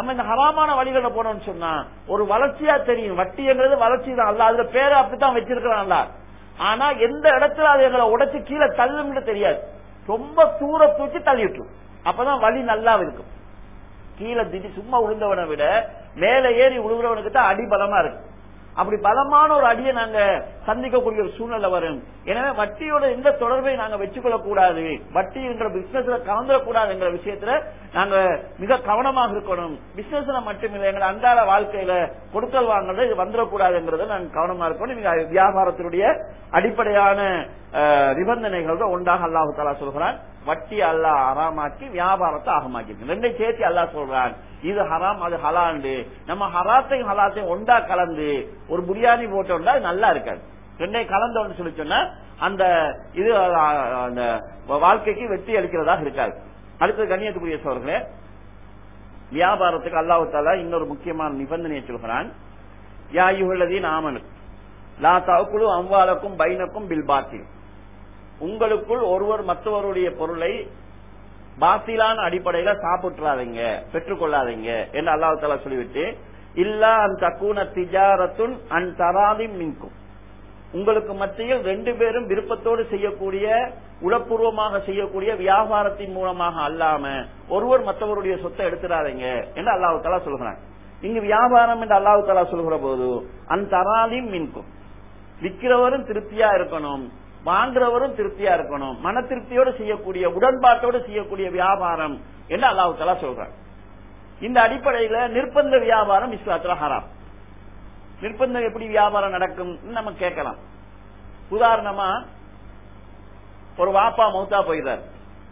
நம்ம இந்த ஹராமான வழிகளை போனோம்னு சொன்னா ஒரு வளர்ச்சியா தெரியும் வட்டிங்கிறது வளர்ச்சி தான் அல்ல அதுல பேரை அப்படித்தான் வச்சிருக்கிறான்ல ஆனா எந்த இடத்துல அது எங்களை உடைச்சு கீழே தள்ளும்னு தெரியாது ரொம்ப தூர தூக்கி தள்ளி விட்டுரும் அப்பதான் வழி நல்லா இருக்கும் கீழே திடீர் சும்மா விழுந்தவனை விட மேல ஏறி விழுகிறவனுக்கு தான் அடி பலமா இருக்கு அப்படி பலமான ஒரு அடியை நாங்க சந்திக்கக்கூடிய ஒரு சூழ்நிலை வரும் எனவே வட்டியோட எந்த தொடர்பை நாங்க வச்சுக்கொள்ள கூடாது வட்டி என்ற பிசினஸ்ல கலந்துடக்கூடாதுங்கிற விஷயத்துல நாங்க மிக கவனமாக இருக்கணும் பிசினஸ்ல மட்டுமில்லை எங்க அன்றாட வாழ்க்கையில கொடுக்கல் வாங்குறது இது வந்துடக்கூடாதுங்கிறத நாங்க கவனமா இருக்கணும் நீங்க வியாபாரத்தினுடைய அடிப்படையான அஹ், நிபந்தனைகள் தான் ஒன்றாக அல்லாஹு தாலா சொல்கிறான் வட்டி அல்லாஹ் ஹராமாக்கி வியாபாரத்தை ஆகமாக்கி ரெண்டை சேர்த்து அல்லாஹ் சொல்றான் இது ஹராம் அது ஹலாண்டு நம்ம ஹராத்தையும் ஹலாத்தையும் ஒண்டா கலந்து ஒரு பிரியாணி போட்டோம்னா அது நல்லா இருக்காது ரெண்டையும் கலந்தோம்னு சொல்லி சொன்னா அந்த இது அஹ், அந்த வாழ்க்கைக்கு வெற்றி அளிக்கிறதாக இருக்காது அடுத்தது கண்ணியத்துக்குரிய சோர்களே வியாபாரத்துக்கு அல்லாஹு தாலா இன்னொரு முக்கியமான நிபந்தனையை சொல்கிறான் யா யுகல்லதீன் ஆமனு லா தவக்குழு அம்வாலக்கும் பைனக்கும் பில் பாத்தில் உங்களுக்குள் ஒருவர் மற்றவருடைய பொருளை பாத்திலான அடிப்படையில சாப்பிட்டுறாதீங்க பெற்றுக்கொள்ளாதீங்க என்று அல்லாஹ் தாலா சொல்லிவிட்டு இல்லா அன் தக்கூன திஜாரத்துன் அன் தராதி மின்கும் உங்களுக்கு மத்தியில் ரெண்டு பேரும் விருப்பத்தோடு செய்யக்கூடிய உளப்பூர்வமாக செய்யக்கூடிய வியாபாரத்தின் மூலமாக அல்லாம ஒருவர் மற்றவருடைய சொத்தை எடுத்துடாதீங்க என்று அல்லாஹு தாலா சொல்கிறான் இங்கு வியாபாரம் என்று அல்லாஹு தாலா சொல்கிற போது அன் தராதி மின்கும் விற்கிறவரும் திருப்தியா இருக்கணும் வாங்குறவரும் திருப்தியா இருக்கணும் மன திருப்தியோடு செய்யக்கூடிய உடன்பாட்டோடு செய்யக்கூடிய வியாபாரம் என்று அல்லாஹு தலா சொல்றாங்க இந்த அடிப்படையில நிர்பந்த வியாபாரம் இஸ்லாத்துல ஹராம் நிர்பந்தம் எப்படி வியாபாரம் நடக்கும் நம்ம கேட்கலாம் உதாரணமா ஒரு வாப்பா மௌத்தா போயிறார்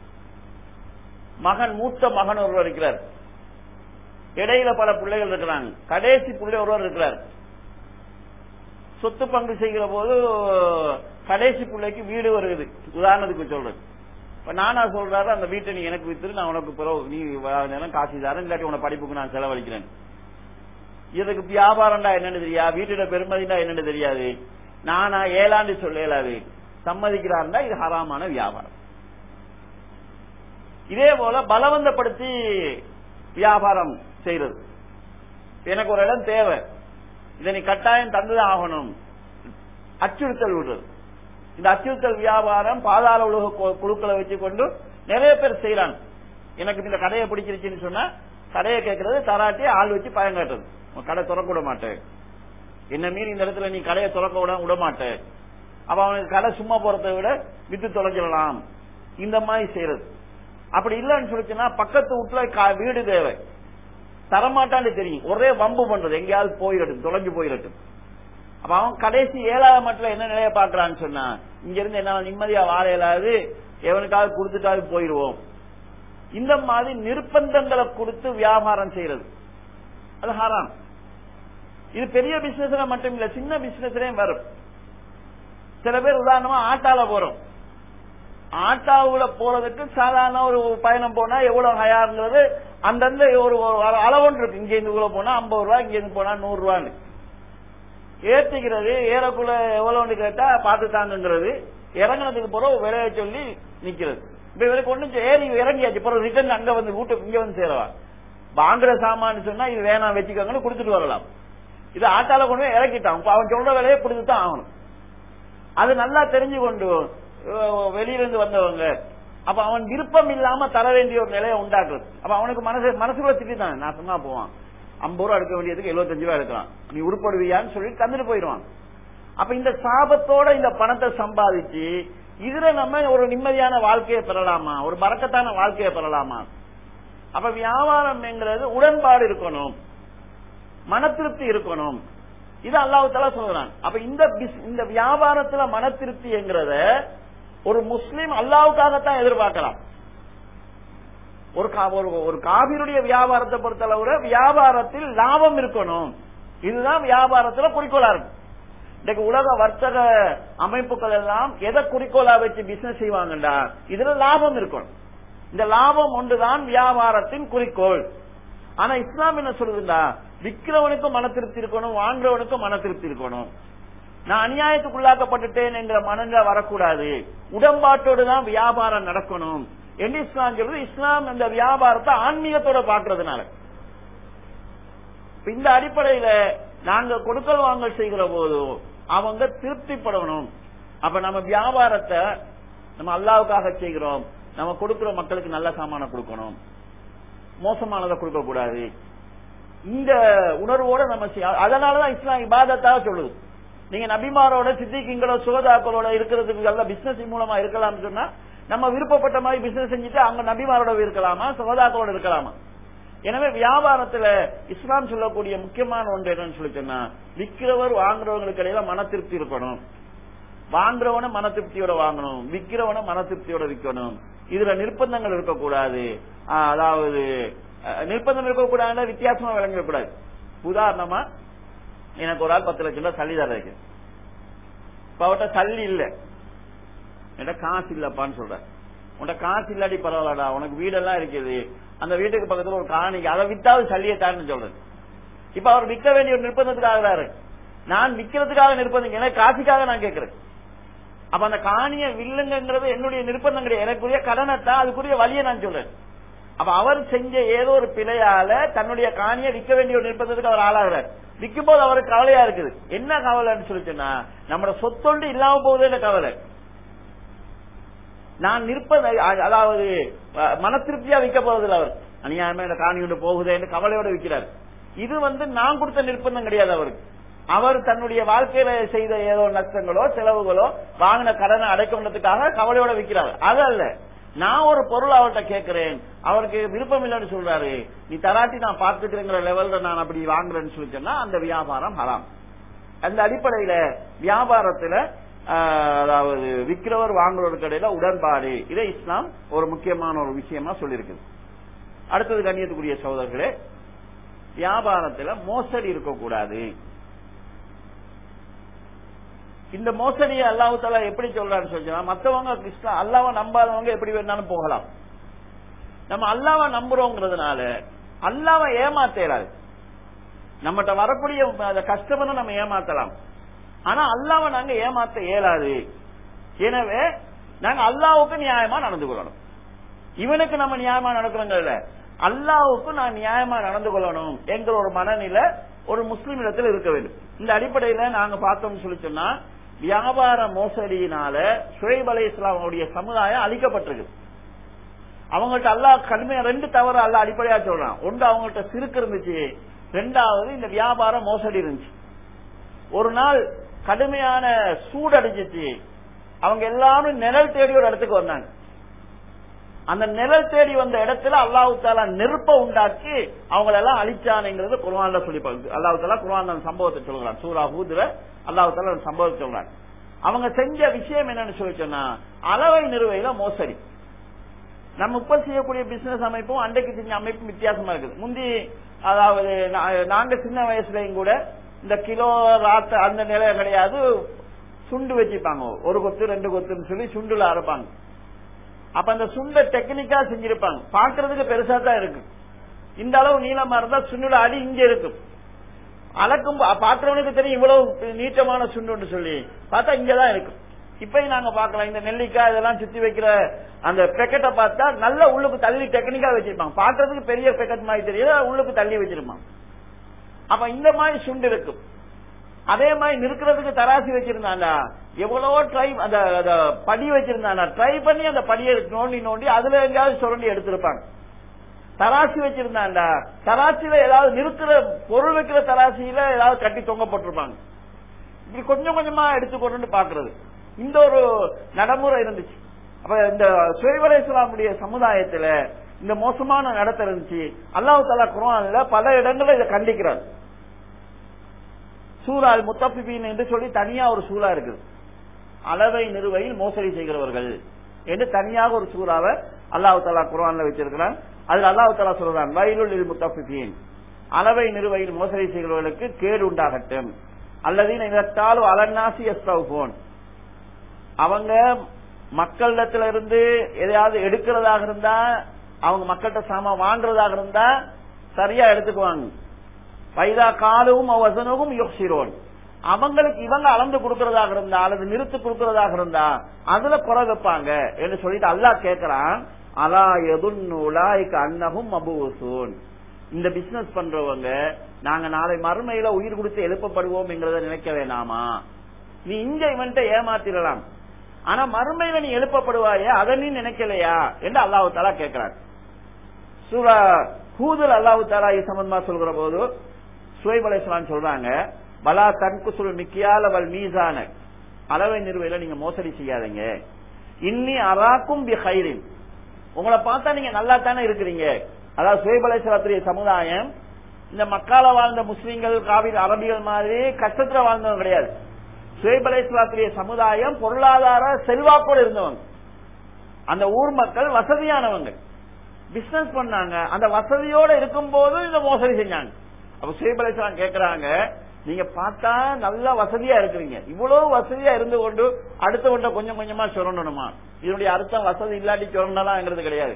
மகன் மூத்த மகன் ஒருவர் இருக்கிறார் இடையில பல பிள்ளைகள் இருக்கிறாங்க கடைசி பிள்ளை ஒருவர் இருக்கிறார் சொத்து பங்கு செய்கிற போது கடைசி பிள்ளைக்கு வீடு வருது உதாரணத்துக்கு சொல்றேன் இப்ப நானா சொல்றாரு அந்த வீட்டை நீ எனக்கு வித்துரு நான் உனக்கு பிறகு நீ நேரம் காசு தரேன் இல்லாட்டி உன படிப்புக்கு நான் செலவழிக்கிறேன் இதுக்கு வியாபாரம்டா என்னன்னு தெரியா வீட்டோட பெருமதிடா என்னன்னு தெரியாது நானா ஏழாண்டு சொல்ல இயலாது சம்மதிக்கிறாருந்தா இது ஹராமான வியாபாரம் இதே போல பலவந்தப்படுத்தி வியாபாரம் செய்யறது எனக்கு ஒரு இடம் தேவை இதை நீ கட்டாயம் தந்துதான் ஆகணும் அச்சுறுத்தல் விடுறது இந்த அச்சுறுத்தல் வியாபாரம் பாதாள உலக கு- குழுக்களை வச்சு கொண்டு நிறைய பேர் செய்யறாங்க எனக்கு இந்த கடையை பிடிச்சிருச்சுன்னு சொன்னா கடையை கேட்கறது தராட்டி ஆள் வச்சு பயம் காட்டுறது உன் கடை திறக்க விட மாட்டேன் என்ன மீறி இந்த இடத்துல நீ கடையை திறக்க விட விட மாட்டேன் அப்ப அவனுக்கு கடை சும்மா போறதை விட வித்து தொலைஞ்சிடலாம் இந்த மாதிரி செய்யறது அப்படி இல்லைன்னு சொல்லிச்சுன்னா பக்கத்து வீட்டுல கா- வீடு தேவை தரமாட்டான்னு தெரியும் ஒரே வம்பு பண்றது எங்கேயாவது போயிடட்டும் தொலைஞ்சு போயிடட்டும் அப்ப அவன் கடைசி ஏழாவது மட்டும் என்ன நிலைய பாக்குறான்னு சொன்னா இங்க இருந்து என்ன நிம்மதியா வாழ இயலாது எவனுக்காவது கொடுத்துட்டாவது போயிடுவோம் இந்த மாதிரி நிர்பந்தங்களை கொடுத்து வியாபாரம் செய்யறது அது ஹராம் இது பெரிய பிசினஸ்ல மட்டும் இல்ல சின்ன பிசினஸ்லயும் வரும் சில பேர் உதாரணமா ஆட்டால போறோம் ஆட்டாவுல போறதுக்கு சாதாரண ஒரு பயணம் போனா எவ்வளவு ஹயாருங்கிறது அந்தந்த ஒரு ஒரு அளவுன்னு இருக்கு இங்க இருந்து இவ்வளவு போனா ஐம்பது ரூபா இங்க இருந்து போனா நூறு ரூபான்னு ஏத்திக்கிறது ஏறக்குள்ள எவ்வளவுன்னு கேட்டா பார்த்து தாங்குங்கிறது இறங்குனதுக்கு பிறகு விலைய சொல்லி நிக்கிறது இப்ப இவருக்கு ஒண்ணும் செ- ஏறி இறங்கியாச்சு பிறகு ரிட்டர்ன் அங்க வந்து வீட்டு இங்க வந்து சேரவா வாங்குற சாமான்னு சொன்னா இது வேணாம் வச்சுக்கோங்கன்னு கொடுத்துட்டு வரலாம் இது ஆட்டால கொண்டு போய் இறக்கிட்டான் இப்ப அவன் சொல்ற விலையை கொடுத்துதான் ஆகணும் அது நல்லா தெரிஞ்சு கொண்டு அஹ், வெளியிலிருந்து வந்தவங்க அப்ப அவன் விருப்பம் இல்லாம தர வேண்டிய ஒரு நிலையை உண்டாக்குறது அப்ப அவனுக்கு மனசு மனசுல திட்டி தான் நான் சும்மா போவான் ஐம்பது ரூபா எடுக்க வேண்டியதுக்கு எழுபத்தஞ்சு ரூபா எடுக்கலாம் நீ உருப்படுவியான்னு சொல்லி தந்துட்டு போயிடுவான் அப்ப இந்த சாபத்தோட இந்த பணத்தை சம்பாதிச்சு இதுல நம்ம ஒரு நிம்மதியான வாழ்க்கையை பெறலாமா ஒரு பறக்கத்தான வாழ்க்கையை பெறலாமா அப்ப வியாபாரம்ங்கிறது உடன்பாடு இருக்கணும் மன திருப்தி இருக்கணும் இது அல்லாஹ் தலா சொல்றான் அப்ப இந்த பிஸ்- இந்த வியாபாரத்துல மன திருப்திங்கிறத ஒரு முஸ்லீம் அல்லாவுக்காகத்தான் எதிர்பார்க்கலாம் ஒரு கா- ஒரு- ஒரு காவிருடைய வியாபாரத்தை பொறுத்தளவுல வியாபாரத்தில் லாபம் இருக்கணும் இதுதான் வியாபாரத்துல குறிக்கோளா இருக்கு இன்னைக்கு உலக வர்த்தக அமைப்புகள் எல்லாம் எதை குறிக்கோளா வச்சு பிசினஸ் செய்வாங்கடா இதுல லாபம் இருக்கணும் இந்த லாபம் ஒன்றுதான் வியாபாரத்தின் குறிக்கோள் ஆனா இஸ்லாம் என்ன சொல்லுதுண்டா விக்கிறவனுக்கும் மன திருப்தி இருக்கணும் வாங்குறவனுக்கும் மன திருப்தி இருக்கணும் நான் அநியாயத்துக்குள்ளாக்கப்பட்டுட்டேன் என்கிற மனங்க வரக்கூடாது உடம்பாட்டோடு தான் வியாபாரம் நடக்கணும் என்று இஸ்லாம் சொல்றது இஸ்லாம் இந்த வியாபாரத்தை ஆன்மீகத்தோட பாக்குறதுனால இப்ப இந்த அடிப்படையில நாங்க கொடுக்கல் வாங்கல் செய்கிற போது அவங்க திருப்திப்படணும் அப்ப நம்ம வியாபாரத்தை நம்ம அல்லாவுக்காக செய்கிறோம் நம்ம கொடுக்கிற மக்களுக்கு நல்ல சாமான கொடுக்கணும் மோசமானதை கொடுக்க கூடாது இந்த உணர்வோட நம்ம செய்ய- அதனாலதான் இஸ்லாம் இபாதத்தாக சொல்லுது நீங்க நபிமாரோட சித்திக்கிங்களோ சுகதாக்களோட இருக்கிறதுக்கு எல்லாம் பிசினஸ் மூலமா இருக்கலாம்னு சொன்னா நம்ம விருப்பப்பட்ட மாதிரி பிசினஸ் செஞ்சுட்டு அவங்க நபிமாரோட இருக்கலாமா சுகதாக்களோட இருக்கலாமா எனவே வியாபாரத்துல இஸ்லாம் சொல்லக்கூடிய முக்கியமான ஒன்று என்னன்னு சொல்லி சொன்னா விக்கிறவர் வாங்குறவங்களுக்கு இடையில மன திருப்தி இருக்கணும் வாங்குறவன மன திருப்தியோட வாங்கணும் விக்கிறவன மன திருப்தியோட விற்கணும் இதுல நிர்பந்தங்கள் இருக்கக்கூடாது ஆஹ், அதாவது அஹ், நிர்பந்தம் இருக்கக்கூடாது வித்தியாசமா விளங்கக்கூடாது உதாரணமா எனக்கு ஒரு ஆள் பத்து லட்சம் ரூபாய் சல்லி தர இருக்கு இப்ப அவட்ட சல்லி இல்ல என்கிட்ட காசு இல்லப்பான்னு சொல்ற உன்கிட்ட காசு இல்லாட்டி பரவாயில்லடா உனக்கு வீடெல்லாம் இருக்குது அந்த வீட்டுக்கு பக்கத்துல ஒரு காணிக்கு அதை வித்தாவது சல்லியை தான்னு சொல்றது இப்ப அவர் விற்க வேண்டிய ஒரு நிர்பந்தத்துக்காக நான் விக்கிறதுக்காக நிர்பந்தம் எனக்கு காசுக்காக நான் கேட்கிறேன் அப்ப அந்த காணிய வில்லுங்கிறது என்னுடைய நிர்பந்தம் கிடையாது எனக்குரிய கடனைத்தான் அதுக்குரிய வழியை நான் சொல்றேன் அப்ப அவர் செஞ்ச ஏதோ ஒரு பிழையால தன்னுடைய காணியை விற்க வேண்டிய ஒரு நிர்பந்தத்துக்கு அவர் ஆளாகிறார் விற்கும் போது அவருக்கு கவலையா இருக்குது என்ன கவலைன்னு சொல்லி சொன்னா நம்மளோட சொத்தொண்டு இல்லாம போகுதுன்னு கவலை நான் நிற்பத அதாவது அஹ், மன திருப்தியா விற்க போறதில்ல அவர் அநியாயமா இந்த காணி கொண்டு போகுதேன்னு கவலையோட விற்கிறார் இது வந்து நான் கொடுத்த நிர்பந்தம் கிடையாது அவருக்கு அவர் தன்னுடைய வாழ்க்கையில செய்த ஏதோ நஷ்டங்களோ செலவுகளோ வாங்கின கடனை அடைக்கணுன்றதுக்காக கவலையோட விற்கிறார் அது அல்ல நான் ஒரு பொருள் அவர்கிட்ட கேட்கிறேன் அவருக்கு விருப்பம் இல்லைன்னு சொல்றாரு நீ தராட்டி நான் பார்த்துக்கிறேங்கிற லெவல்ல நான் அப்படி வாங்குறேன்னு சொல்லி சொன்னா அந்த வியாபாரம் ஹராம் அந்த அடிப்படையில வியாபாரத்துல ஆஹ், அதாவது விக்கிறவர் வாங்குறவருக்கு இடையில உடன்பாடு இதை இஸ்லாம் ஒரு முக்கியமான ஒரு விஷயமா சொல்லியிருக்குது அடுத்தது கண்ணியத்துக்குரிய சகோதரர்களே வியாபாரத்துல மோசடி இருக்கக்கூடாது இந்த மோசடியை அல்லாஹ் தாலா எப்படி சொல்றான்னு சொல்லிச்சா மத்தவங்க கிறிஸ்தா அல்லாவை நம்பாதவங்க எப்படி வேணாலும் போகலாம் நம்ம அல்லாவை நம்புறோங்கிறதுனால அல்லாவை ஏமாத்தேராது நம்மகிட்ட வரக்கூடிய அந்த கஸ்டமரை நம்ம ஏமாத்தலாம் ஆனா அல்லாவை நாங்க ஏமாத்த இயலாது எனவே நாங்க அல்லாவுக்கு நியாயமா நடந்து கொள்ளணும் இவனுக்கு நம்ம நியாயமா நடக்கிறோங்கல்ல அல்லாவுக்கு நான் நியாயமா நடந்து கொள்ளணும் என்கிற ஒரு மனநிலை ஒரு முஸ்லிம் இடத்துல இருக்க வேண்டும் இந்த அடிப்படையில நாங்க பார்த்தோம்னு சொல்லி சொன்னா வியாபார மோசடியினால சுழைப் அலை இஸ்லாமுடைய சமுதாயம் அழிக்கப்பட்டிருக்கு அவங்கள்ட்ட அல்லாஹ் கடுமையா ரெண்டு தவறு அல்ல அடிப்படையா சொல்றான் ஒன்று அவங்கள்ட்ட சிறுக்கு இருந்துச்சு ரெண்டாவது இந்த வியாபார மோசடி இருந்துச்சு ஒரு நாள் கடுமையான சூடு அடிச்சிச்சு அவங்க எல்லாரும் நிழல் தேடி ஒரு இடத்துக்கு வந்தாங்க அந்த நிழல் தேடி வந்த இடத்துல அல்லாஹு தாலா நெருப்ப உண்டாக்கி அவங்கள எல்லாம் அழிச்சானுங்கிறது குர்ஆன்ல சொல்லி அல்லாஹு தாலா குர்ஆன் அந்த சம்பவத்தை சொல்றான் சூரா ஹூதுல அல்லாஹு தாலா அந்த சம்பவத்தை சொல்றான் அவங்க செஞ்ச விஷயம் என்னன்னு சொல்லி சொன்னா அளவை நிறுவையில மோசடி நம்ம இப்ப செய்யக்கூடிய பிசினஸ் அமைப்பும் அன்றைக்கு செஞ்ச அமைப்பும் வித்தியாசமா இருக்குது முந்தி அதாவது நா- நாங்க சின்ன வயசுலயும் கூட இந்த கிலோ ராத்த அந்த நிலை கிடையாது சுண்டு வச்சுப்பாங்க ஒரு கொத்து ரெண்டு கொத்துன்னு சொல்லி சுண்டுல அரைப்பாங்க அப்ப அந்த சுண்டை டெக்னிக்கா செஞ்சிருப்பாங்க பாக்குறதுக்கு பெருசா தான் இருக்கு இந்த அளவு நீளமா இருந்தா சுண்டோட அடி இங்க இருக்கும் அளக்கும் பா- பாக்குறவனுக்கு தெரியும் இவ்வளவு நீட்டமான சுண்டுன்னு சொல்லி பார்த்தா இங்கதான் இருக்கும் இப்பயும் நாங்க பார்க்கலாம் இந்த நெல்லிக்காய் இதெல்லாம் சுத்தி வைக்கிற அந்த பெக்கெட்டை பார்த்தா நல்ல உள்ளுக்கு தள்ளி டெக்னிக்கா வச்சிருப்பாங்க பாக்குறதுக்கு பெரிய பெக்கெட் மாதிரி தெரியுது உள்ளுக்கு தள்ளி வச்சிருப்பாங்க அப்ப இந்த மாதிரி சுண்டு இருக்கும் அதே மாதிரி நிற்கிறதுக்கு தராசி வச்சிருந்தாண்டா எவ்வளவோ ட்ரை அந்த அந்த படி வச்சிருந்தாண்டா ட்ரை பண்ணி அந்த படியை நோண்டி நோண்டி அதுல எங்கேயாவது சுரண்டி எடுத்திருப்பாங்க தராசி வச்சிருந்தாண்டா தராசியில ஏதாவது நிறுத்துற பொருள் வைக்கிற தராசியில ஏதாவது கட்டி தொங்க போட்டிருப்பாங்க இப்படி கொஞ்சம் கொஞ்சமா எடுத்துக்கொண்டு பாக்குறது இந்த ஒரு நடைமுறை இருந்துச்சு அப்ப இந்த சுயவர இஸ்லாமுடைய சமுதாயத்துல இந்த மோசமான நடத்தை இருந்துச்சு அல்லாஹ் தாலா குர்ஆன்ல பல இடங்கள்ல இதை கண்டிக்கிறார் சூறால் முத்தபிபின் என்று சொல்லி தனியா ஒரு சூறா இருக்குது அளவை நிறுவையில் மோசடி செய்கிறவர்கள் என்று தனியாக ஒரு சூறாவை அல்லாஹ் தாலா குர்ஆன்ல வச்சிருக்கிறான் அதுல அல்லாஹ் தாலா சொல்றான் வயலுள் முத்தபிபின் அளவை நிறுவையில் மோசடி செய்கிறவர்களுக்கு கேடு உண்டாகட்டும் அல்லது இதற்காலும் அலன்னாசி எஸ்தவுபோன் அவங்க மக்களிடத்துல இருந்து எதையாவது எடுக்கிறதாக இருந்தா அவங்க மக்கள்கிட்ட சாமான் வாங்குறதாக இருந்தா சரியா எடுத்துக்குவாங்க பைதா காலவும் வசனவும் யோசிரோன் அவங்களுக்கு இவங்க அளந்து கொடுக்கறதாக இருந்தா அல்லது நிறுத்து கொடுக்கறதாக இருந்தா அதுல குறை வைப்பாங்க என்று சொல்லிட்டு அல்லாஹ் கேட்கிறான் அலா எதுன் உலாய்க்கு அன்னகும் அபுவசூன் இந்த பிசினஸ் பண்றவங்க நாங்க நாளை மறுமையில உயிர் கொடுத்து எழுப்பப்படுவோம்ங்கிறத நினைக்க வேணாமா நீ இங்க இவன்ட்ட ஏமாத்திரலாம் ஆனா மறுமையில நீ எழுப்பப்படுவாயே அதை நீ நினைக்கலையா என்று அல்லாஹு தாலா கேட்கிறார் சூரா ஹூதுல் அல்லாஹு தாலா இது சம்பந்தமா சொல்கிற போது சுவைப் அலைஹிஸ்ஸலாம் சொல்றாங்க பலா தன்குசுல் மிக்கியால வல் மீசான அளவை நிறுவையில நீங்க மோசடி செய்யாதீங்க இன்னி அராக்கும் பி ஹைரின் உங்களை பார்த்தா நீங்க நல்லா தானே இருக்கிறீங்க அதாவது சுவைப் அலைஹிஸ்ஸலாத்துடைய சமுதாயம் இந்த மக்கால வாழ்ந்த முஸ்லிம்கள் காவிரி அரபிகள் மாதிரி கஷ்டத்துல வாழ்ந்தவங்க கிடையாது சுவைப் அலைஹிஸ்ஸலாத்துடைய சமுதாயம் பொருளாதார செல்வாக்கோடு இருந்தவங்க அந்த ஊர் மக்கள் வசதியானவங்க பிசினஸ் பண்ணாங்க அந்த வசதியோட இருக்கும் போது இந்த மோசடி செஞ்சாங்க அப்ப சுயப் அலைஹிஸ்ஸலாம் கேக்குறாங்க நீங்க பார்த்தா நல்ல வசதியா இருக்கிறீங்க இவ்வளவு வசதியா இருந்து கொண்டு அடுத்தவன்ட்ட கொஞ்சம் கொஞ்சமா சுரண்டணுமா இதனுடைய அர்த்தம் வசதி இல்லாட்டி சுரண்டலாம்ங்கிறது கிடையாது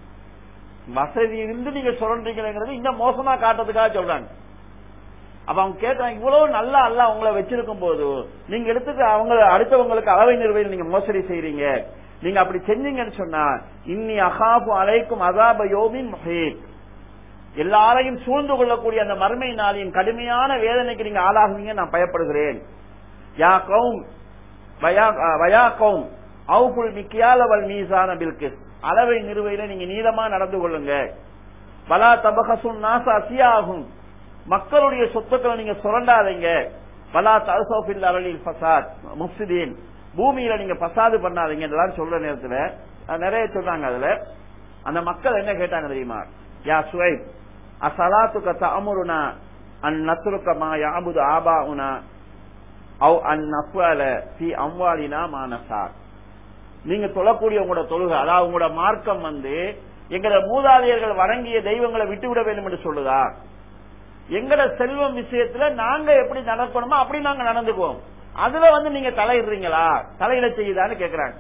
வசதி இருந்து நீங்க சுரண்டீங்கிறது இன்னும் மோசமா காட்டுறதுக்காக சொல்றாங்க அப்ப அவங்க கேட்கறாங்க இவ்வளவு நல்லா அல்ல அவங்கள வச்சிருக்கும் போது நீங்க எடுத்துட்டு அவங்க அடுத்தவங்களுக்கு அளவை நிறுவையில் நீங்க மோசடி செய்றீங்க நீங்க அப்படி செஞ்சீங்கன்னு சொன்னா இன்னி அகாபு அலைக்கும் அதாப யோமின் முஹீத் எல்லாரையும் சூழ்ந்து கொள்ளக்கூடிய அந்த மறுமை நாளின் கடுமையான வேதனைக்கு நீங்க ஆளாகுவீங்க நான் பயப்படுகிறேன் யா கௌம் வயா- வயா கௌம் அவுபுல் மிக்கியால வல் மீசான பில்கிஸ் அளவை நிறுவையில நீங்க நீளமா நடந்து கொள்ளுங்க வலா தபகசுன் நாச அசியாகும் மக்களுடைய சொத்துக்களை நீங்க சுரண்டாதீங்க வலா தல்சோஃபில் அரளில் ஃபசாத் முஃப்சிதீன் பூமியில நீங்க பசாது பண்ணாதீங்க இதெல்லாம் சொல்ற நேரத்துல அஹ், நிறைய சொல்றாங்க அதுல அந்த மக்கள் என்ன கேட்டாங்க தெரியுமா யா சுவைப் அசலாத்துக்க தஅமுருனா அன் நத்ருக்க மா யாபுது ஆபாஉனா அவ் அன் நஃபல ஃபி அம்வாலினா மா நசார் நீங்க தொழக்கூடிய உங்களோட தொழுகை அதாவது உங்களோட மார்க்கம் வந்து எங்களோட மூதாதையர்கள் வணங்கிய தெய்வங்களை விட்டுவிட வேண்டும் என்று சொல்லுதா எங்கட செல்வம் விஷயத்துல நாங்க எப்படி நடக்கணுமோ அப்படி நாங்க நடந்துக்குவோம் அதுல வந்து நீங்க தலையிடுறீங்களா தலையிட செய்யுதான்னு கேக்குறாங்க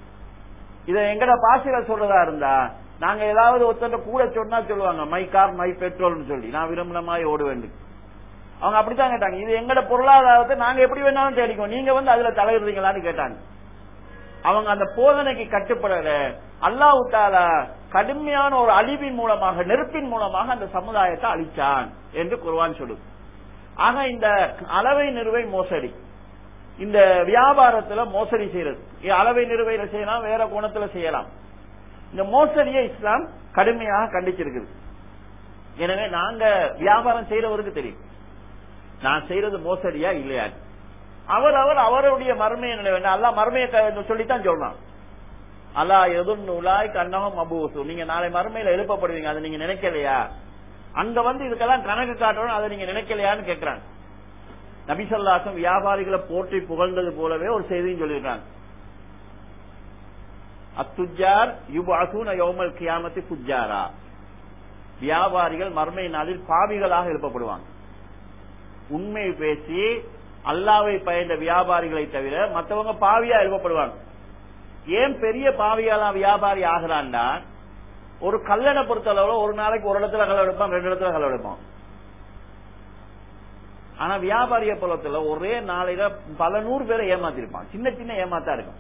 இத எங்கட பாசில சொல்றதா இருந்தா நாங்க ஏதாவது ஒருத்தர் கூட சொன்னா சொல்லுவாங்க மை கார் மை பெட்ரோல்னு சொல்லி நான் விரும்பின மாதிரி ஓட வேண்டும் அவங்க அப்படித்தான் கேட்டாங்க இது எங்கட பொருளாதாரத்தை நாங்க எப்படி வேணாலும் தேடிக்குவோம் நீங்க வந்து அதுல தலையிடுறீங்களான்னு கேட்டாங்க அவங்க அந்த போதனைக்கு கட்டுப்படல அல்லாஹ் தாலா கடுமையான ஒரு அழிவின் மூலமாக நெருப்பின் மூலமாக அந்த சமுதாயத்தை அழிச்சான் என்று குர்ஆன் சொல்லுது ஆக இந்த அளவை நிறுவை மோசடி இந்த வியாபாரத்துல மோசடி செய்யறது இ- அளவை நிறுவையில செய்யலாம் வேற கோணத்துல செய்யலாம் இந்த மோசடியை இஸ்லாம் கடுமையாக கண்டிச்சிருக்குது எனவே நாங்க வியாபாரம் செய்யறவருக்கு தெரியும் நான் செய்யறது மோசடியா இல்லையா அவர் அவர் அவருடைய மர்மையை நினைவு அல்லா மர்மையை க- சொல்லித்தான் சொல்றான் அல்லா எதுன்னு உலாய் கண்ணகம் அபூசு நீங்க நாளை மறுமையில எழுப்பப்படுவீங்க அதை நீங்க நினைக்கலையா அங்க வந்து இதுக்கெல்லாம் கணக்கு காட்டணும் அதை நீங்க நினைக்கலையான்னு கேக்குறாங்க நபிசல்லாசம் வியாபாரிகளை போற்றி புகழ்ந்தது போலவே ஒரு செய்தியும் சொல்லியிருக்காங்க அத்துஜார் யுபாசூன யோமல் கியாமத்தி புஜாரா வியாபாரிகள் மர்மை நாளில் பாவிகளாக எழுப்பப்படுவாங்க உண்மை பேசி அல்லாவை பயந்த வியாபாரிகளை தவிர மற்றவங்க பாவியா எழுப்பப்படுவாங்க ஏன் பெரிய பாவியாலா வியாபாரி ஆகிறான்டா ஒரு கல்லணை பொறுத்தளவுல ஒரு நாளைக்கு ஒரு இடத்துல கல்ல எடுப்பான் ரெண்டு இடத்துல கல்ல எடுப்பான் ஆனா வியாபாரிய பொறுத்தல ஒரே நாளையில பல நூறு பேரை ஏமாத்திருப்பான் சின்ன சின்ன ஏமாத்தா இருக்கும்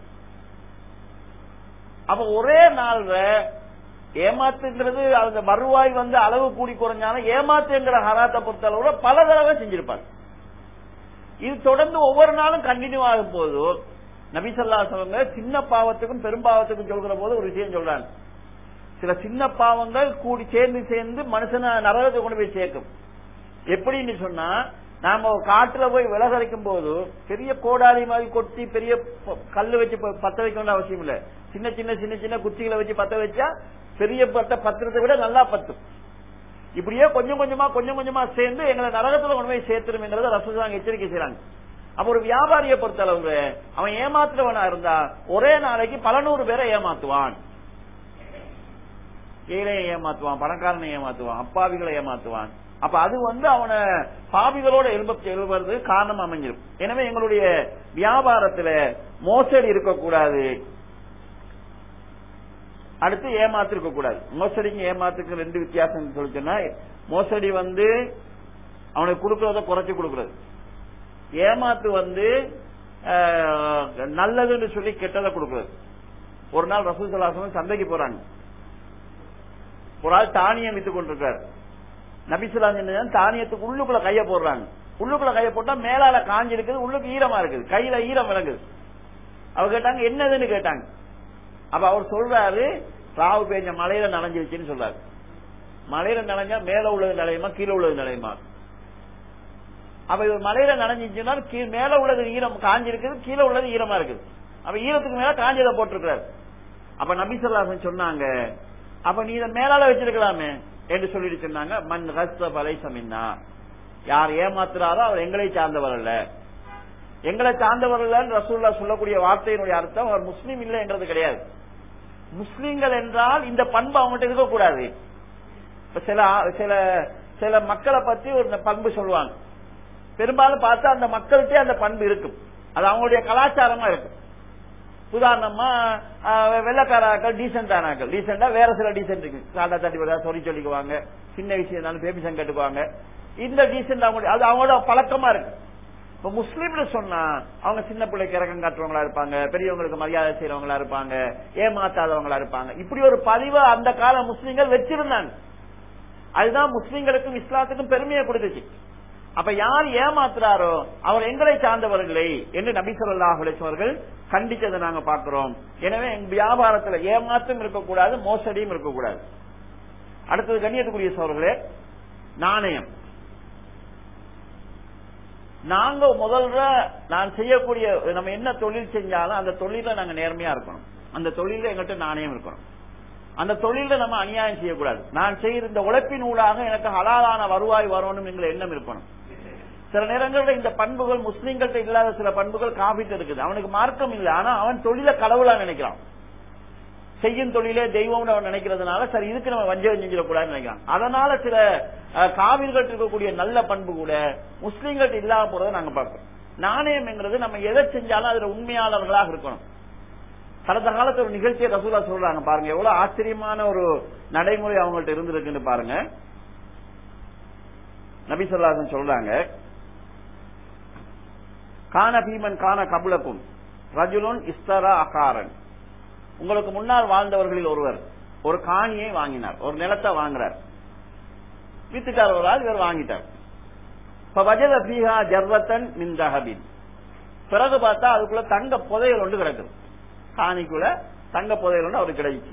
அப்ப ஒரே நாள்ல ஏமாத்துங்கிறது அந்த வருவாய் வந்து அளவு கூடி குறைஞ்சாலும் ஏமாத்துங்கிற ஹராத்தை பொறுத்தளவுல பல தடவை செஞ்சிருப்பார் இது தொடர்ந்து ஒவ்வொரு நாளும் கண்டினியூ ஆகும் போது நபிசல்லாசவங்க சின்ன பாவத்துக்கும் பெரும் பாவத்துக்கும் சொல்கிற போது ஒரு விஷயம் சொல்றாங்க சில சின்ன பாவங்கள் கூடி சேர்ந்து சேர்ந்து மனுஷனை நரகத்தை கொண்டு போய் சேர்க்கும் எப்படின்னு சொன்னா நாம காட்டுல போய் விலகரைக்கும் போது பெரிய கோடாரி மாதிரி கொட்டி பெரிய ப- கல்லு வச்சு ப- பத்த வைக்க வேண்டிய அவசியம் இல்ல சின்ன சின்ன சின்ன சின்ன குச்சிகளை வச்சு பத்த வச்சா பெரிய பத்த பத்திரத்தை விட நல்லா பத்தும் இப்படியே கொஞ்சம் கொஞ்சமா கொஞ்சம் கொஞ்சமா சேர்ந்து எங்களை நரகத்துல கொண்டு போய் சேர்த்துருங்கிறத ரசூசாங்க எச்சரிக்கை செய்றாங்க அப்ப ஒரு வியாபாரியை பொறுத்தளவுங்க அவன் ஏமாத்துறவனா இருந்தா ஒரே நாளைக்கு பல நூறு பேரை ஏமாத்துவான் ஏழையை ஏமாத்துவான் பணக்காரனை ஏமாத்துவான் அப்பாவிகளை ஏமாத்துவான் அப்ப அது வந்து அவனை பாவிகளோட எழுப எழுவது காரணம் அமைஞ்சிடும் எனவே எங்களுடைய வியாபாரத்துல மோசடி இருக்கக்கூடாது அடுத்து ஏமாத்து இருக்க கூடாது மோசடிக்கு ஏமாத்துக்கு ரெண்டு வித்தியாசம் சொல்லி சொன்னா மோசடி வந்து அவனுக்கு கொடுக்கறத குறைச்சு கொடுக்கறது ஏமாத்து வந்து அஹ், நல்லதுன்னு சொல்லி கெட்டதை கொடுக்கறது ஒரு நாள் ரசூல் சலாசனம் சந்தைக்கு போறாங்க ஒரு ஆள் தானியம் வித்து கொண்டிருக்காரு நபிசுல்லா தானியத்துக்கு உள்ளுக்குள்ள கைய போடுறாங்க உள்ளுக்குள்ள கைய போட்டா மேலால காஞ்சி இருக்குது உள்ளுக்கு ஈரமா இருக்குது கையில ஈரம் விளங்குது அவ கேட்டாங்க என்னதுன்னு கேட்டாங்க அப்ப அவர் சொல்றாரு ராவு பெஞ்ச மலையில நனைஞ்சிருச்சுன்னு சொல்றாரு மலையில நனைஞ்சா மேல உள்ளது நிலையமா கீழே உள்ளது நிலையமா அப்ப இவர் மலையில நனைஞ்சிச்சுன்னா கீழ் மேல உள்ளது ஈரம் காஞ்சி இருக்குது கீழே உள்ளது ஈரமா இருக்குது அப்ப ஈரத்துக்கு மேல காஞ்சதை போட்டிருக்கிறார் அப்ப நபி சொல்லாசன் சொன்னாங்க அப்ப நீ இதை மேலால வச்சிருக்கலாமே என்று சொல்லிட்டு சொன்னாங்க மண் ரஸ்த பலை சமின்னா யார் ஏமாத்துறாரோ அவர் எங்களை சார்ந்தவர் அல்ல எங்களை சார்ந்தவர் இல்ல ரசூல்லா சொல்லக்கூடிய வார்த்தையினுடைய அர்த்தம் அவர் முஸ்லீம் இல்லைன்றது கிடையாது முஸ்லீம்கள் என்றால் இந்த பண்பு அவங்ககிட்ட இருக்கக்கூடாது இப்ப சில சில சில மக்களை பத்தி ஒரு பண்பு சொல்லுவாங்க பெரும்பாலும் பார்த்தா அந்த மக்கள்கிட்ட அந்த பண்பு இருக்கும் அது அவங்களுடைய கலாச்சாரமா இருக்கும் உதாரணமா அஹ், வெள்ளக்காராக்கள் டீசென்டானாக்கள் டீசெண்டா வேற சில டீசென்ட் இருக்கு சாண்டா தட்டி விட சொல்லி சொல்லிக்குவாங்க சின்ன விஷயம் இருந்தாலும் பேபி சங்க கட்டுக்குவாங்க இந்த டீசென்ட் அவங்க அது அவங்களோட பழக்கமா இருக்கு இப்ப முஸ்லீம்னு சொன்னா அவங்க சின்ன பிள்ளைக்கு இறக்கம் காட்டுறவங்களா இருப்பாங்க பெரியவங்களுக்கு மரியாதை செய்யறவங்களா இருப்பாங்க ஏமாத்தாதவங்களா இருப்பாங்க இப்படி ஒரு பதிவை அந்த கால முஸ்லீம்கள் வச்சிருந்தாங்க அதுதான் முஸ்லீம்களுக்கும் இஸ்லாத்துக்கும் பெருமையை கொடுத்துச்சு அப்ப யார் ஏமாத்துறாரோ அவர் எங்களை சார்ந்தவர்களே என்று நபி ஸல்லல்லாஹு அலைஹி அவர்கள் கண்டிச்சதை நாங்க பார்க்கிறோம் எனவே எங்க வியாபாரத்துல ஏமாற்றம் இருக்கக்கூடாது மோசடியும் இருக்கக்கூடாது அடுத்தது கண்ணியத்துக்குரிய சோழர்களே நாணயம் நாங்க முதல்ல நான் செய்யக்கூடிய நம்ம என்ன தொழில் செஞ்சாலும் அந்த தொழில நாங்க நேர்மையா இருக்கணும் அந்த தொழில எங்கள்கிட்ட நாணயம் இருக்கணும் அந்த தொழில நம்ம அநியாயம் செய்யக்கூடாது நான் செய்யற இந்த உழைப்பின் ஊடாக எனக்கு ஹலாலான வருவாய் வரணும் என்ற எண்ணம் இருக்கணும் சில நேரங்களில் இந்த பண்புகள் முஸ்லீம்கள்ட்ட இல்லாத சில பண்புகள் காபிட்டு இருக்குது அவனுக்கு மார்க்கம் இல்லை ஆனா அவன் தொழில கடவுளா நினைக்கிறான் செய்யும் தொழிலே தெய்வம்னு அவன் நினைக்கிறதுனால சரி இதுக்கு நம்ம வஞ்சகம் செஞ்சிடக்கூடாதுன்னு நினைக்கிறான் அதனால சில அஹ், காவிர்கள் இருக்கக்கூடிய நல்ல பண்பு கூட முஸ்லீம்கள்ட்ட இல்லாம போறதை நாங்க பார்க்கிறோம் நாணயம்ங்கிறது நம்ம எதை செஞ்சாலும் அதுல உண்மையாளர்களாக இருக்கணும் கடந்த காலத்துல ஒரு நிகழ்ச்சியை ரசூலா சொல்றாங்க பாருங்க எவ்வளவு ஆச்சரியமான ஒரு நடைமுறை அவங்கள்ட்ட இருந்திருக்குன்னு பாருங்க நபி சொல்லாசன் சொல்றாங்க கான பீமன் கான கபுலக்கும் ரஜுலுன் இஸ்தரா அகாரன் உங்களுக்கு முன்னால் வாழ்ந்தவர்களில் ஒருவர் ஒரு காணியை வாங்கினார் ஒரு நிலத்தை வாங்குறார் வித்துட்டார் ஒரு ஆள் இவர் வாங்கிட்டார் இப்ப வஜத பீஹா ஜர்வத்தன் மின் தஹபின் பிறகு பார்த்தா அதுக்குள்ள தங்க புதையல் ஒன்று கிடக்குது காணிக்குள்ள தங்க புதையல் ஒன்று அவருக்கு கிடைச்சு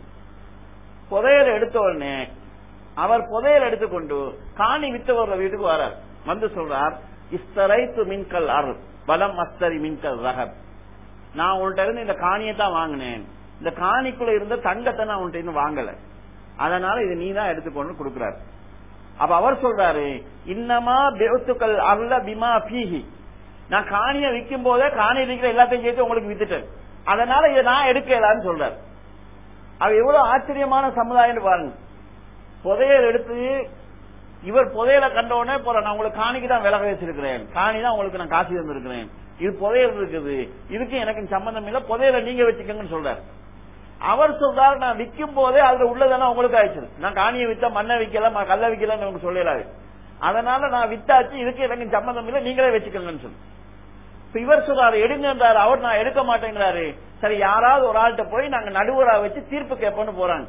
புதையல் எடுத்த உடனே அவர் புதையல் எடுத்துக்கொண்டு காணி வித்தவர்கள் வீட்டுக்கு வரார் வந்து சொல்றார் இஸ்தரைத்து மின்கல் அருள் பலம் அஸ்தரி மின்கல் ரகப் நான் உன்கிட்ட இருந்து இந்த காணியை தான் வாங்கினேன் இந்த காணிக்குள்ள இருந்த தங்கத்தை நான் உன்கிட்ட இருந்து வாங்கல அதனால இது நீ தான் எடுத்துக்கொண்டு கொடுக்கிறார் அப்ப அவர் சொல்றாரு இன்னமா பெவுத்துக்கள் அருள பிமா பீஹி நான் காணியை விற்கும் போதே காணியில் இருக்கிற எல்லாத்தையும் சேர்த்து உங்களுக்கு வித்துட்டேன் அதனால இதை நான் எடுக்கலான்னு சொல்றாரு அது எவ்வளவு ஆச்சரியமான சமுதாயம் பாருங்க புதையல் எடுத்து இவர் புதையலை கண்டவுடனே போற நான் உங்களுக்கு காணிக்கு தான் விலக வச்சிருக்கிறேன் காணி தான் உங்களுக்கு நான் காசு தந்திருக்கிறேன் இது புதையல் இருக்குது இதுக்கு எனக்கு சம்பந்தம் இல்ல புதையலை நீங்க வச்சுக்கங்கன்னு சொல்றாரு அவர் சொல்றாரு நான் விற்கும் போதே அதுல உள்ளதெல்லாம் உங்களுக்கு ஆயிடுச்சு நான் காணியை வித்தா மண்ணை விக்கல ம- கல்லை விக்கலன்னு உங்களுக்கு சொல்லலாது அதனால நான் வித்தாச்சு இதுக்கு எனக்கு சம்பந்தம் இல்ல நீங்களே வச்சுக்கோங்கன்னு சொல்லு இப்ப இவர் சொல்றாரு எடுங்கன்றாரு அவர் நான் எடுக்க மாட்டேங்கிறாரு சரி யாராவது ஒரு ஆள்கிட்ட போய் நாங்க நடுவரா வச்சு தீர்ப்பு கேட்போம்னு போறாங்க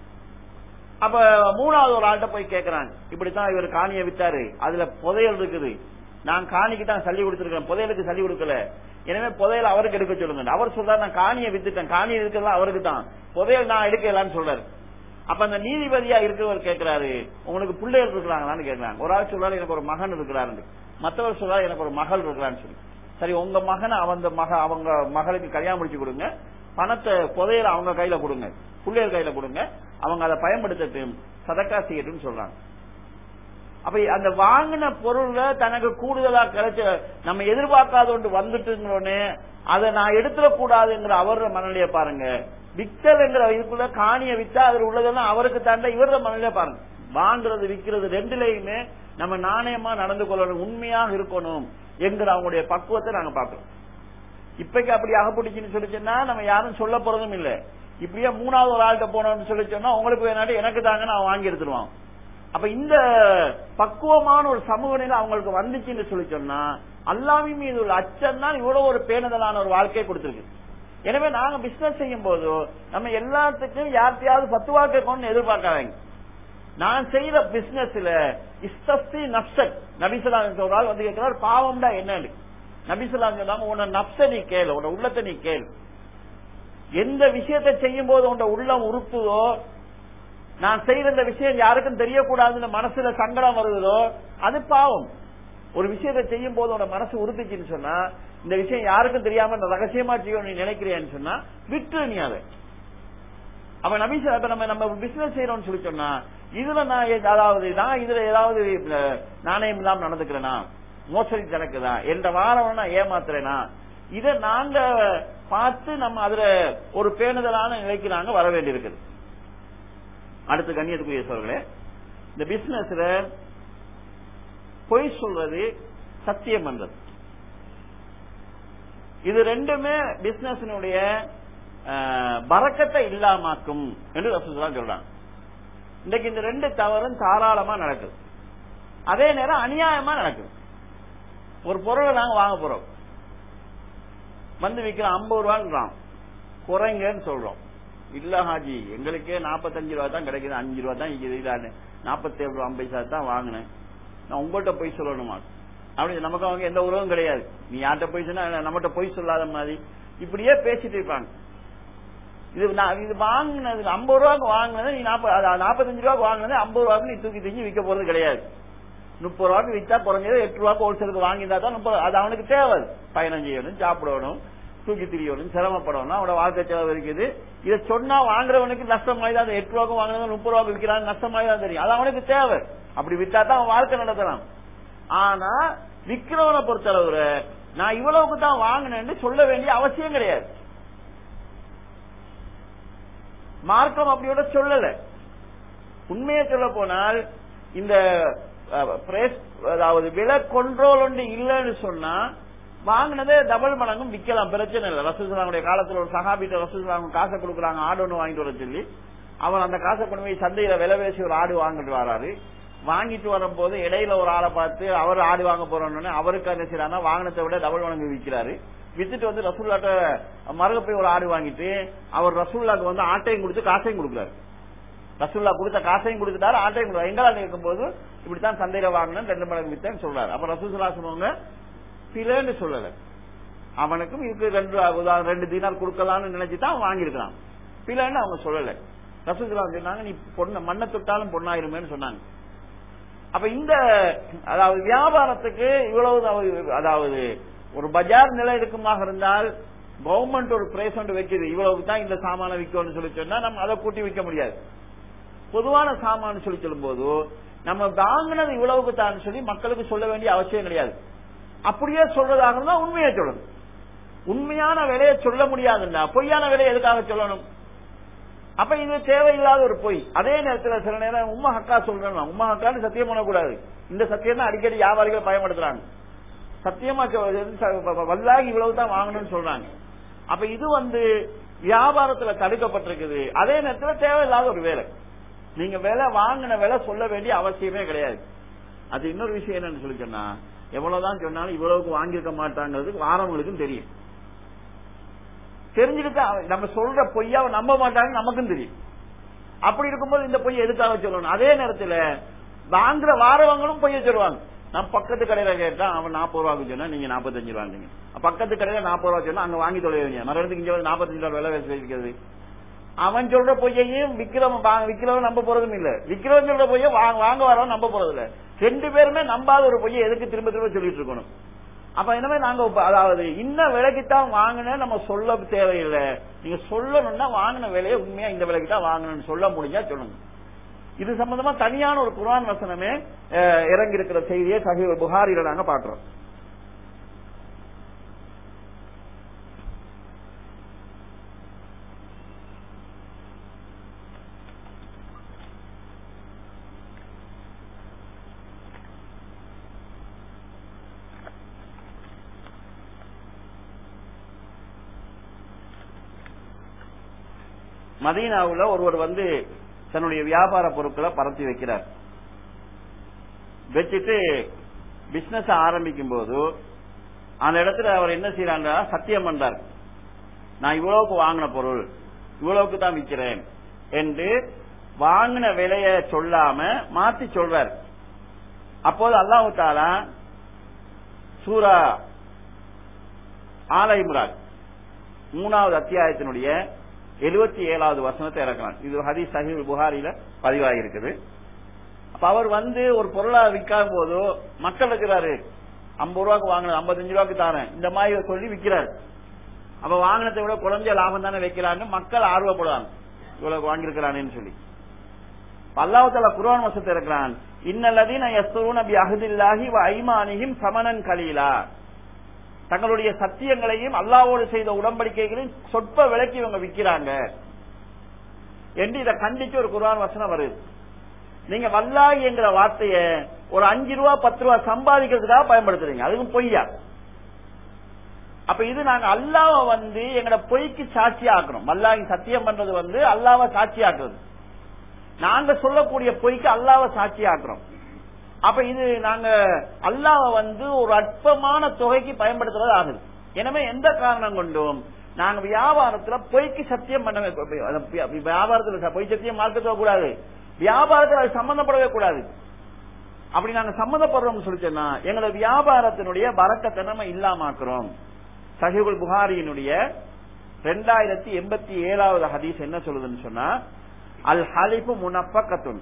அப்ப மூணாவது ஒரு ஆள்கிட்ட போய் கேக்குறாங்க இப்படித்தான் இவர் காணியை வித்தாரு அதுல புதையல் இருக்குது நான் காணிக்கு தான் சல்லி கொடுத்திருக்கேன் புதையலுக்கு சல்லி கொடுக்கல எனவே புதையல் அவருக்கு எடுக்க சொல்லுங்க அவர் சொல்றாரு நான் காணியை வித்துட்டேன் காணி இருக்கிறதா அவருக்கு தான் புதையல் நான் எடுக்கலான்னு சொல்றாரு அப்ப அந்த நீதிபதியா இருக்கிறவர் கேட்கிறாரு உங்களுக்கு பிள்ளைகள் இருக்கிறாங்களான்னு கேட்கிறாங்க ஒரு ஆள் சொல்றாரு எனக்கு ஒரு மகன் இருக்கிறாரு மற்றவர் சொல்றாரு எனக்கு ஒரு மகள் இருக்கிறான்னு சொல்லி சரி உங்க மகனை அவங்க மக அவங்க மகளுக்கு கல்யாணம் முடிச்சு கொடுங்க பணத்தை புதையல அவங்க கையில கொடுங்க பிள்ளைகள் கையில கொடுங்க அவங்க அதை பயன்படுத்தட்டும் சதக்கா செய்யட்டும் சொல்றாங்க அப்ப அந்த வாங்கின பொருள்ல தனக்கு கூடுதலா கிடைச்ச நம்ம எதிர்பார்க்காத ஒன்று வந்துட்டுங்கிறோன்னு அதை நான் எடுத்துடக்கூடாதுங்கிற அவரோட மனநிலையை பாருங்க வித்தல்ங்கிற இதுக்குள்ள காணிய வித்தா அதுல உள்ளதெல்லாம் அவருக்கு தாண்ட இவரோட மனநிலையை பாருங்க வாங்குறது விக்கிறது ரெண்டுலயுமே நம்ம நாணயமா நடந்து கொள்ளணும் உண்மையாக இருக்கணும் என்கிற அவங்களுடைய பக்குவத்தை நாங்க பாக்குறோம் இப்பைக்கு அப்படி அகப்பிடிச்சுன்னு சொல்லி சொன்னா நம்ம யாரும் சொல்ல போறதும் இல்ல இப்படியே மூணாவது ஒரு ஆள்கிட்ட போனோம்னு சொல்லி சொன்னா உங்களுக்கு வேணாட்டி எனக்கு தாங்கன்னு அவன் வாங்கி எடுத்துருவான் அப்ப இந்த பக்குவமான ஒரு சமூக நிலை அவங்களுக்கு வந்துச்சுன்னு சொல்லி சொன்னா அல்லாவின் மீது உள்ள அச்சம் தான் இவ்வளவு ஒரு பேணுதலான ஒரு வாழ்க்கையை கொடுத்திருக்கு எனவே நாங்க பிசினஸ் செய்யும் போது நம்ம எல்லாத்துக்கும் யார்கிட்டயாவது பத்துவா கேட்கணும்னு எதிர்பார்க்காதீங்க நான் செய்யற பிசினஸ்ல இஸ்தப்தி நப்சத் நபிசலாம் சொல்றால் வந்து கேட்கிறார் பாவம்டா என்னன்னு நபிசலாம் சொன்னாங்க உன்னை நப்ச நீ கேளு உன்னை உள்ளத்தை நீ கேளு எந்த விஷயத்தை செய்யும் போது உன் உள்ளம் உறுப்புதோ நான் செய்யற இந்த விஷயம் யாருக்கும் தெரியக்கூடாதுன்னு மனசுல சங்கடம் வருதோ அது பாவம் ஒரு விஷயத்தை செய்யும் போது உன மனசு உறுத்துச்சுன்னு சொன்னா இந்த விஷயம் யாருக்கும் தெரியாம இந்த ரகசியமா செய்யணும் நீ நினைக்கிறேன்னு சொன்னா விட்டு நீ அதை அவன் நபி சொ- இப்ப நம்ம நம்ம பிசினஸ் செய்யறோம்னு சொல்லி சொன்னா இதுல நான் எ- அதாவது நான் இதுல ஏதாவது அஹ், நாணயம் இல்லாம நடந்துக்கிறேனா மோசடி நடக்குதா என்ற வாரம் நான் ஏமாத்துறேனா இதை நாங்க பார்த்து நம்ம அதுல ஒரு பேணுதலான நிலைக்கு நாங்க வர வேண்டியிருக்குது அடுத்து கண்ணியத்துக்குரிய சொல்களே இந்த பிசினஸ்ல பொய் சொல்றது சத்தியம் பண்றது இது ரெண்டுமே பிசினஸினுடைய பறக்கத்தை இல்லாமாக்கும் என்று ரசூலுல்லாஹ் சொல்றாங்க இன்னைக்கு இந்த ரெண்டு தவறும் தாராளமா நடக்குது அதே நேரம் அநியாயமா நடக்குது ஒரு பொருளை நாங்க வாங்க போறோம் வந்து விற்கிறோம் ஐம்பது ரூபான்றான் குறைங்கன்னு சொல்றோம் இல்ல ஹாஜி எங்களுக்கே நாற்பத்தஞ்சு ரூபா தான் கிடைக்குது அஞ்சு ரூபா தான் இருக்குது நாற்பத்தி ஏழு ரூபா பைசா தான் வாங்கினேன் நான் உங்கள்கிட்ட போய் சொல்லணுமா அப்படி நமக்கு அவங்க எந்த உறவும் கிடையாது நீ யார்கிட்ட போய் சொன்னா நம்மகிட்ட போய் சொல்லாத மாதிரி இப்படியே பேசிட்டு இருப்பாங்க இது நான் இது வாங்கினது ஐம்பது ரூபாய்க்கு வாங்கினது நீ நாற்பது நாற்பத்தஞ்சு ரூபாய்க்கு வாங்கினது ஐம்பது ரூபாய்க்கு நீ தூக்கி தூக்கி விற்க போறது கிடையாது முப்பது ரூபாய்க்கு வித்தா குறைஞ்சது எட்டு ரூபாய்க்கு ஹோல்சேலுக்கு வாங்கியிருந்தா தான் முப்பது அது அவனுக்கு தேவை பயணம் செய்யணும் சாப்பிடணும் தூக்கி திரியணும் சிரமப்படணும் அவனோட வாழ்க்கை செலவு இருக்குது இதை சொன்னா வாங்குறவனுக்கு நஷ்டமாயி தான் அந்த எட்டு ரூபாய்க்கு வாங்கினது முப்பது ரூபாய்க்கு விற்கிறான் நஷ்டமாயி தான் தெரியும் அது அவனுக்கு தேவை அப்படி வித்தா தான் அவன் வாழ்க்கை நடத்தலாம் ஆனா விக்கிறவனை பொறுத்தளவுல நான் இவ்வளவுக்கு தான் வாங்கினேன்னு சொல்ல வேண்டிய அவசியம் கிடையாது மார்க்கம் அப்படியோட சொல்லல உண்மையை சொல்ல போனால் இந்த அஹ், price, அதாவது விலை கண்ட்ரோல் ஒன்று இல்லைன்னு சொன்னா வாங்கினதே டபுள் மடங்கும் விக்கலாம் பிரச்சனை இல்லை ரசூசலாமுடைய காலத்துல ஒரு சகாபிட்ட ரசூசலாம் காசை கொடுக்குறாங்க ஆடு ஒன்று வாங்கிட்டு வர சொல்லி அவர் அந்த காசை கொண்டு போய் சந்தையில விலை பேசி ஒரு ஆடு வாங்கிட்டு வராரு வாங்கிட்டு வரும்போது இடையில ஒரு ஆளை பார்த்து அவர் ஆடு வாங்க போறோம்னு அவருக்கு என்ன செய்யறாங்க வாங்கினதை விட டபுள் மடங்கு விற்கிறாரு வித்துட்டு வந்து ரசூல்லாட்ட மருக போய் ஒரு ஆடு வாங்கிட்டு அவர் ரசூல்லாக்கு வந்து ஆட்டையும் கொடுத்து காசையும் கொடுக்குறாரு ரசூல்லா கொடுத்த காசையும் கொடுத்துட்டாரு ஆட்டையும் கொடுத்தாரு எங்களால் இருக்கும்போது இப்படித்தான் சந்தையில வாங்கினேன் ரெண்டு மடங்கு வித்தேன்னு சொல்றாரு அப்ப ரசூல்லா சொன்னவங்க பிள்ளைன்னு சொல்லல அவனுக்கும் இதுக்கு ரெண்டு உதாரணம் ரெண்டு தீனார் கொடுக்கலாம்னு நினைச்சுதான் அவன் வாங்கியிருக்கான் பிள்ளைன்னு அவங்க சொல்லல ரசூல்லா சொன்னாங்க நீ பொண்ணு மண்ணை தொட்டாலும் பொண்ணாயிருமேன்னு சொன்னாங்க அப்ப இந்த அதாவது வியாபாரத்துக்கு இவ்வளவு தான் அதாவது ஒரு பஜார் நிலை இருக்குமாக இருந்தால் கவர்மெண்ட் ஒரு பிரைஸ் ஒன்று வைக்குது இவ்வளவுக்கு தான் இந்த சாமான விற்கணும்னு சொல்லி சொன்னா நம்ம அதை கூட்டி விற்க முடியாது பொதுவான சாமான் சொல்லி சொல்லும்போது நம்ம வாங்கினது இவ்வளவுக்கு தான் சொல்லி மக்களுக்கு சொல்ல வேண்டிய அவசியம் கிடையாது அப்படியே சொல்றதாக இருந்தா உண்மையை சொல்லணும் உண்மையான விலையை சொல்ல முடியாதுன்னா பொய்யான விலையை எதுக்காக சொல்லணும் அப்ப இது தேவையில்லாத ஒரு பொய் அதே நேரத்தில் சில நேரம் உம்மா ஹக்கா சொல்றேன் உம்மா ஹக்கான்னு சத்தியம் பண்ணக்கூடாது இந்த சத்தியம் தான் அடிக்கடி வியாபாரிகள் பயன்படுத்துறாங்க சத்தியமா சொ- வல்லாகி இவ்வளவு தான் வாங்கணும்னு சொல்றாங்க அப்ப இது வந்து வியாபாரத்துல தடுக்கப்பட்டிருக்குது அதே நேரத்தில் தேவையில்லாத ஒரு வேலை நீங்க விலை வாங்கின விலை சொல்ல வேண்டிய அவசியமே கிடையாது அது இன்னொரு விஷயம் என்னன்னு சொல்லி சொன்னா எவ்வளவுதான் சொன்னாலும் இவ்வளவுக்கு வாங்கியிருக்க மாட்டாங்கிறது வாரவங்களுக்கும் தெரியும் தெரிஞ்சுட்டு தான் நம்ம சொல்ற பொய்யா நம்ப மாட்டாங்க நமக்கும் தெரியும் அப்படி இருக்கும்போது இந்த பொய்யை எதுக்காக சொல்லணும் அதே நேரத்துல வாங்குற வாரவங்களும் பொய்ய சொல்லுவாங்க நான் பக்கத்து கடையில கேட்டா அவன் நாற்பது ரூபாய்க்கு சொன்னா நீங்க நாற்பத்தஞ்சு ரூபாங்க பக்கத்து கடையில நாற்பது ரூபா சொன்னா அங்க வாங்கி தொலை வேண்டிய மறுபடியும் இங்க வந்து நாற்பத்தஞ்சு ரூபா விலை பேசி வைக்கிறது அவன் சொல்ற பொய்யையும் விக்கிறவன் வா- விக்கிறவன் நம்ப போறதும் இல்ல விக்கிறவன் சொல்ற பொய்ய வாங்க வாங்க வரவன் நம்ப போறது இல்ல ரெண்டு பேருமே நம்பாத ஒரு பொய்யை எதுக்கு திரும்ப திரும்ப சொல்லிட்டு இருக்கணும் அப்ப இனிமே நாங்க இப்ப அதாவது இன்ன விலைக்குத்தான் வாங்கினேன் நம்ம சொல்ல தேவையில்லை நீங்க சொல்லணும்னா வாங்கின விலையை உண்மையா இந்த விலைக்கு தான் வாங்கணும்னு சொல்ல முடிஞ்சா சொல்லுங்க இது சம்பந்தமா தனியான ஒரு குர்ஆன் வசனமே அஹ், இறங்கி இருக்கிற செய்தியை சஹி புகாரில நாங்க பாக்குறோம் மதீனாவுல ஒருவர் வந்து தன்னுடைய வியாபார பொருட்களை பரத்தி வைக்கிறார் வச்சுட்டு பிசினஸ் ஆரம்பிக்கும் போது அந்த இடத்துல அவர் என்ன செய்யறாங்க சத்தியம் பண்றார் நான் இவ்வளவுக்கு வாங்கின பொருள் இவ்வளவுக்கு தான் விற்கிறேன் என்று வாங்கின விலைய சொல்லாம மாத்தி சொல்றார் அப்போது அல்லாஹு தாலா சூரா ஆல இம்ரான் மூணாவது அத்தியாயத்தினுடைய எழுபத்தி ஏழாவது வசனத்தை இறக்கலாம் இது ஹதீஸ் சஹீல் புகாரில பதிவாகிருக்குது அப்ப அவர் வந்து ஒரு பொருளா விற்காத போதோ மக்கள் இருக்கிறாரு ஐம்பது ரூபாய்க்கு வாங்கினது ஐம்பத்தஞ்சு ரூபாய்க்கு தாரேன் இந்த மாதிரி சொல்லி விற்கிறாரு அப்ப வாங்கினதை விட குறைஞ்ச லாபம் தானே வைக்கிறான்னு மக்கள் ஆர்வப்படுவாங்க இவ்வளவு வாங்கியிருக்கிறானேன்னு சொல்லி அல்லாஹால குர்ஆன் வசத்தை இருக்கிறான் இன்னல்லதீன யஸ்தூன பி அஹ்தில்லாஹி வ ஐமானிஹிம் சமனன் கலீலா தங்களுடைய சத்தியங்களையும் அல்லாவோடு செய்த உடன்படிக்கைகளையும் சொற்ப விலைக்கு இவங்க விக்கிறாங்க என்று இதை கண்டிச்சு ஒரு குர்ஆன் வசனம் வருது நீங்க வல்லாஹி என்கிற வார்த்தைய ஒரு அஞ்சு ரூபா பத்து ரூபா சம்பாதிக்கிறதுக்காக பயன்படுத்துறீங்க அதுவும் பொய்யா அப்ப இது நாங்க அல்லாவ வந்து எங்கட பொய்க்கு சாட்சி ஆக்குறோம் வல்லாஹி சத்தியம் பண்றது வந்து அல்லாவ சாட்சி ஆக்குறது நாங்க சொல்லக்கூடிய பொய்க்கு அல்லாவ சாட்சி ஆக்குறோம் அப்ப இது நாங்க அல்லாவ வந்து ஒரு அற்பமான தொகைக்கு பயன்படுத்துறது ஆகுது எனவே எந்த காரணம் கொண்டும் நாங்க வியாபாரத்துல பொய்க்கு சத்தியம் பண்ண வியாபாரத்துல பொய் சத்தியம் மார்க்க கூடாது வியாபாரத்தில் அது சம்பந்தப்படவே கூடாது அப்படி நாங்க சம்பந்தப்படுறோம் சொல்லிச்சோன்னா எங்களோட வியாபாரத்தினுடைய வரக்கத்தை நம்ம இல்லாமாக்குறோம் சஹிபுல் புகாரியினுடைய ரெண்டாயிரத்தி எண்பத்தி ஏழாவது ஹதீஸ் என்ன சொல்லுதுன்னு சொன்னா அல் ஹலிஃபு முனப்பக்கத்துன்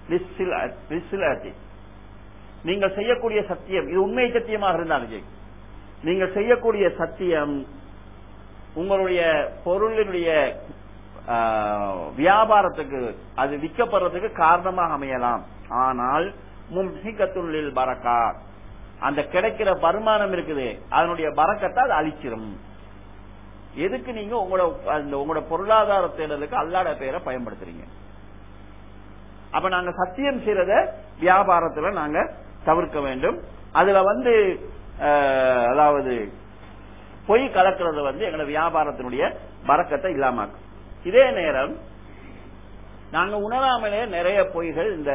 நீங்கள் செய்யக்கூடிய சத்தியம் இது உண்மை சத்தியமாக இருந்தாலும் சரி நீங்கள் செய்யக்கூடிய சத்தியம் உங்களுடைய பொருளினுடைய வியாபாரத்துக்கு அது விற்கப்படுறதுக்கு காரணமாக அமையலாம் ஆனால் மும்ஹிகத்துள்ளில் பரக்கா அந்த கிடைக்கிற வருமானம் இருக்குது அதனுடைய பறக்கத்தை அது அழிச்சிரும் எதுக்கு நீங்க உங்களோட அந்த உங்களோட பொருளாதார தேடலுக்கு அல்லாட பெயரை பயன்படுத்துறீங்க அப்ப நாங்க சத்தியம் செய்யறத வியாபாரத்துல நாங்க தவிர்க்க வேண்டும் அதுல வந்து அதாவது பொய் கலக்கிறது வந்து எங்களோட வியாபாரத்தினுடைய பறக்கத்தை இல்லாமாக்கும் இதே நேரம் நாங்க உணராமலே நிறைய பொய்கள் இந்த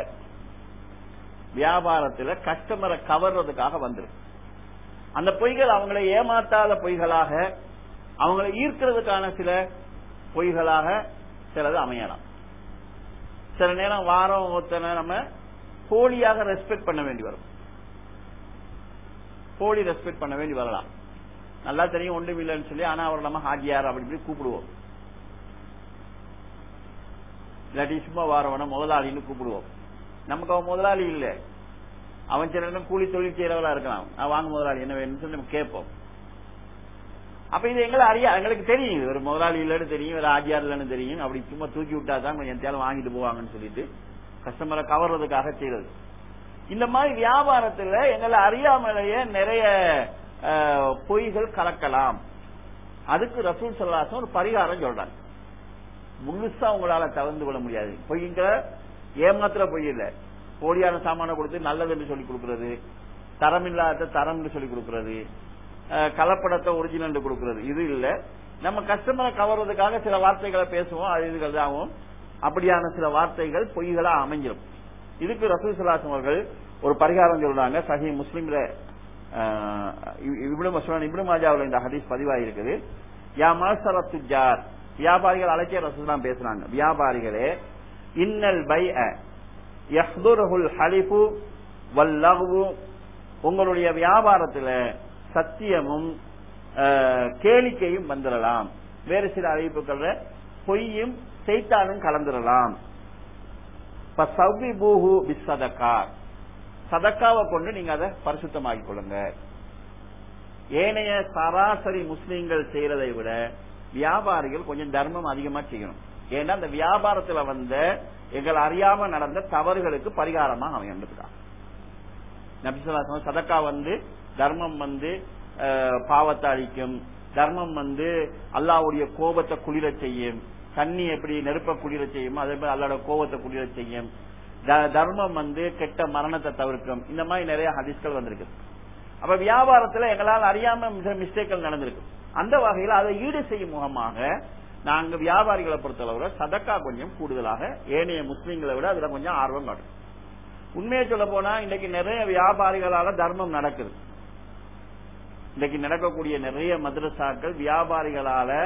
வியாபாரத்துல கஸ்டமரை கவர்றதுக்காக வந்துடும் அந்த பொய்கள் அவங்களை ஏமாத்தாத பொய்களாக அவங்களை ஈர்க்கிறதுக்கான சில பொய்களாக சிலது அமையலாம் சில நேரம் வாரம் ஒருத்தனை நம்ம போலியாக ரெஸ்பெக்ட் பண்ண வேண்டி வரும் போலி ரெஸ்பெக்ட் பண்ண வேண்டி வரலாம் நல்லா தெரியும் ஒன்றும் இல்லைன்னு சொல்லி ஆனா அவர் நம்ம ஹாஜியார் அப்படி இப்படி கூப்பிடுவோம் இல்லாட்டி சும்மா வாரவன முதலாளின்னு கூப்பிடுவோம் நமக்கு அவன் முதலாளி இல்ல அவன் சில நேரம் கூலி தொழில் செய்யறவளா இருக்கலாம் நான் வாங்க முதலாளி என்ன வேணும்னு சொல்லி நம்ம கேட்போம் அப்ப இது எங்களை அறியா எங்களுக்கு தெரியும் ஒரு முதலாளி இல்லன்னு தெரியும் ஒரு ஆஜியார் இல்லன்னு தெரியும் அப்படி சும்மா தூக்கி விட்டா தான் கொஞ்சம் தேவை வாங்கிட்டு போவாங்கன்னு சொல்லிட்டு கஸ்டமரை கவர்றதுக்காக செய்யறது இந்த மாதிரி வியாபாரத்துல எங்களை அறியாமலேயே நிறைய பொய்கள் கலக்கலாம் அதுக்கு ரசூல் சொல்லாசம் ஒரு பரிகாரம் சொல்றாங்க முழுசா உங்களால தவிர்த்து கொள்ள முடியாது பொய்ங்கிற ஏமாத்திர பொய் இல்ல போலியான சாமான கொடுத்து நல்லதுன்னு சொல்லி கொடுக்கறது தரம் இல்லாத தரம்னு சொல்லி கொடுக்கறது கலப்படத்தை ஒரிஜினல் கொடுக்கறது இது இல்ல நம்ம கஸ்டமரை கவர்றதுக்காக சில வார்த்தைகளை பேசுவோம் அது இதுகள் ஆகும் அப்படியான சில வார்த்தைகள் பொய்களா அமைஞ்சிடும் இதுக்கு ரசூல் சலாசம் அவர்கள் ஒரு பரிகாரம் சொல்றாங்க சஹி முஸ்லீம்ல இப்னு மசூன் இப்னு மாஜாவில் இந்த ஹதீஸ் பதிவாயிருக்குது யா மாசர துஜார் வியாபாரிகள் அழைச்சே ரசூல்லாம் பேசுறாங்க வியாபாரிகளே இன்னல் பை யஹ்துருல் ஹலிஃபு வல்லஹு உங்களுடைய வியாபாரத்துல சத்தியமும் கேளிக்கையும் வந்துடலாம் வேறு சில அறிவிப்புகள்ல பொய்யும் செய்தாலும் கலந்துடலாம் சதக்காவை கொண்டு நீங்க அதை பரிசுத்தமாக்கிக் கொள்ளுங்க ஏனைய சராசரி முஸ்லீம்கள் செய்யறதை விட வியாபாரிகள் கொஞ்சம் தர்மம் அதிகமா செய்யணும் ஏன்னா அந்த வியாபாரத்துல வந்த எங்கள் அறியாம நடந்த தவறுகளுக்கு பரிகாரமா அமையன்றதுக்காக நபிசுல்லா சதக்கா வந்து தர்மம் வந்து பாவத்தை அழிக்கும் தர்மம் வந்து அல்லாவுடைய கோபத்தை குளிர செய்யும் தண்ணி எப்படி நெருப்ப குளிர செய்யும் அதே மாதிரி அல்லாட கோபத்தை குளிர செய்யும் தர்மம் வந்து கெட்ட மரணத்தை தவிர்க்கும் இந்த மாதிரி நிறைய ஹதிஸ்கள் வந்திருக்கு அப்ப வியாபாரத்துல எங்களால் அறியாம மிஸ்டேக்கள் நடந்திருக்கு அந்த வகையில் அதை ஈடு செய்யும் முகமாக நாங்க வியாபாரிகளை பொறுத்தளவுல சதக்கா கொஞ்சம் கூடுதலாக ஏனைய முஸ்லீம்களை விட அதுல கொஞ்சம் ஆர்வம் காட்டும் உண்மையை சொல்ல போனா இன்னைக்கு நிறைய வியாபாரிகளால தர்மம் நடக்குது இன்னைக்கு நடக்கக்கூடிய நிறைய மதரசாக்கள் வியாபாரிகளால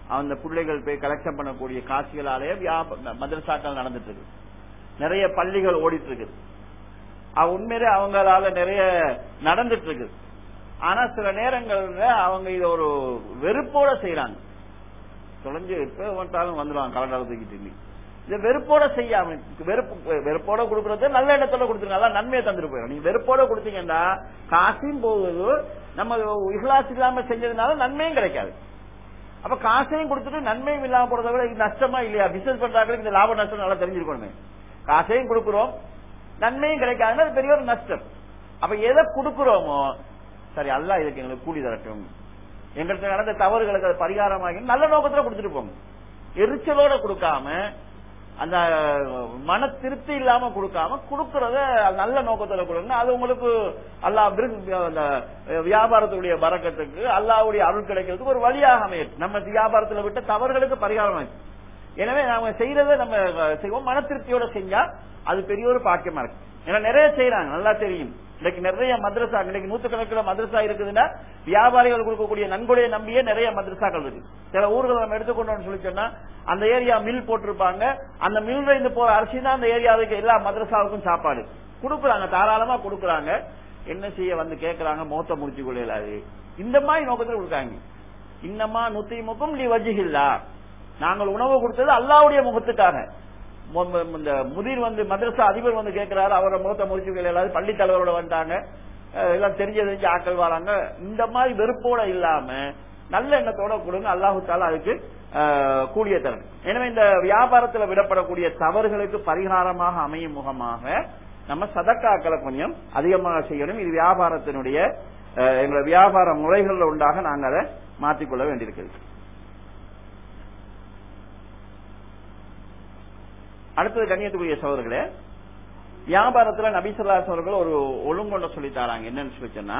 அந்த பிள்ளைகள் போய் கலெக்ஷன் பண்ணக்கூடிய காட்சிகளாலேயே வியாப- மதரசாக்கள் நடந்துட்டு இருக்கு நிறைய பள்ளிகள் ஓடிட்டு இருக்குது அவ உண்மையிலே அவங்களால நிறைய நடந்துட்டு இருக்குது ஆனா சில நேரங்கள்ல அவங்க இத ஒரு வெறுப்போட செய்யறாங்க தொலைஞ்சு எப்ப வந்தாலும் வந்துடுவாங்க கலண்டால தூக்கிட்டு இன்னைக்கு. இதை வெறுப்போட செய்யாம வெறுப்பு வெறுப்போட கொடுக்கறது நல்ல இடத்துல கொடுத்துருங்க அதான் நன்மையை தந்துட்டு போயிடும் நீங்க வெறுப்போட கொடுத்தீங்கன்னா காசும் போகுது நம்ம இஹ்லாஸ் இல்லாம செஞ்சதுனால நன்மையும் கிடைக்காது அப்ப காசையும் கொடுத்துட்டு நன்மையும் இல்லாம போறதை விட இது நஷ்டமா இல்லையா பிசினஸ் பண்றாங்களுக்கு இந்த லாப நஷ்டம் நல்லா தெரிஞ்சிருக்கணுமே காசையும் கொடுக்கிறோம் நன்மையும் கிடைக்காதுன்னா அது பெரிய ஒரு நஷ்டம் அப்ப எதை கொடுக்கிறோமோ சரி அல்லாஹ் இதுக்கு எங்களுக்கு கூலி தரட்டும் எங்களுக்கு நடந்த தவறுகளுக்கு அது பரிகாரமாகி நல்ல நோக்கத்துல கொடுத்துட்டு போங்க எரிச்சலோட கொடுக்காம அந்த மன திருப்தி இல்லாம கொடுக்காம கொடுக்கறத நல்ல நோக்கத்துல கொடுங்க அது உங்களுக்கு அல்லாஹ் விரும்பி- அந்த வியாபாரத்துடைய பறக்கத்துக்கு அல்லாஹ்வுடைய அருள் கிடைக்கிறதுக்கு ஒரு வழியாக அமையும் நம்ம வியாபாரத்துல விட்ட தவறுகளுக்கு பரிகாரம் ஆயிடும். எனவே நாம செய்யறதை நம்ம செய்வோம் மன திருப்தியோட செஞ்சா அது பெரிய ஒரு பாக்கியமா இருக்கு ஏன்னா நிறைய செய்யறாங்க நல்லா தெரியும் இன்னைக்கு நிறைய மദ്രസா இன்னைக்கு நூத்துக்கணக்கில் மദ്രസா இருக்குதுன்னா வியாபாரிகள் கொடுக்கக்கூடிய நன்கொடையை நம்பியே நிறைய மദ്രസാக்கள் இருக்கு சில ஊர்கள் நம்ம எடுத்துக்கொண்டோம்னு சொல்லி சொன்னா அந்த ஏரியா மில் போட்டிருப்பாங்க அந்த மில் இருந்து போற அரிசி தான் அந்த ஏரியாவுக்கு எல்லா மദ്രസാவுக்கும் சாப்பாடு கொடுக்குறாங்க தாராளமா கொடுக்குறாங்க என்ன செய்ய வந்து கேக்குறாங்க முகத்தை முடிச்சு கொள்ளையிலாது இந்த மாதிரி நோக்கத்தில் கொடுக்காங்க இன்னமா நுத்திமுக்கும் நீ வஜிகில்லா நாங்கள் உணவு கொடுத்தது அல்லாவுடைய முகத்துக்காக மு- மு- இந்த முதிர் வந்து மதரசா அதிபர் வந்து கேட்கிறாரு அவரை முகத்தை முடிச்சு எல்லாரும் பள்ளி தலைவரோட வந்துட்டாங்க அஹ் எல்லாம் தெரிஞ்ச தெரிஞ்சு ஆக்கள் வராங்க இந்த மாதிரி வெறுப்போட இல்லாம நல்ல எண்ணத்தோட கொடுங்க அல்லாஹு தாலா அதுக்கு அஹ், கூலிய தரணும் எனவே இந்த வியாபாரத்துல விடப்படக்கூடிய தவறுகளுக்கு பரிகாரமாக அமையும் முகமாக நம்ம சதக்காக்களை கொஞ்சம் அதிகமாக செய்யணும் இது வியாபாரத்தினுடைய அஹ், எங்களுடைய வியாபார முறைகள்ல உண்டாக நாங்கள் அதை மாற்றிக்கொள்ள வேண்டியிருக்கிறது அடுத்தது கண்ணியத்துக்குரிய சகோதரர்களே வியாபாரத்துல நபிசல்லாஸ் அவர்கள் ஒரு ஒழுங்கொண்ட சொல்லி தராங்க என்னன்னு சொல்லி சொன்னா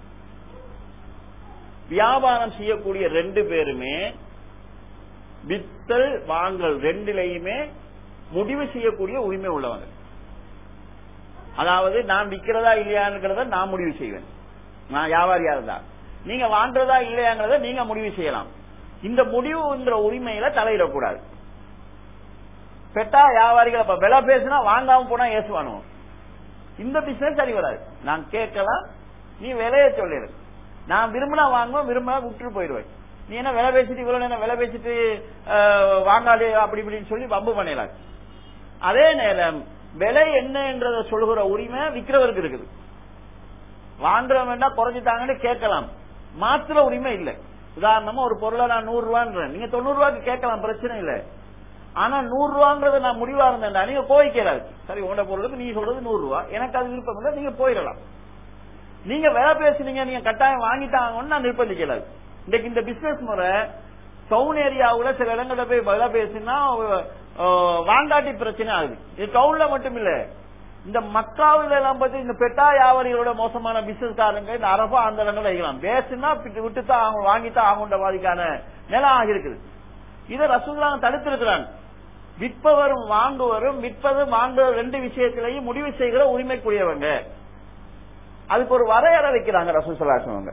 வியாபாரம் செய்யக்கூடிய ரெண்டு பேருமே வித்தல் வாங்கல் ரெண்டிலையுமே முடிவு செய்யக்கூடிய உரிமை உள்ளவங்க அதாவது நான் விக்கிறதா இல்லையாங்கிறத நான் முடிவு செய்வேன் நான் வியாபாரியா இருந்தா நீங்க வாங்குறதா இல்லையாங்கிறத நீங்க முடிவு செய்யலாம் இந்த முடிவுங்கிற உரிமையில தலையிடக்கூடாது பெட்டா வியாபாரிகள் அப்ப விலை பேசினா வாங்காம போனா ஏசுவானோ இந்த பிசினஸ் சரி வராது நான் கேட்கலாம் நீ விலைய சொல்லிடு நான் விரும்பினா வாங்குவேன் விரும்பினா விட்டுட்டு போயிடுவேன் நீ என்ன விலை பேசிட்டு இவ்வளவு நேரம் விலை பேசிட்டு அஹ், வாங்காதே அப்படி இப்படின்னு சொல்லி வம்பு பண்ணிடலாம் அதே நேரம் விலை என்னன்றத சொல்கிற உரிமை விக்கிறவருக்கு இருக்குது வாங்குறவன் வேண்டாம் குறைஞ்சிட்டாங்கன்னு கேட்கலாம் மாத்துற உரிமை இல்ல உதாரணமா ஒரு பொருளை நான் நூறு ரூபான்றேன் நீங்க தொண்ணூறு ரூபாய்க்கு கேட்கலாம் பிரச்சனை இல்ல ஆனா நூறு ரூபாங்கிறத நான் முடிவா இருந்தேன்டா நீங்க போய்க்கிறாரு சரி உங்களோட பொருளுக்கு நீங்க சொல்றது நூறு ரூபா எனக்கு அது விருப்பம் இல்லை நீங்க போயிடலாம் நீங்க வேலை பேசுனீங்க நீங்க கட்டாயம் வாங்கிட்டாங்கன்னு நான் நிர்பந்திக்கலாது இன்னைக்கு இந்த பிசினஸ் முறை டவுன் ஏரியாவுல சில இடங்கள்ல போய் வேலை பேசினா அஹ், வாங்காட்டி பிரச்சனை ஆகுது இது டவுன்ல மட்டும் இல்ல இந்த மக்காவுல எல்லாம் பத்தி இந்த பெட்டா வியாபாரிகளோட மோசமான பிசினஸ் காரங்க இந்த அரபா அந்த இடங்கள்ல வைக்கலாம் பேசுனா விட்டுத்தான் அவங்க வாங்கித்தான் ஆகுன்ற மாதிரிக்கான நிலம் ஆகிருக்குது இதை ரசூல்லா தடுத்திருக்கிறாங்க விற்பவரும் வாங்குவரும் விற்பது வாங்குவது ரெண்டு விஷயத்திலையும் முடிவு செய்கிற உரிமைக்குரியவங்க அதுக்கு ஒரு வரையறை வைக்கிறாங்க ரசூசலாசவங்க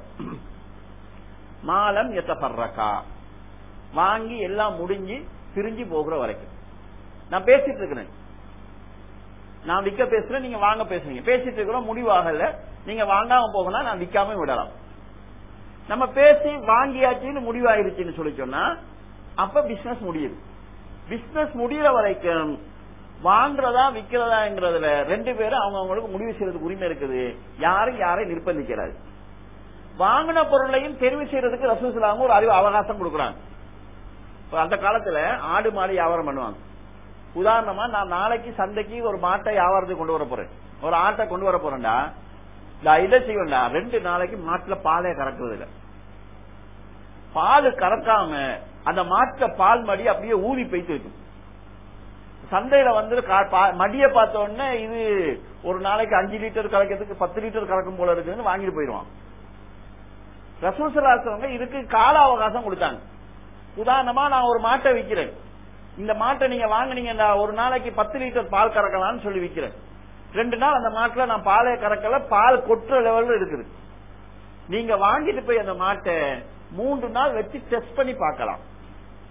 மாலம் எத்தபர்ரக்கா வாங்கி எல்லாம் முடிஞ்சு பிரிஞ்சு போகிற வரைக்கும் நான் பேசிட்டு இருக்கிறேன் நான் விற்க பேசுறேன் நீங்க வாங்க பேசுறீங்க பேசிட்டு இருக்கிறோம் முடிவாகல நீங்க வாங்காம போகணும் நான் விற்காம விடலாம் நம்ம பேசி வாங்கியாச்சுன்னு முடிவாயிருச்சுன்னு சொல்லி சொன்னா அப்ப பிசினஸ் முடியுது பிசினஸ் முடிகிற வரைக்கும் வாங்குறதா விக்கிறதாங்கிறதுல ரெண்டு பேரும் அவங்க அவங்களுக்கு முடிவு செய்யறதுக்கு உரிமை இருக்குது யாரும் யாரையும் நிர்பந்திக்கிறாரு வாங்கின பொருளையும் தெரிவு செய்யறதுக்கு ரசூசலாங்க ஒரு அறிவு அவகாசம் கொடுக்குறாங்க இப்ப அந்த காலத்துல ஆடு மாடு வியாபாரம் பண்ணுவாங்க உதாரணமா நான் நாளைக்கு சந்தைக்கு ஒரு மாட்டை வியாபாரத்துக்கு கொண்டு வர போறேன் ஒரு ஆட்டை கொண்டு வர போறேன்டா நான் இதை செய்வேன்டா ரெண்டு நாளைக்கு மாட்டுல பாலே கறக்குறது இல்ல பால் கறக்காம அந்த மாட்டுல பால் மடி அப்படியே ஊறி போயிட்டு இருக்கும் சந்தையில வந்து கா- பா- மடிய பார்த்த உடனே இது ஒரு நாளைக்கு அஞ்சு லிட்டர் கறக்கிறதுக்கு பத்து லிட்டர் கறக்கும் போல இருக்குன்னு வாங்கிட்டு போயிடுவான் ரசூசலாசவங்க இதுக்கு கால அவகாசம் கொடுத்தாங்க உதாரணமா நான் ஒரு மாட்டை விக்கிறேன் இந்த மாட்டை நீங்க வாங்குனீங்கன்னா ஒரு நாளைக்கு பத்து லிட்டர் பால் கறக்கலாம்னு சொல்லி விக்கிறேன் ரெண்டு நாள் அந்த மாட்டுல நான் பாலே கறக்கல பால் கொட்டுற லெவல்ல இருக்குது நீங்க வாங்கிட்டு போய் அந்த மாட்டை மூன்று நாள் வச்சு டெஸ்ட் பண்ணி பார்க்கலாம்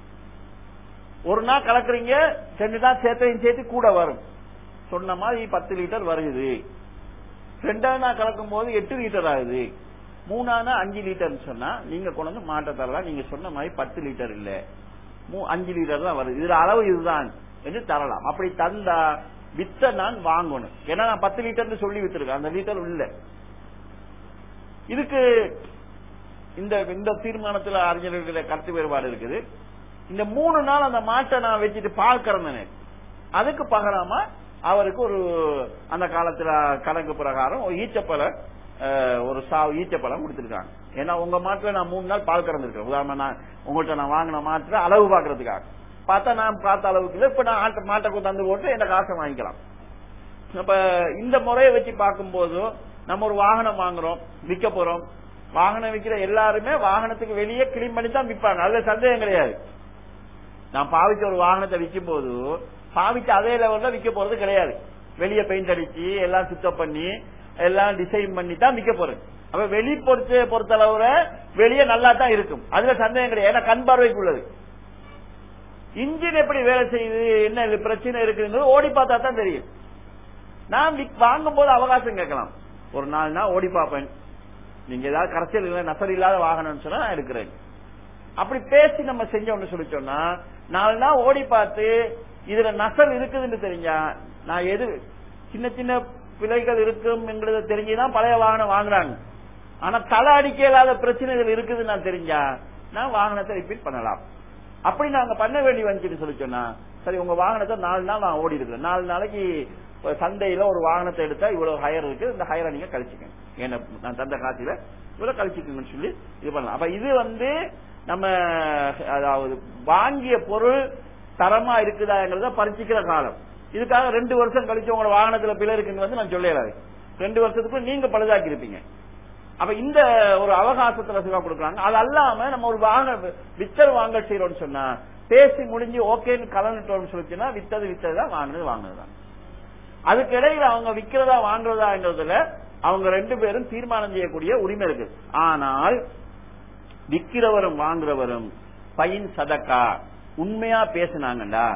ஒரு நாள் கலக்குறீங்க ரெண்டு நாள் சேர்த்தையும் சேர்த்து கூட வரும் சொன்ன மாதிரி பத்து லிட்டர் வருகுது ரெண்டாவது நாள் கலக்கும் போது எட்டு லிட்டர் ஆகுது மூணானா அஞ்சு லிட்டர்னு சொன்னா நீங்க கொண்டு வந்து மாட்ட தரலாம் நீங்க சொன்ன மாதிரி பத்து லிட்டர் இல்ல மூ- அஞ்சு லிட்டர் தான் வருது இதுல அளவு இதுதான் என்று தரலாம் அப்படி தந்தா வித்த நான் வாங்கணும் ஏன்னா நான் பத்து லிட்டர்னு சொல்லி வித்திருக்கேன் அந்த லிட்டர் இல்ல இதுக்கு இந்த இந்த தீர்மானத்துல அறிஞர்களுடைய கருத்து வேறுபாடு இருக்குது இந்த மூணு நாள் அந்த மாட்டை நான் வச்சுட்டு பால் கறந்தனேன் அதுக்கு பகரமா அவருக்கு ஒரு அந்த காலத்துல கணக்கு பிரகாரம் ஒரு ஈச்சப்பழம் அஹ், ஒரு சா ஈச்சப்பழம் கொடுத்திருக்காங்க ஏன்னா உங்க மாட்டுல நான் மூணு நாள் பால் கறந்துருக்கேன் உதாரணமா நான் உங்கள்கிட்ட நான் வாங்கின மாட்டுல அளவு பாக்குறதுக்காக பார்த்தா நான் பார்த்த அளவுக்கு இல்ல இப்ப நான் ஆட்டு- மாட்டை கொண்டு வந்து போட்டு என்ன காசை வாங்கிக்கலாம் அப்ப இந்த முறையை வச்சு பார்க்கும்போது நம்ம ஒரு வாகனம் வாங்குறோம் விற்க போறோம் வாகனம் விற்கிற எல்லாருமே வாகனத்துக்கு வெளியே கிளீன் பண்ணி தான் விற்பாங்க அதுல சந்தேகம் கிடையாது நான் பாவிச்ச ஒரு வாகனத்தை விற்கும் போது பாவிச்ச அதே லெவல்ல விற்க போறது கிடையாது வெளியே பெயிண்ட் அடிச்சு எல்லாம் சுத்தம் பண்ணி எல்லாம் டிசைன் பண்ணி தான் விற்க போறது அப்ப வெளி பொறுத்த பொறுத்தளவுல வெளியே நல்லா தான் இருக்கும் அதுல சந்தேகம் கிடையாது ஏன்னா கண் பார்வைக்கு உள்ளது இன்ஜின் எப்படி வேலை செய்யுது என்ன இதுல பிரச்சனை இருக்குங்கிறது ஓடி பார்த்தா தான் தெரியும் நான் விக்- வாங்கும் போது அவகாசம் கேட்கலாம் ஒரு நாலு நாள் ஓடி பார்ப்பேன் நீங்க ஏதாவது கரைச்சல் இல்லை நசர் இல்லாத வாகனம்னு சொன்னா நான் எடுக்கிறேன் அப்படி பேசி நம்ம செஞ்சோம்னு சொல்லி சொன்னா நாலு நாள் ஓடி பார்த்து இதுல நசல் இருக்குதுன்னு தெரிஞ்சா நான் எது சின்ன சின்ன பிழைகள் இருக்கும்ங்கிறத தெரிஞ்சுதான் பழைய வாகனம் வாங்குறாங்க ஆனா தலை அடிக்க இல்லாத பிரச்சனைகள் இருக்குதுன்னு நான் தெரிஞ்சா நான் வாகனத்தை ரிப்பீட் பண்ணலாம் அப்படி நாங்க பண்ண வேண்டி வந்துச்சுன்னு சொல்லி சொன்னா சரி உங்க வாகனத்தை நாலு நாள் நான் ஓடி இருக்கிறேன் நாலு நாளைக்கு இப்ப சந்தையில ஒரு வாகனத்தை எடுத்தா இவ்வளவு ஹயர் இருக்கு இந்த ஹயரை நீங்க கழிச்சுக்கங்க என்ன நான் தந்த காசுல இவ்வளவு கழிச்சுக்கங்கன்னு சொல்லி இது பண்ணலாம் அப்ப இது வந்து நம்ம அதாவது வாங்கிய பொருள் தரமா இருக்குதாங்கிறத பரிச்சிக்கிற காலம் இதுக்காக ரெண்டு வருஷம் கழிச்சு உங்களோட வாகனத்துல பிழை இருக்குன்னு வந்து நான் சொல்லலாது ரெண்டு வருஷத்துக்கு நீங்க பழுதாக்கி இருப்பீங்க அப்ப இந்த ஒரு அவகாசத்துல சுகா கொடுக்குறாங்க அது அல்லாம நம்ம ஒரு வாகன வித்தல் வாங்க செய்யறோம்னு சொன்னா பேசி முடிஞ்சு ஓகேன்னு கலந்துட்டோம்னு சொல்லிச்சுன்னா வித்தது வித்ததுதான் வாங்கினது வாங்கினதுதான் அதுக்கு இடையில அவங்க விக்கிறதா வாங்குறதாங்கிறதுல அவங்க ரெண்டு பேரும் தீர்மானம் செய்யக்கூடிய உரிமை இருக்கு ஆனால் விக்கிறவரும் வாங்குறவரும் பையன் சதக்கா உண்மையா பேசினாங்கடா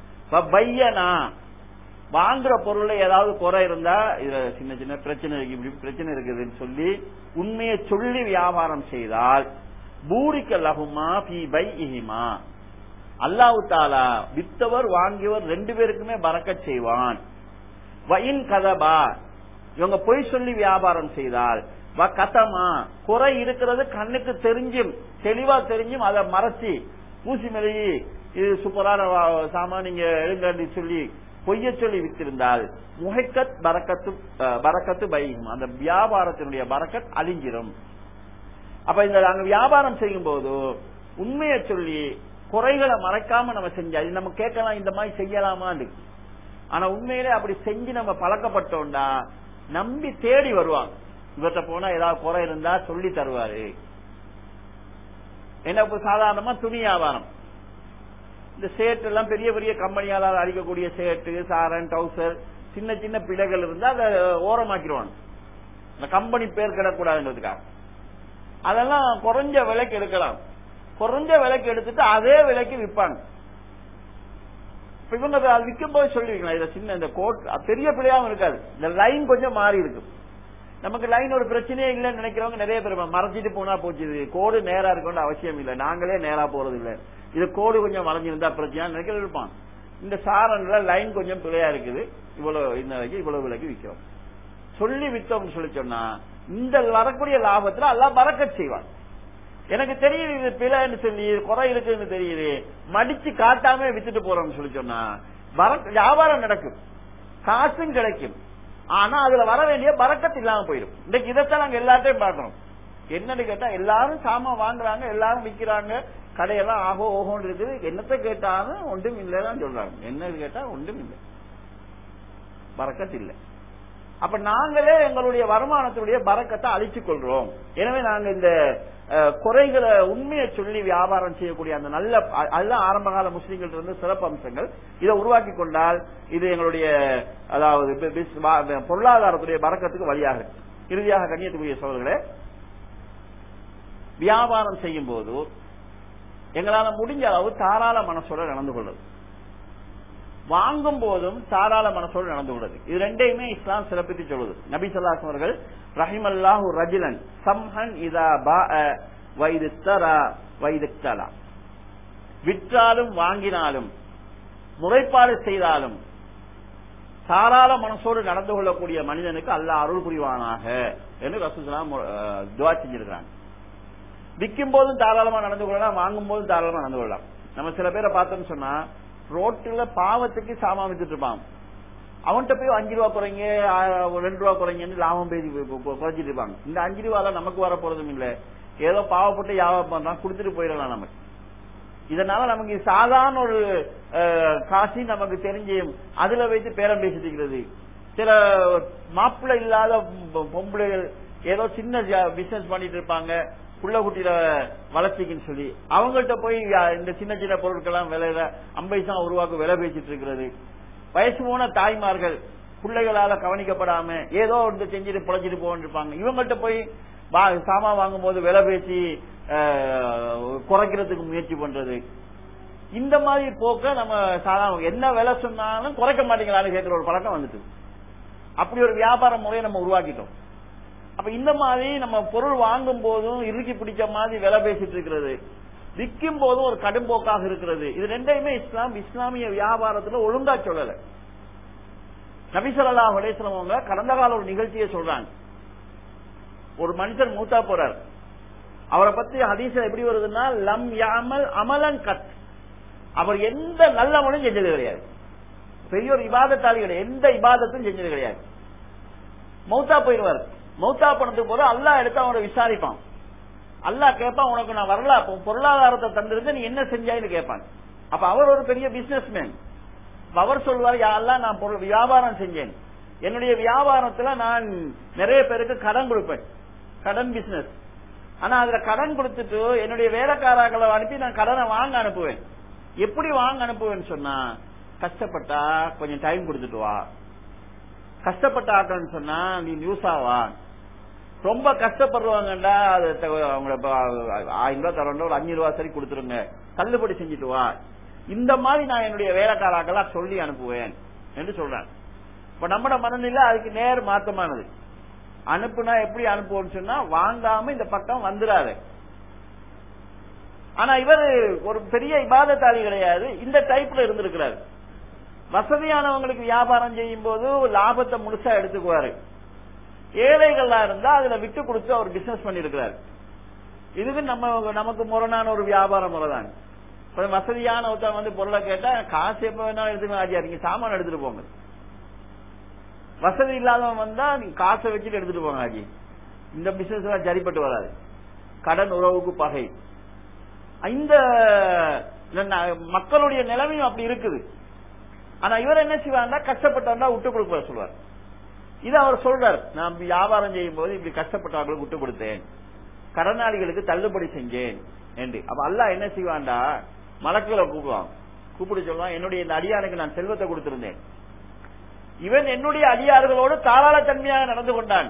பையனா வாங்குற பொருள்ல ஏதாவது குறை இருந்தா இதுல சின்ன சின்ன பிரச்சனை இருக்கு இப்படி பிரச்சனை இருக்குதுன்னு சொல்லி உண்மையை சொல்லி வியாபாரம் செய்தால் பூரிக்க லகுமா பி பை இஹிமா அல்லாஹு தாலா வித்தவர் வாங்கியவர் ரெண்டு பேருக்குமே பறக்கச் செய்வான் வயின் கதபா இவங்க பொய் சொல்லி வியாபாரம் செய்தால் வ கதமா குறை இருக்கிறது கண்ணுக்கு தெரிஞ்சும் தெளிவா தெரிஞ்சும் அதை மறைச்சி பூசி மெழுகி இது சூப்பரான வா- சாமான் நீங்க எடுங்கன்னு சொல்லி பொய்ய சொல்லி வித்திருந்தால் முஹைக்கத் பரக்கத்து அஹ், பரக்கத்து பைகும் அந்த வியாபாரத்தினுடைய பரக்கத் அழிஞ்சிரும் அப்ப இந்த நாங்க வியாபாரம் செய்யும் போது உண்மையை சொல்லி குறைகளை மறைக்காம நம்ம செஞ்சா இது நம்ம கேட்கலாம் இந்த மாதிரி செய்யலாமான்னு ஆனா உண்மையிலே அப்படி செஞ்சு நம்ம பழக்கப்பட்டோம்டா நம்பி தேடி வருவாங்க இவர்கிட்ட போனா ஏதாவது குறை இருந்தா சொல்லி தருவாரு என்ன இப்ப சாதாரணமா துணி வியாபாரம் இந்த சேட்டு எல்லாம் பெரிய பெரிய கம்பெனியால அடிக்கக்கூடிய சேட்டு சாரன் டவுசர் சின்ன சின்ன பிழைகள் இருந்தா அதை ஓரமாக்கிடுவாங்க இந்த கம்பெனி பேர் கிடக்கூடாதுன்றதுக்காக அதெல்லாம் குறைஞ்ச விலைக்கு எடுக்கலாம் குறைஞ்ச விலைக்கு எடுத்துட்டு அதே விலைக்கு விற்பாங்க இப்ப இவங்க அது விற்கும் போது சொல்லி வைக்கலாம் இதுல சின்ன இந்த கோட் பெரிய பிழையாவும் இருக்காது இந்த லைன் கொஞ்சம் மாறி இருக்கு நமக்கு லைன் ஒரு பிரச்சனையே இல்லைன்னு நினைக்கிறவங்க நிறைய பேர் இருப்பாங்க. மறைச்சிட்டு போனா போச்சு இது கோடு நேரா இருக்கணும்னு அவசியம் இல்லை நாங்களே நேரா போறது இல்ல இது கோடு கொஞ்சம் மறைஞ்சிருந்தா பிரச்சனை நினைக்கிற இருப்பான் இந்த சாரன்ல லைன் கொஞ்சம் பிழையா இருக்குது இவ்வளவு இந்த விலைக்கு இவ்வளவு விலைக்கு விற்கிறோம் சொல்லி வித்தோம்னு சொல்லி சொன்னா இந்த வரக்கூடிய லாபத்துல எல்லாம் பறக்கச் செய்வான் எனக்கு தெரியுது இது பிழைன்னு சொல்லி குறை இருக்குன்னு தெரியுது மடிச்சு காட்டாம வித்துட்டு போறோம்னு சொல்லி சொன்னா வர- வியாபாரம் நடக்கும் காசும் கிடைக்கும் ஆனா அதுல வர வேண்டிய பறக்கத்து இல்லாம போயிடும் இன்னைக்கு இதைத்தான் நாங்க எல்லாத்தையும் பாக்குறோம் என்னன்னு கேட்டா எல்லாரும் சாமான் வாங்குறாங்க எல்லாரும் விக்கிறாங்க கடையெல்லாம் ஆகோ ஓஹோன்னு இருக்குது என்னத்தை கேட்டாலும் ஒன்றும் இல்லைதான் சொல்றாங்க என்னன்னு கேட்டா ஒன்றும் இல்லை பறக்கத்து இல்லை அப்ப நாங்களே எங்களுடைய வருமானத்தினுடைய பறக்கத்தை அழிச்சுக் கொள்றோம் எனவே நாங்க இந்த அஹ், குறைகளை உண்மையை சொல்லி வியாபாரம் செய்யக்கூடிய அந்த நல்ல அ- அதெல்லாம் ஆரம்ப கால முஸ்லீம்கள் இருந்து சிறப்பு அம்சங்கள் இதை உருவாக்கி கொண்டால் இது எங்களுடைய அதாவது பி- பிஸ்- வா- பொருளாதாரத்துடைய பறக்கத்துக்கு வழியாக இருக்கு. இறுதியாக கண்ணியத்துக்குரிய சோழர்களே வியாபாரம் செய்யும் போது எங்களால முடிஞ்ச அளவு தாராள மனசோட நடந்து கொள்வது வாங்கும் போதும் தாராள மனசோடு நடந்து கொள்வது இது ரெண்டையுமே இஸ்லாம் சிறப்பித்து சொல்லுது நபி சொல்லாஸ் அவர்கள் ரஹிமல்லாஹு ரஜிலன் சம்ஹன் இதா பா வைதுத்தரா வைதுத்தலா விற்றாலும் வாங்கினாலும் முறைப்பாடு செய்தாலும் தாராள மனசோடு நடந்து கொள்ளக்கூடிய மனிதனுக்கு அல்லாஹ் அருள் புரிவானாக என்று ரசூசலாம் துவா செஞ்சிருக்கிறாங்க விற்கும் போதும் தாராளமா நடந்து கொள்ளலாம் வாங்கும் போதும் தாராளமா நடந்து கொள்ளலாம் நம்ம சில பேரை பார்த்தோம்னு சொன்னா ரோட்டுல பாவத்துக்கு சாமான் வித்துட்டு இருப்பான் அவன்கிட்ட போய் அஞ்சு ரூபா குறைங்க ஆ, ரெண்டு ரூபா குறைங்கன்னு லாபம் பேசி கு- கு- குறைச்சிட்டு இருப்பாங்க இந்த அஞ்சு ரூபால நமக்கு வர போறதும் இல்ல ஏதோ பாவப்பட்டு வியாபாரம் பண்றான் கொடுத்துட்டு போயிடலாம் நமக்கு இதனால நமக்கு சாதாரண ஒரு அஹ், காசி நமக்கு தெரிஞ்சு அதுல வைத்து பேரம் பேசிட்டு இருக்கிறது சில மாப்பிள்ளை இல்லாத பொ- பொம்பளைகள் ஏதோ சின்ன பிசினஸ் பண்ணிட்டு இருப்பாங்க புள்ள குட்டியில வளர்ச்சிக்குன்னு சொல்லி அவங்கள்ட்ட போய் யா- இந்த சின்ன சின்ன பொருட்கள்லாம் விலையில ஐம்பது உருவாக்கு விலை பேசிட்டு இருக்கிறது வயசு போன தாய்மார்கள் பிள்ளைகளால கவனிக்கப்படாம ஏதோ ஒன்று செஞ்சுட்டு புழைச்சிட்டு போன்னு இருப்பாங்க இவங்கள்ட்ட போய் வா- சாமான் வாங்கும் போது விலை பேசி அஹ், குறைக்கிறதுக்கு முயற்சி பண்றது இந்த மாதிரி போக்க நம்ம சாதாரண என்ன விலை சொன்னாலும் குறைக்க மாட்டீங்களான்னு கேட்கிற ஒரு பழக்கம் வந்துட்டு அப்படி ஒரு வியாபார முறையை நம்ம உருவாக்கிட்டோம் அப்ப இந்த மாதிரி நம்ம பொருள் வாங்கும் போதும் இறுக்கி பிடிச்ச மாதிரி விலை பேசிட்டு இருக்கிறது விற்கும் போதும் ஒரு கடும்போக்காக இருக்கிறது இது ரெண்டையுமே இஸ்லாம் இஸ்லாமிய வியாபாரத்துல ஒழுங்கா சொல்லல நபிசல்லா அலேஸ்லம் அவங்க கடந்த கால ஒரு நிகழ்ச்சியை சொல்றாங்க ஒரு மனுஷன் மூத்தா போறார் அவரை பத்தி ஹதீஸ்ல எப்படி வருதுன்னா லம் யாமல் அமலன் கத் அவர் எந்த நல்ல மனும் செஞ்சது கிடையாது பெரிய ஒரு இபாதத்தாளி கிடையாது எந்த இபாதத்தும் செஞ்சது கிடையாது மௌத்தா போயிடுவார் மௌத்தா பணத்துக்கு போற அல்லாஹ் எடுத்து அவனை விசாரிப்பான் அல்லாஹ் கேட்பான் உனக்கு நான் வரல அப்ப பொருளாதாரத்தை தந்திருந்த நீ என்ன செஞ்சாயின்னு கேட்பான் அப்ப அவர் ஒரு பெரிய பிசினஸ் மேன் அவர் சொல்வார் யாரெல்லாம் நான் பொருள் வியாபாரம் செஞ்சேன் என்னுடைய வியாபாரத்துல நான் நிறைய பேருக்கு கடன் கொடுப்பேன் கடன் பிசினஸ் ஆனா அதுல கடன் கொடுத்துட்டு என்னுடைய வேலைக்காரர்களை அனுப்பி நான் கடனை வாங்க அனுப்புவேன் எப்படி வாங்க அனுப்புவேன்னு சொன்னா கஷ்டப்பட்டா கொஞ்சம் டைம் கொடுத்துட்டு வா கஷ்டப்பட்ட ஆட்டம்னு சொன்னா நீ நியூஸ் ஆவா ரொம்ப கஷ்டப்படுறவங்கடா அது த- அவங்கள இப்ப ஆயிரம் ரூபாய் தரோண்டா ஒரு அஞ்சு ரூபா சரி கொடுத்துருங்க தள்ளுபடி செஞ்சுட்டு வா இந்த மாதிரி நான் என்னுடைய வேலைக்காராக்கெல்லாம் சொல்லி அனுப்புவேன் என்று சொல்றேன் இப்ப நம்மட மனநிலை அதுக்கு நேர் மாற்றமானது அனுப்புனா எப்படி அனுப்புவோம்னு சொன்னா வாங்காம இந்த பக்கம் வந்துடாது ஆனா இவர் ஒரு பெரிய இபாதத்தாளி கிடையாது இந்த டைப்ல இருந்திருக்கிறாரு வசதியானவங்களுக்கு வியாபாரம் செய்யும் போது லாபத்தை முழுசா எடுத்துக்குவாரு ஏழைகளா இருந்தா அதுல விட்டு கொடுத்து அவர் பிசினஸ் பண்ணிருக்கிறாரு இதுக்கு நம்ம நமக்கு முரணான ஒரு வியாபார முறை தான் இப்ப வசதியான ஒருத்தன் வந்து பொருளை கேட்டா காசு எப்ப வேணாலும் எடுத்துக்கணும் ஆஜியா நீங்க சாமான் எடுத்துட்டு போங்க வசதி இல்லாதவன் வந்தா நீங்க காசை வச்சுட்டு எடுத்துட்டு போங்க ஆஜி இந்த பிசினஸ் எல்லாம் சரிப்பட்டு வராது கடன் உறவுக்கு பகை இந்த ந- மக்களுடைய நிலைமையும் அப்படி இருக்குது ஆனா இவர் என்ன செய்வார்னா கஷ்டப்பட்டவங்க விட்டு கொடுக்க சொல்வார் இது அவர் சொல்றார் நான் வியாபாரம் செய்யும் போது இப்படி கஷ்டப்பட்டவர்களுக்கு விட்டு கொடுத்தேன் கடனாளிகளுக்கு தள்ளுபடி செஞ்சேன் என்று அப்ப அல்லாஹ் என்ன செய்வான்டா மலக்குகளை கூப்பிடுவான் கூப்பிட்டு சொல்லுவான் என்னுடைய இந்த அடியானுக்கு நான் செல்வத்தை கொடுத்திருந்தேன் இவன் என்னுடைய அடியார்களோடு தாராளத்தன்மையாக நடந்து கொண்டான்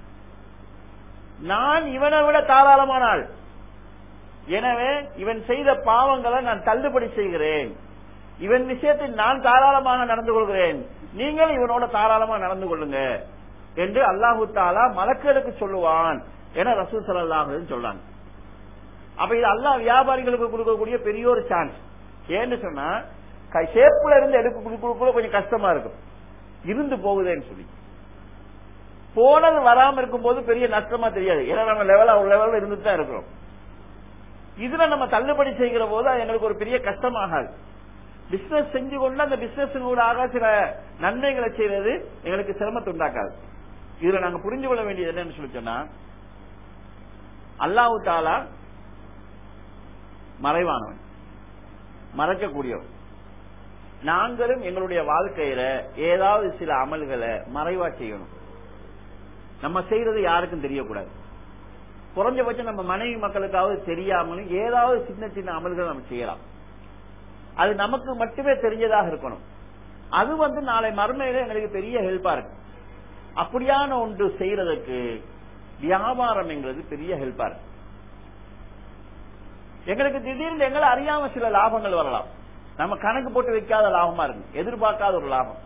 நான் இவனை விட தாராளமான ஆள் எனவே இவன் செய்த பாவங்களை நான் தள்ளுபடி செய்கிறேன் இவன் விஷயத்தில் நான் தாராளமாக நடந்து கொள்கிறேன் நீங்கள் இவனோட தாராளமாக நடந்து கொள்ளுங்க என்று அல்லாஹு தாலா மலக்களுக்கு சொல்லுவான் என ரசூல் சல்லாஹ் சொல்றாங்க அப்ப இது அல்லாஹ் வியாபாரிகளுக்கு கொடுக்கக்கூடிய பெரிய ஒரு சான்ஸ் ஏன்னு சொன்னா கை- சேப்புல இருந்து எடுக்க கொடுக்க கொஞ்சம் கஷ்டமா இருக்கும் இருந்து போகுதேன்னு சொல்லி போனது வராம இருக்கும்போது பெரிய நஷ்டமா தெரியாது ஏன்னா நம்ம லெவலா ஒரு லெவல்ல இருந்துட்டு தான் இருக்கிறோம் இதுல நம்ம தள்ளுபடி செய்கிற போது அது எங்களுக்கு ஒரு பெரிய கஷ்டமாகாது பிசினஸ் செஞ்சு கொண்டு அந்த பிசினஸ் ஊடாக சில நன்மைகளை செய்வது எங்களுக்கு சிரமத்தை உண்டாக்காது இதுல நாங்க புரிந்து கொள்ள வேண்டியது என்னன்னு சொல்லி சொன்னா அல்லாஹு தாலா மறைவானவன் மறைக்கக்கூடியவன் நாங்களும் எங்களுடைய வாழ்க்கையில ஏதாவது சில அமல்களை மறைவா செய்யணும் நம்ம செய்யறது யாருக்கும் தெரியக்கூடாது குறைஞ்சபட்சம் நம்ம மனைவி மக்களுக்காவது தெரியாமலும் ஏதாவது சின்ன சின்ன அமல்கள் நம்ம செய்யலாம் அது நமக்கு மட்டுமே தெரிஞ்சதாக இருக்கணும் அது வந்து நாளை மறுமையில எங்களுக்கு பெரிய ஹெல்ப்பா இருக்கு அப்படியான ஒன்று செய்யறதுக்கு வியாபாரம் என்கிறது பெரிய ஹெல்ப்பா இருக்கு எங்களுக்கு திடீர்னு எங்களை அறியாம சில லாபங்கள் வரலாம் நம்ம கணக்கு போட்டு வைக்காத லாபமா இருக்கு எதிர்பார்க்காத ஒரு லாபம்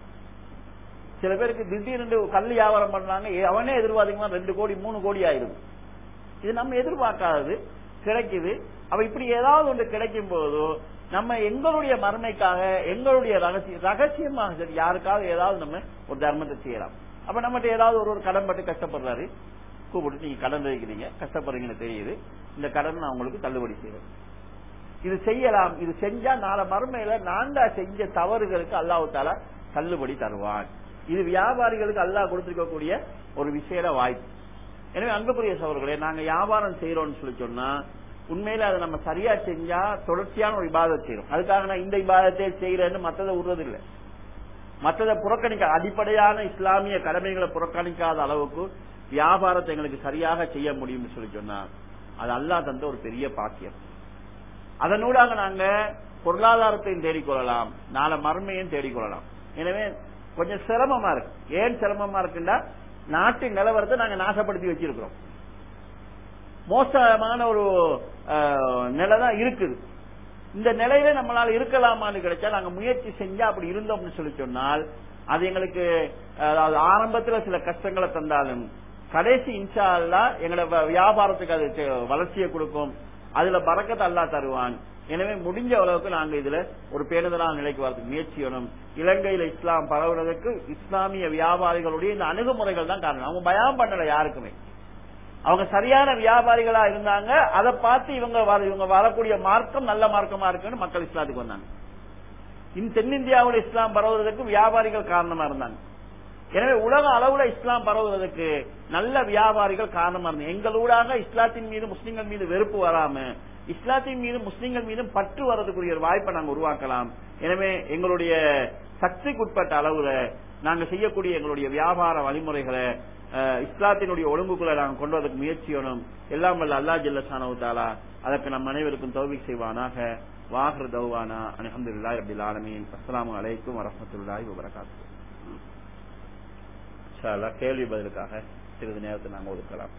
சில பேருக்கு திடீர்னு கல் வியாபாரம் பண்றாங்க ஏ, அவனே எதிர்பார்த்தீங்கன்னா ரெண்டு கோடி மூணு கோடி ஆயிடும் இது நம்ம எதிர்பார்க்காதது கிடைக்குது அப்ப இப்படி ஏதாவது ஒன்று கிடைக்கும் போதோ நம்ம எங்களுடைய மறுமைக்காக எங்களுடைய ரகசிய ரகசியமாக சரி யாருக்காவது ஏதாவது நம்ம ஒரு தர்மத்தை செய்யலாம் அப்ப நம்மகிட்ட ஏதாவது ஒரு ஒரு கடன் பட்டு கஷ்டப்படுறாரு கூப்பிட்டு நீங்க கடன் வைக்கிறீங்க கஷ்டப்படுறீங்கன்னு தெரியுது இந்த கடன் நான் உங்களுக்கு தள்ளுபடி செய்வேன் இது செய்யலாம் இது செஞ்சா நாளை மறுமையில நான்டா செஞ்ச தவறுகளுக்கு அல்லாஹ் தாலா தள்ளுபடி தருவான் இது வியாபாரிகளுக்கு அல்லாஹ் கொடுத்திருக்கக்கூடிய ஒரு விசேட வாய்ப்பு எனவே அன்புக்குரிய சகோதரர்களே நாங்க வியாபாரம் செய்யறோம்னு சொல்லி சொன்னா உண்மையில அதை நம்ம சரியா செஞ்சா தொடர்ச்சியான ஒரு இபாதத் செய்யறோம் அதுக்காக நான் இந்த இபாதத்தை செய்யறேன்னு மத்ததை விடுறது இல்ல மற்றதை புறக்கணிக்க அடிப்படையான இஸ்லாமிய கடமைகளை புறக்கணிக்காத அளவுக்கு வியாபாரத்தை எங்களுக்கு சரியாக செய்ய முடியும்னு சொல்லி சொன்னா அது அல்லாஹ் தந்த ஒரு பெரிய பாக்கியம் அதனூடாக நாங்க பொருளாதாரத்தையும் தேடிக்கொள்ளலாம் நாளை மறுமையும் தேடிக்கொள்ளலாம் எனவே கொஞ்சம் சிரமமா இருக்கு ஏன் சிரமமா இருக்குன்னா நாட்டின் நிலவரத்தை நாங்க நாசப்படுத்தி வச்சிருக்கிறோம் மோசமான ஒரு நிலை தான் இருக்குது இந்த நிலையில நம்மளால இருக்கலாமான்னு கிடைச்சா நாங்க முயற்சி செஞ்சா அப்படி இருந்தோம்னு சொல்லி சொன்னால் அது எங்களுக்கு அதாவது ஆரம்பத்துல சில கஷ்டங்களை தந்தாலும் கடைசி இன்ஷா அல்லா எங்களோட வ- வியாபாரத்துக்கு அது செ- வளர்ச்சியை கொடுக்கும் அதுல பறக்கத்தை அல்லா தருவான் எனவே முடிஞ்ச அளவுக்கு நாங்க இதுல ஒரு பேணுதலான நிலைக்கு வரதுக்கு முயற்சி செய்யணும் இலங்கையில இஸ்லாம் பரவுறதுக்கு இஸ்லாமிய வியாபாரிகளுடைய இந்த அணுகுமுறைகள் தான் காரணம் அவங்க பயம் பண்ணல யாருக்குமே அவங்க சரியான வியாபாரிகளா இருந்தாங்க அதை பார்த்து இவங்க வர- இவங்க வரக்கூடிய மார்க்கம் நல்ல மார்க்கமா இருக்குன்னு மக்கள் இஸ்லாத்துக்கு வந்தாங்க இந்த தென்னிந்தியாவில் இஸ்லாம் பரவுவதற்கு வியாபாரிகள் காரணமா இருந்தாங்க எனவே உலக அளவுல இஸ்லாம் பரவுவதற்கு நல்ல வியாபாரிகள் காரணமா இருந்தாங்க எங்களூடாக இஸ்லாத்தின் மீது முஸ்லிம்கள் மீது வெறுப்பு வராம இஸ்லாத்தின் மீது முஸ்லிம்கள் மீது பற்று வர்றதுக்குரிய ஒரு வாய்ப்பை நாங்க உருவாக்கலாம் எனவே எங்களுடைய சக்திக்குட்பட்ட அளவுல நாங்க செய்யக்கூடிய எங்களுடைய வியாபார வழிமுறைகளை அஹ், இஸ்லாத்தினுடைய ஒழுங்குக்குள்ள நாங்க கொண்டு வரதுக்கு முயற்சி செய்யணும் எல்லாம் வல்ல அல்லா ஜல்லசானவு தாலா அதற்கு நம் அனைவருக்கும் தௌபிக் செய்வானாக வாஹர் தௌவானா அலமதுல்லாஹி ரபில் ஆலமீன் அஸ்ஸலாமு அலைக்கும் வரஹ்மத்துல்லாஹி வபரகாத்துஹு இன்ஷா அல்லாஹ் கேள்வி பதிலுக்காக சிறிது நேரத்தை நாங்கள் ஒதுக்கலாம்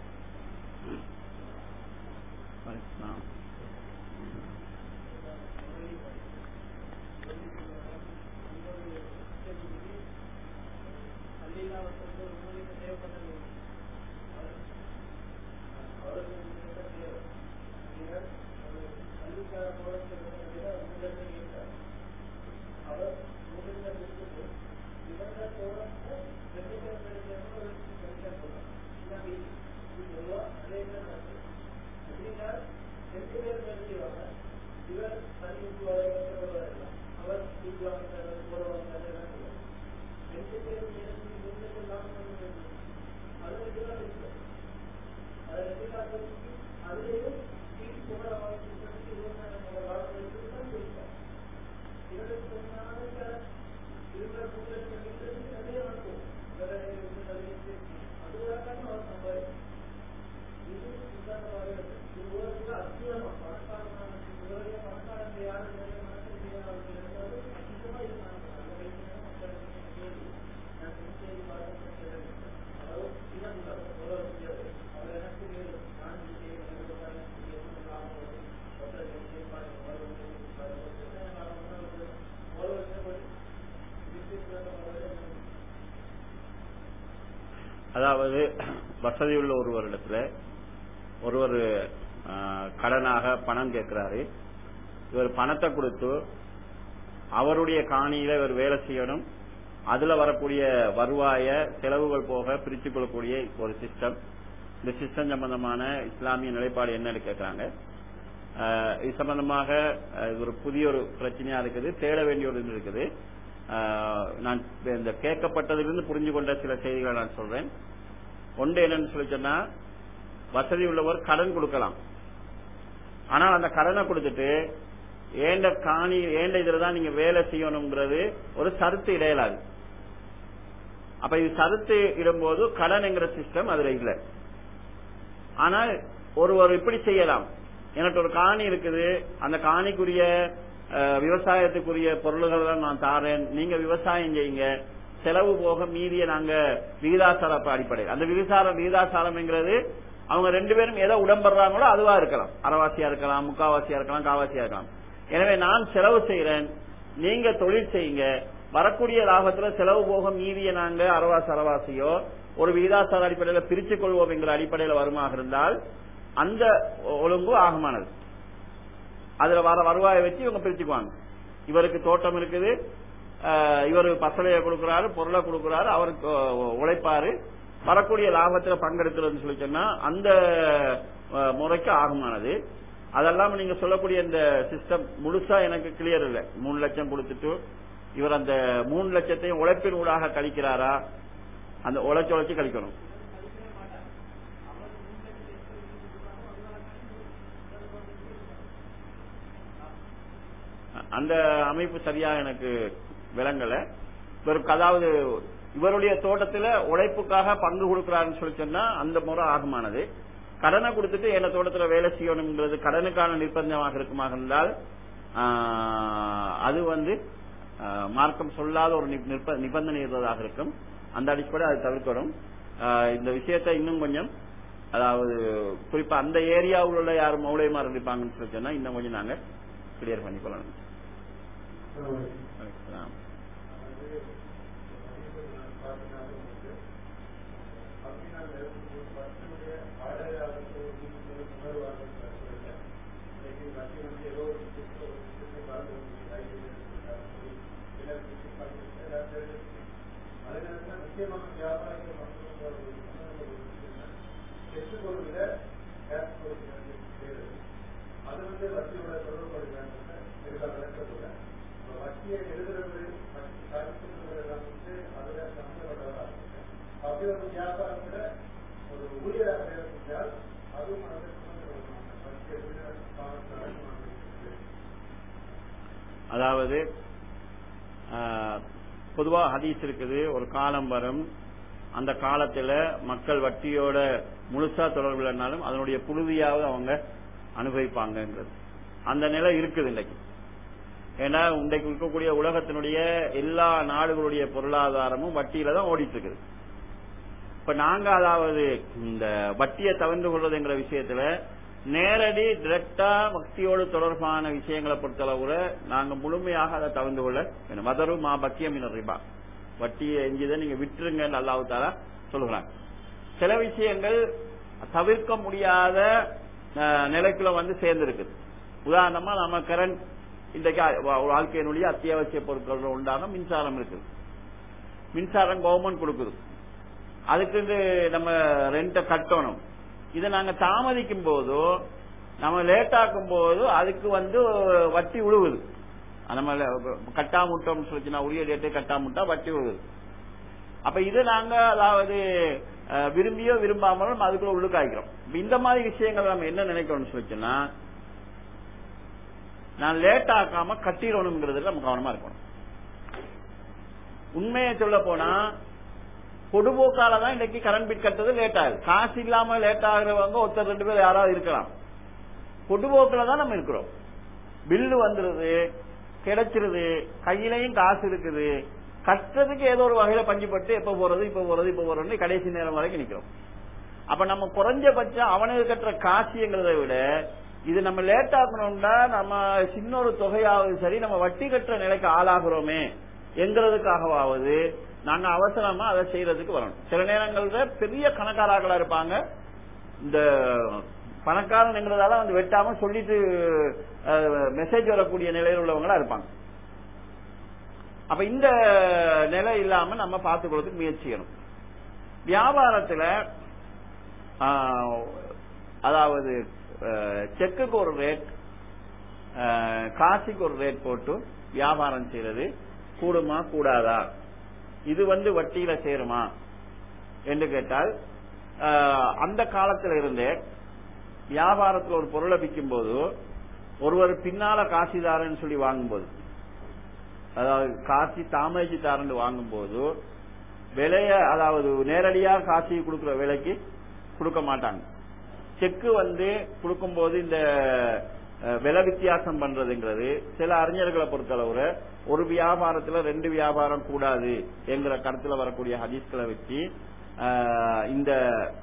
வணக்கம். அதாவது வசதியுள்ள ஒருவரிடத்துல ஒருவர் ஆஹ், கடனாக பணம் கேட்கிறாரு இவர் பணத்தை கொடுத்து அவருடைய காணியில இவர் வேலை செய்யணும் அதுல வரக்கூடிய வருவாய செலவுகள் போக பிரிச்சு கொள்ளக்கூடிய ஒரு சிஸ்டம் இந்த சிஸ்டம் சம்பந்தமான இஸ்லாமிய நிலைப்பாடு என்னன்னு கேட்கறாங்க ஆஹ், இது சம்பந்தமாக ஆஹ், இது ஒரு புதிய ஒரு பிரச்சனையா இருக்குது தேட வேண்டிய ஒரு இது இருக்குது ஆஹ், நான் இந்த கேட்கப்பட்டதிலிருந்து புரிஞ்சு கொண்ட சில செய்திகளை நான் சொல்றேன் ஒன்று என்னன்னு சொல்லி சொன்னா வசதி உள்ளவர் கடன் கொடுக்கலாம் ஆனால் அந்த கடனை கொடுத்துட்டு ஏண்ட காணி ஏண்ட இதுல தான் நீங்க வேலை செய்யணுங்கிறது ஒரு சருத்து இடையலாது அப்ப இது சருத்து இடும்போது கடன்ங்கிற சிஸ்டம் அதுல இல்ல ஆனால் ஒருவர் இப்படி செய்யலாம் எனக்கு ஒரு காணி இருக்குது அந்த காணிக்குரிய அஹ், விவசாயத்துக்குரிய பொருள்கள் தான் நான் தாரேன் நீங்க விவசாயம் செய்யுங்க செலவு போக மீதிய நாங்க விகிதாசார அடிப்படை அந்த விகிதாசார விகிதாசாரம்ங்கிறது அவங்க ரெண்டு பேரும் எதை உடம்படுறாங்களோ அதுவா இருக்கலாம் அரைவாசியா இருக்கலாம் முக்காவாசியா இருக்கலாம் காவாசியா இருக்கலாம் எனவே நான் செலவு செய்யறேன் நீங்க தொழில் செய்யுங்க வரக்கூடிய லாபத்துல செலவு போக மீதியை நாங்க அரைவாசி அரைவாசியோ ஒரு விகிதாசார அடிப்படையில பிரிச்சுக் கொள்வோம் என்கிற அடிப்படையில வருமாக இருந்தால் அந்த ஒழுங்கு ஆகமானது அதுல வர வருவாயை வச்சு இவங்க பிரிச்சுக்குவாங்க இவருக்கு தோட்டம் இருக்குது அஹ், இவரு பசலையை கொடுக்கறாரு பொருளை கொடுக்கறாரு அவருக்கு அஹ், உழைப்பாரு வரக்கூடிய லாபத்துல பங்கெடுக்கிறதுன்னு சொல்லி சொன்னா அந்த அஹ், முறைக்கு ஆகமானது அதெல்லாம் நீங்க சொல்லக்கூடிய இந்த சிஸ்டம் முழுசா எனக்கு கிளியர் இல்ல மூணு லட்சம் கொடுத்துட்டு இவர் அந்த மூணு லட்சத்தையும் உழைப்பின் ஊடாக கழிக்கிறாரா அந்த உழைச்சு உழைச்சு கழிக்கணும் அந்த அமைப்பு சரியா எனக்கு விளங்கல இவருக்கு அதாவது இவருடைய தோட்டத்துல உழைப்புக்காக பங்கு கொடுக்கிறாருன்னு சொல்லி சொன்னா அந்த முறை ஆகமானது கடனை கொடுத்துட்டு என்ன தோட்டத்துல வேலை செய்யணுங்கிறது கடனுக்கான நிர்பந்தமாக இருக்குமாக இருந்தால் ஆஹ், அது வந்து ஆஹ், மார்க்கம் சொல்லாத ஒரு நிப- நிர்ப- நிபந்தனை இருந்ததாக இருக்கும் அந்த அடிப்படை அது தவிர்க்கணும் ஆஹ், இந்த விஷயத்தை இன்னும் கொஞ்சம் அதாவது குறிப்பா அந்த ஏரியாவில் உள்ள யார் மௌலியமார் இருப்பாங்கன்னு சொல்லி சொன்னா இன்னும் கொஞ்சம் நாங்க கிளியர் பண்ணி கொள்ளணும் ஆம். அது வந்து வட்டியோட தொடர்புடைய விளக்கத்துல வட்டியை எழுதுறது வட்டி சாதிக்கிறது எல்லாம் வந்து அதுல சம்பந்தப்பட்டதா இருக்கு அப்படி ஒரு வியாபாரத்துல ஒரு ஊழியராக வேலை செஞ்சால் அதுவும் அதை சம்பந்தப்படணும் வட்டி எப்படி நடக்குமாறு அதாவது ஆஹ், பொதுவா ஹதீஸ் இருக்குது ஒரு காலம் வரும் அந்த காலத்துல மக்கள் வட்டியோட முழுசா தொடர்பு இல்லைனாலும் அதனுடைய புழுதியாவது அவங்க அனுபவிப்பாங்கங்கிறது அந்த நிலை இருக்குது இன்னைக்கு ஏன்னா இன்றைக்கு இருக்கக்கூடிய உலகத்தினுடைய எல்லா நாடுகளுடைய பொருளாதாரமும் வட்டியில தான் ஓடிட்டு இருக்குது இப்ப நாங்க அதாவது இந்த வட்டியை தவிர்த்து கொள்வதுங்கிற விஷயத்துல நேரடி டிரெக்டா வக்தியோடு தொடர்பான விஷயங்களை பொறுத்தளவுல நாங்க முழுமையாக அதை தவிர்த்து கொள்ள வேணும் மதரு மா பக்கியம் ரிபா வட்டியை எஞ்சிதை நீங்க விட்டுருங்கன்னு அல்லாஹ் தாலா சொல்லுகிறாங்க சில விஷயங்கள் தவிர்க்க முடியாத அஹ், நிலைக்குள்ள வந்து சேர்ந்திருக்குது உதாரணமா நம்ம கரண்ட் இன்றைக்கு வா- வாழ்க்கையினுடைய அத்தியாவசிய பொருட்கள் உண்டான மின்சாரம் இருக்குது மின்சாரம் கவர்மெண்ட் கொடுக்குது அதுக்கு வந்து நம்ம ரெண்ட கட்டணும் இதை நாங்க தாமதிக்கும் போதோ நம்ம லேட் ஆக்கும் போது அதுக்கு வந்து வட்டி விழுவுது நம்ம கட்டாமுட்டோம்னு சொல்லிச்சுன்னா உரிய டேட்டை கட்டாமுட்டா வட்டி விழுவுது அப்ப இது நாங்க அதாவது அஹ், விரும்பியோ விரும்பாமலும் அதுக்குள்ள உள்ளுக்காய்க்கிறோம் இப்ப இந்த மாதிரி விஷயங்கள் நம்ம என்ன நினைக்கிறோம்னு சொல்லிச்சுன்னா நான் லேட் ஆக்காம கட்டிடணுங்கிறதுல நம்ம கவனமா இருக்கணும் உண்மையை சொல்ல போனா பொடுபோக்கால தான் இன்னைக்கு கரண்ட் பில் கட்டுறது லேட் ஆகுது காசு இல்லாம லேட் ஆகுறவங்க ஒருத்தர் ரெண்டு பேர் யாராவது இருக்கலாம் பொடுபோக்கில் தான் நம்ம இருக்கிறோம் பில்லு வந்துருது கிடைச்சிருது கையிலையும் காசு இருக்குது கட்டுறதுக்கு ஏதோ ஒரு வகையில பஞ்சுப்பட்டு எப்ப போறது இப்ப போறது இப்ப போறதுன்னு கடைசி நேரம் வரைக்கும் நிக்கிறோம் அப்ப நம்ம குறைஞ்சபட்சம் அவனுக்கு கட்டுற காசியங்கிறத விட இது நம்ம லேட் ஆகணும்னா நம்ம சின்ன ஒரு தொகையாவது சரி நம்ம வட்டி கட்டுற நிலைக்கு ஆளாகிறோமே என்கிறதுக்காகவாவது நாங்க அவசரமா அதை செய்யறதுக்கு வரணும் சில நேரங்கள்ல பெரிய கணக்காராக்களா இருப்பாங்க இந்த பணக்காரன் என்கிறதால வந்து வெட்டாம சொல்லிட்டு மெசேஜ் வரக்கூடிய நிலையில் உள்ளவங்களா இருப்பாங்க அப்ப இந்த நிலை இல்லாம நம்ம பார்த்துக்கிறதுக்கு முயற்சி செய்யணும் வியாபாரத்துல ஆஹ், அதாவது அஹ், செக்குக்கு ஒரு ரேட் அஹ், காசுக்கு ஒரு ரேட் போட்டு வியாபாரம் செய்யறது கூடுமா கூடாதா இது வந்து வட்டியில சேருமா என்று கேட்டால் ஆஹ், அந்த காலத்துல இருந்தே வியாபாரத்துல ஒரு பொருளை விற்கும் போது ஒருவர் பின்னால காசிதாரன்னு சொல்லி வாங்கும்போது அதாவது காசி தாமரைச்சி தாரன்னு வாங்கும்போது விலைய அதாவது நேரடியா காசி கொடுக்கிற விலைக்கு கொடுக்க மாட்டாங்க செக்கு வந்து கொடுக்கும்போது இந்த அஹ், விலை வித்தியாசம் பண்றதுங்கிறது சில அறிஞர்களை பொறுத்தளவுல ஒரு வியாபாரத்துல ரெண்டு வியாபாரம் கூடாது என்கிற கருத்துல வரக்கூடிய ஹதீஸ்களை வச்சு அஹ், இந்த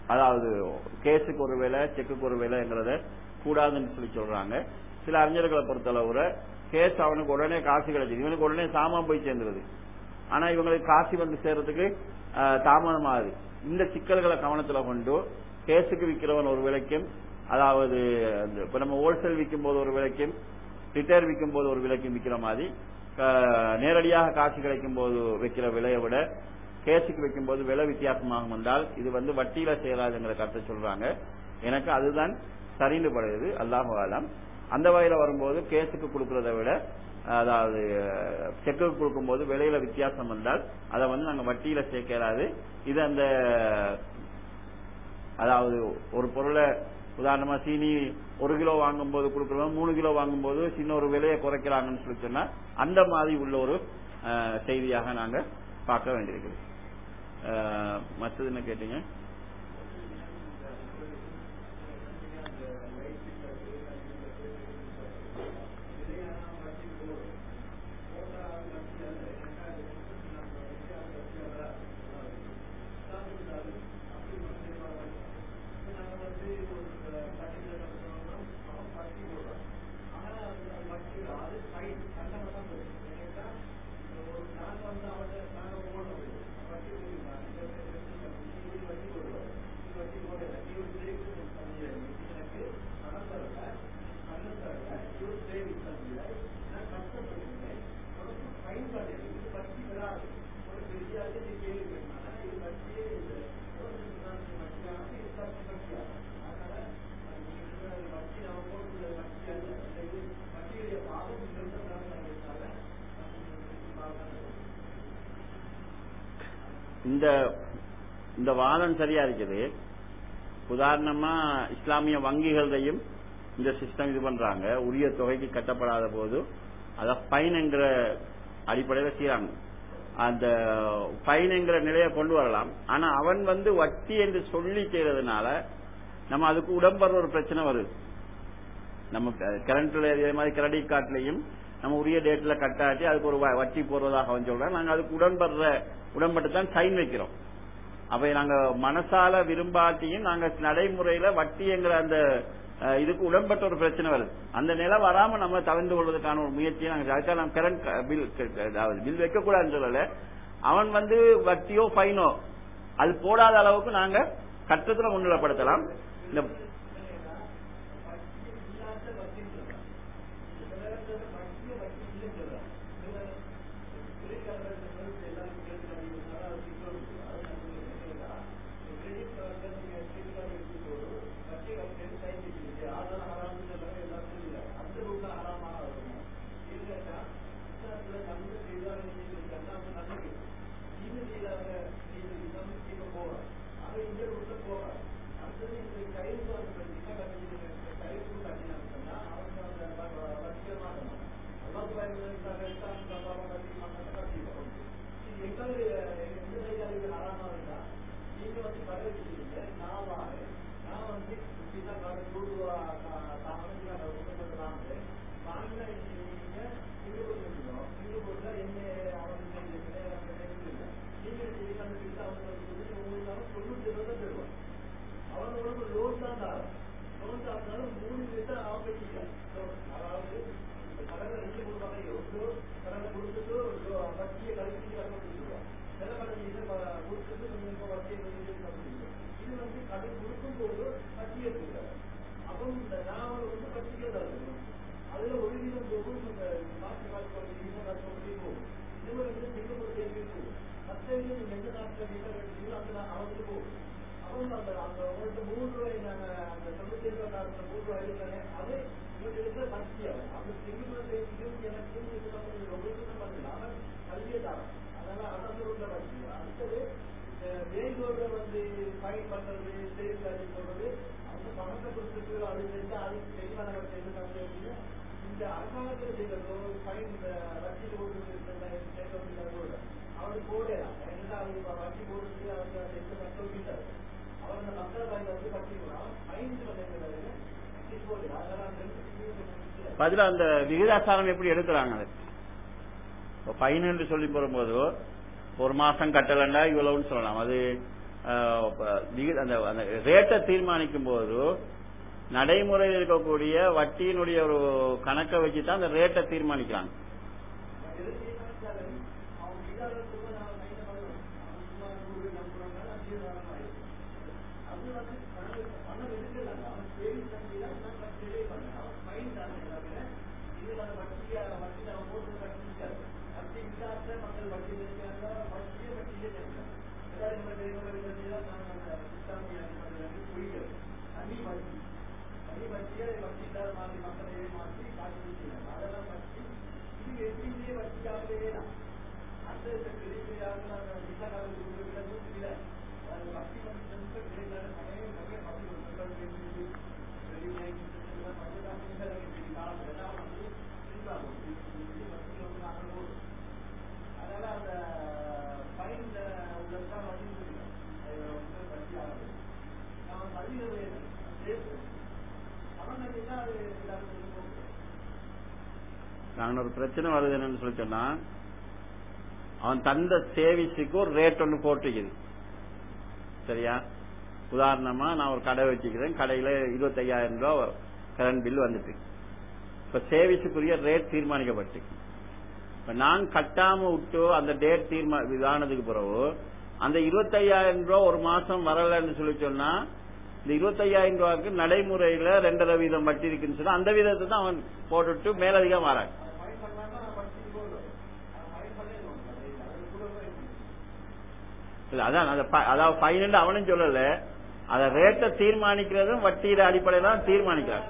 அதாவது கேஸுக்கு ஒரு வேலை செக்குக்கு ஒரு வேலைங்கிறத கூடாதுன்னு சொல்லி சொல்றாங்க சில அறிஞர்களை பொறுத்தளவுல கேஸ் அவனுக்கு உடனே காசு கிடைச்சது இவனுக்கு உடனே சாமான் போய் சேர்ந்துருது ஆனா இவங்களுக்கு காசு வந்து சேர்றதுக்கு ஆஹ், தாமதமாகுது இந்த சிக்கல்களை கவனத்துல கொண்டு கேஸுக்கு விற்கிறவன் ஒரு விலைக்கும் அதாவது அந்த இப்ப நம்ம ஹோல்சேல் விற்கும் போது ஒரு விலைக்கும் ரிட்டையர் விற்கும் போது ஒரு விலைக்கும் விற்கிற மாதிரி ஆஹ், நேரடியாக காசு கிடைக்கும் போது வைக்கிற விலையை விட கேஸுக்கு வைக்கும் போது விலை வித்தியாசமாகும் வந்தால் இது வந்து வட்டியில செய்யலாதுங்கிற கருத்தை சொல்றாங்க எனக்கு அதுதான் சரிந்து படுகிறது அல்லாஹு ஆலம் அந்த வகையில வரும்போது கேஸுக்கு கொடுக்கறத விட அதாவது செக்குக்கு கொடுக்கும்போது விலையில வித்தியாசம் வந்தால் அதை வந்து நாங்க வட்டியில சேர்க்கலாது இது அந்த அதாவது ஒரு பொருளை உதாரணமா சீனி ஒரு கிலோ வாங்கும்போது கொடுக்கறவங்க மூணு கிலோ வாங்கும்போது சின்ன ஒரு விலையை குறைக்கிறாங்கன்னு சொல்லி சொன்னா அந்த மாதிரி உள்ள ஒரு அஹ், செய்தியாக நாங்க பார்க்க வேண்டியிருக்குது அஹ், மற்றது என்ன கேட்டீங்க இந்த இந்த வாதம் சரியா இருக்குது உதாரணமா இஸ்லாமிய வங்கிகளையும் இந்த சிஸ்டம் இது பண்றாங்க உரிய தொகைக்கு கட்டப்படாத போது அத ஃபைன் என்கிற அடிப்படையில செய்யறாங்க அந்த ஃபைன் என்கிற நிலையை கொண்டு வரலாம் ஆனா அவன் வந்து வட்டி என்று சொல்லி செய்யறதுனால நம்ம அதுக்கு உடம்படுற ஒரு பிரச்சனை வருது நம்ம கரண்ட்ல இதே மாதிரி கிரெடிட் கார்டுலயும் நம்ம உரிய டேட்ல கட்டாட்டி அதுக்கு ஒரு வ- வட்டி போடுறதாக அவன் சொல்றான் நாங்க அதுக்கு உடன்படுற உடன்பட்டு தான் சைன் வைக்கிறோம் அப்ப நாங்க மனசால விரும்பாட்டியும் நாங்க நடைமுறையில வட்டிங்கிற அந்த அஹ், இதுக்கு உடன்பட்ட ஒரு பிரச்சனை வருது அந்த நிலை வராம நம்ம தவிர்த்து கொள்வதற்கான ஒரு முயற்சியை நாங்க அதுக்காக நம்ம கரண்ட் பில் அதாவது பில் வைக்க கூடாதுன்னு சொல்லல அவன் வந்து வட்டியோ ஃபைனோ அது போடாத அளவுக்கு நாங்க கட்டத்துல முன்னிலைப்படுத்தலாம் இந்த பதில அந்த விகிதாசாரம் எப்படி எடுக்கிறாங்க அது ஃபைன் என்று சொல்லி போகும்போது ஒரு மாசம் கட்டலண்டா இவ்வளவுன்னு சொல்லலாம் அது அஹ், ப- விகி- அந்த அந்த ரேட்டை தீர்மானிக்கும் போது நடைமுறையில் இருக்கக்கூடிய வட்டியினுடைய ஒரு கணக்கை வச்சு தான் அந்த ரேட்டை தீர்மானிக்கிறாங்க நாங்க ஒரு பிரச்சனை வருது என்னன்னு சொல்லி சொன்னா அவன் தந்த சேவிஸுக்கு ஒரு ரேட் ஒன்று போட்டுக்குது சரியா உதாரணமா நான் ஒரு கடை வச்சுக்கிறேன் கடையில இருபத்தையாயிரம் ரூபாய் கரண்ட் பில் வந்துட்டு இப்ப சேவிஸுக்குரிய ரேட் தீர்மானிக்கப்பட்டு இப்ப நான் கட்டாம விட்டு அந்த டேட் தீர்மா இதானதுக்கு பிறகு அந்த இருபத்தையாயிரம் ரூபாய் ஒரு மாசம் வரலன்னு சொல்லி சொன்னா இந்த இருபத்தையாயிரம் ரூபாய்க்கு நடைமுறையில ரெண்டரை வீதம் வட்டி இருக்குன்னு சொன்னா அந்த வீதத்தை தான் அவன் போட்டுட்டு மேலதிகம் வரான் இல்ல அதான் அந்த ப- அதாவது ஃபைன் அவனும் சொல்லல அத ரேட்டை தீர்மானிக்கிறதும் வட்டியில அடிப்படையில தான் தீர்மானிக்கிறான்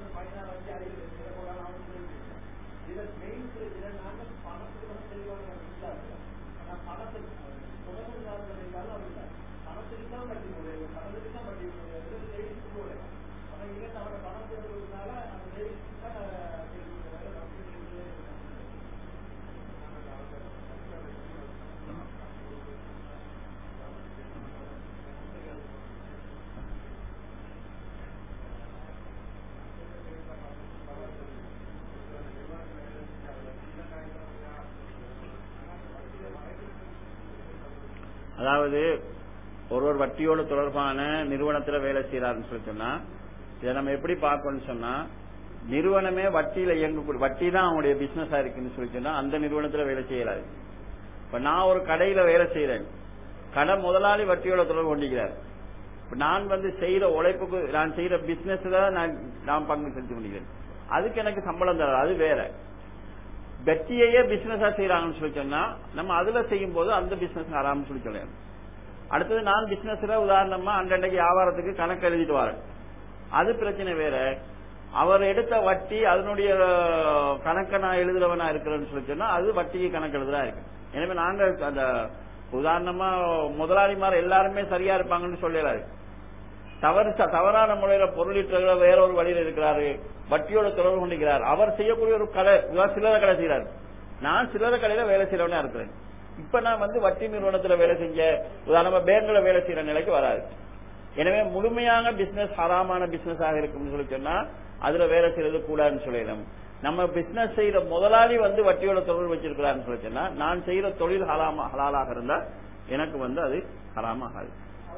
அதாவது ஒரு ஒரு வட்டியோட தொடர்பான நிறுவனத்துல வேலை செய்யறாருன்னு சொல்லி சொன்னா இதை நம்ம எப்படி பார்க்கணும்னு சொன்னா நிறுவனமே வட்டியில இயங்கக்கூடிய வட்டி தான் அவனுடைய பிசினஸா இருக்குன்னு சொல்லி சொன்னா அந்த நிறுவனத்துல வேலை செய்யலாது இப்ப நான் ஒரு கடையில வேலை செய்யறேன் கடை முதலாளி வட்டியோட தொடர்பு கொண்டிருக்கிறார் இப்ப நான் வந்து செய்யற உழைப்புக்கு நான் செய்யற பிசினஸ்ல நான் நான் பங்கு செலுத்தி கொண்டிருக்கிறேன் அதுக்கு எனக்கு சம்பளம் தராது அது வேற வெட்டியையே பிசினஸா செய்யறாங்கன்னு சொல்லி சொன்னா நம்ம அதுல செய்யும் போது அந்த பிசினஸ் ஆறாமன்னு சொல்லி சொல்லலாம் அடுத்தது நான் பிசினஸ்ல உதாரணமா அண்டன்றைக்கு வியாபாரத்துக்கு கணக்கு எழுதிட்டு வரேன் அது பிரச்சனை வேற அவர் எடுத்த வட்டி அதனுடைய கணக்கை நான் எழுதுறவனா இருக்கிறேன்னு சொல்லி சொன்னா அது வட்டிக்கு கணக்கு எழுதுறா இருக்கு எனவே நாங்க அந்த உதாரணமா முதலாளிமார் எல்லாருமே சரியா இருப்பாங்கன்னு சொல்லலாது தவறு தவறான முறையில பொருளீட்டுற வேற ஒரு வழியில் இருக்கிறாரு வட்டியோட தொடர்பு கொண்டிருக்கிறார் அவர் செய்யக்கூடிய ஒரு கடை சில்லறை கடை செய்யறாரு நான் சில்லறை கடையில வேலை செய்யறவனா இருக்கிறேன் இப்ப நான் வந்து வட்டி நிறுவனத்துல வேலை செஞ்ச உதாரணமா பேங்க்ல வேலை செய்யற நிலைக்கு வராது எனவே முழுமையான பிசினஸ் ஹராமான பிசினஸ் ஆக இருக்கும்னு சொல்லி சொன்னா அதுல வேலை செய்யறது கூடாதுன்னு சொல்லலாம் நம்ம பிசினஸ் செய்யற முதலாளி வந்து வட்டியோட தொடர்பு வச்சிருக்கிறான்னு சொல்லி சொன்னா நான் செய்யற தொழில் ஹலாமா ஹலாலாக இருந்தா எனக்கு வந்து அது ஹராமாகாது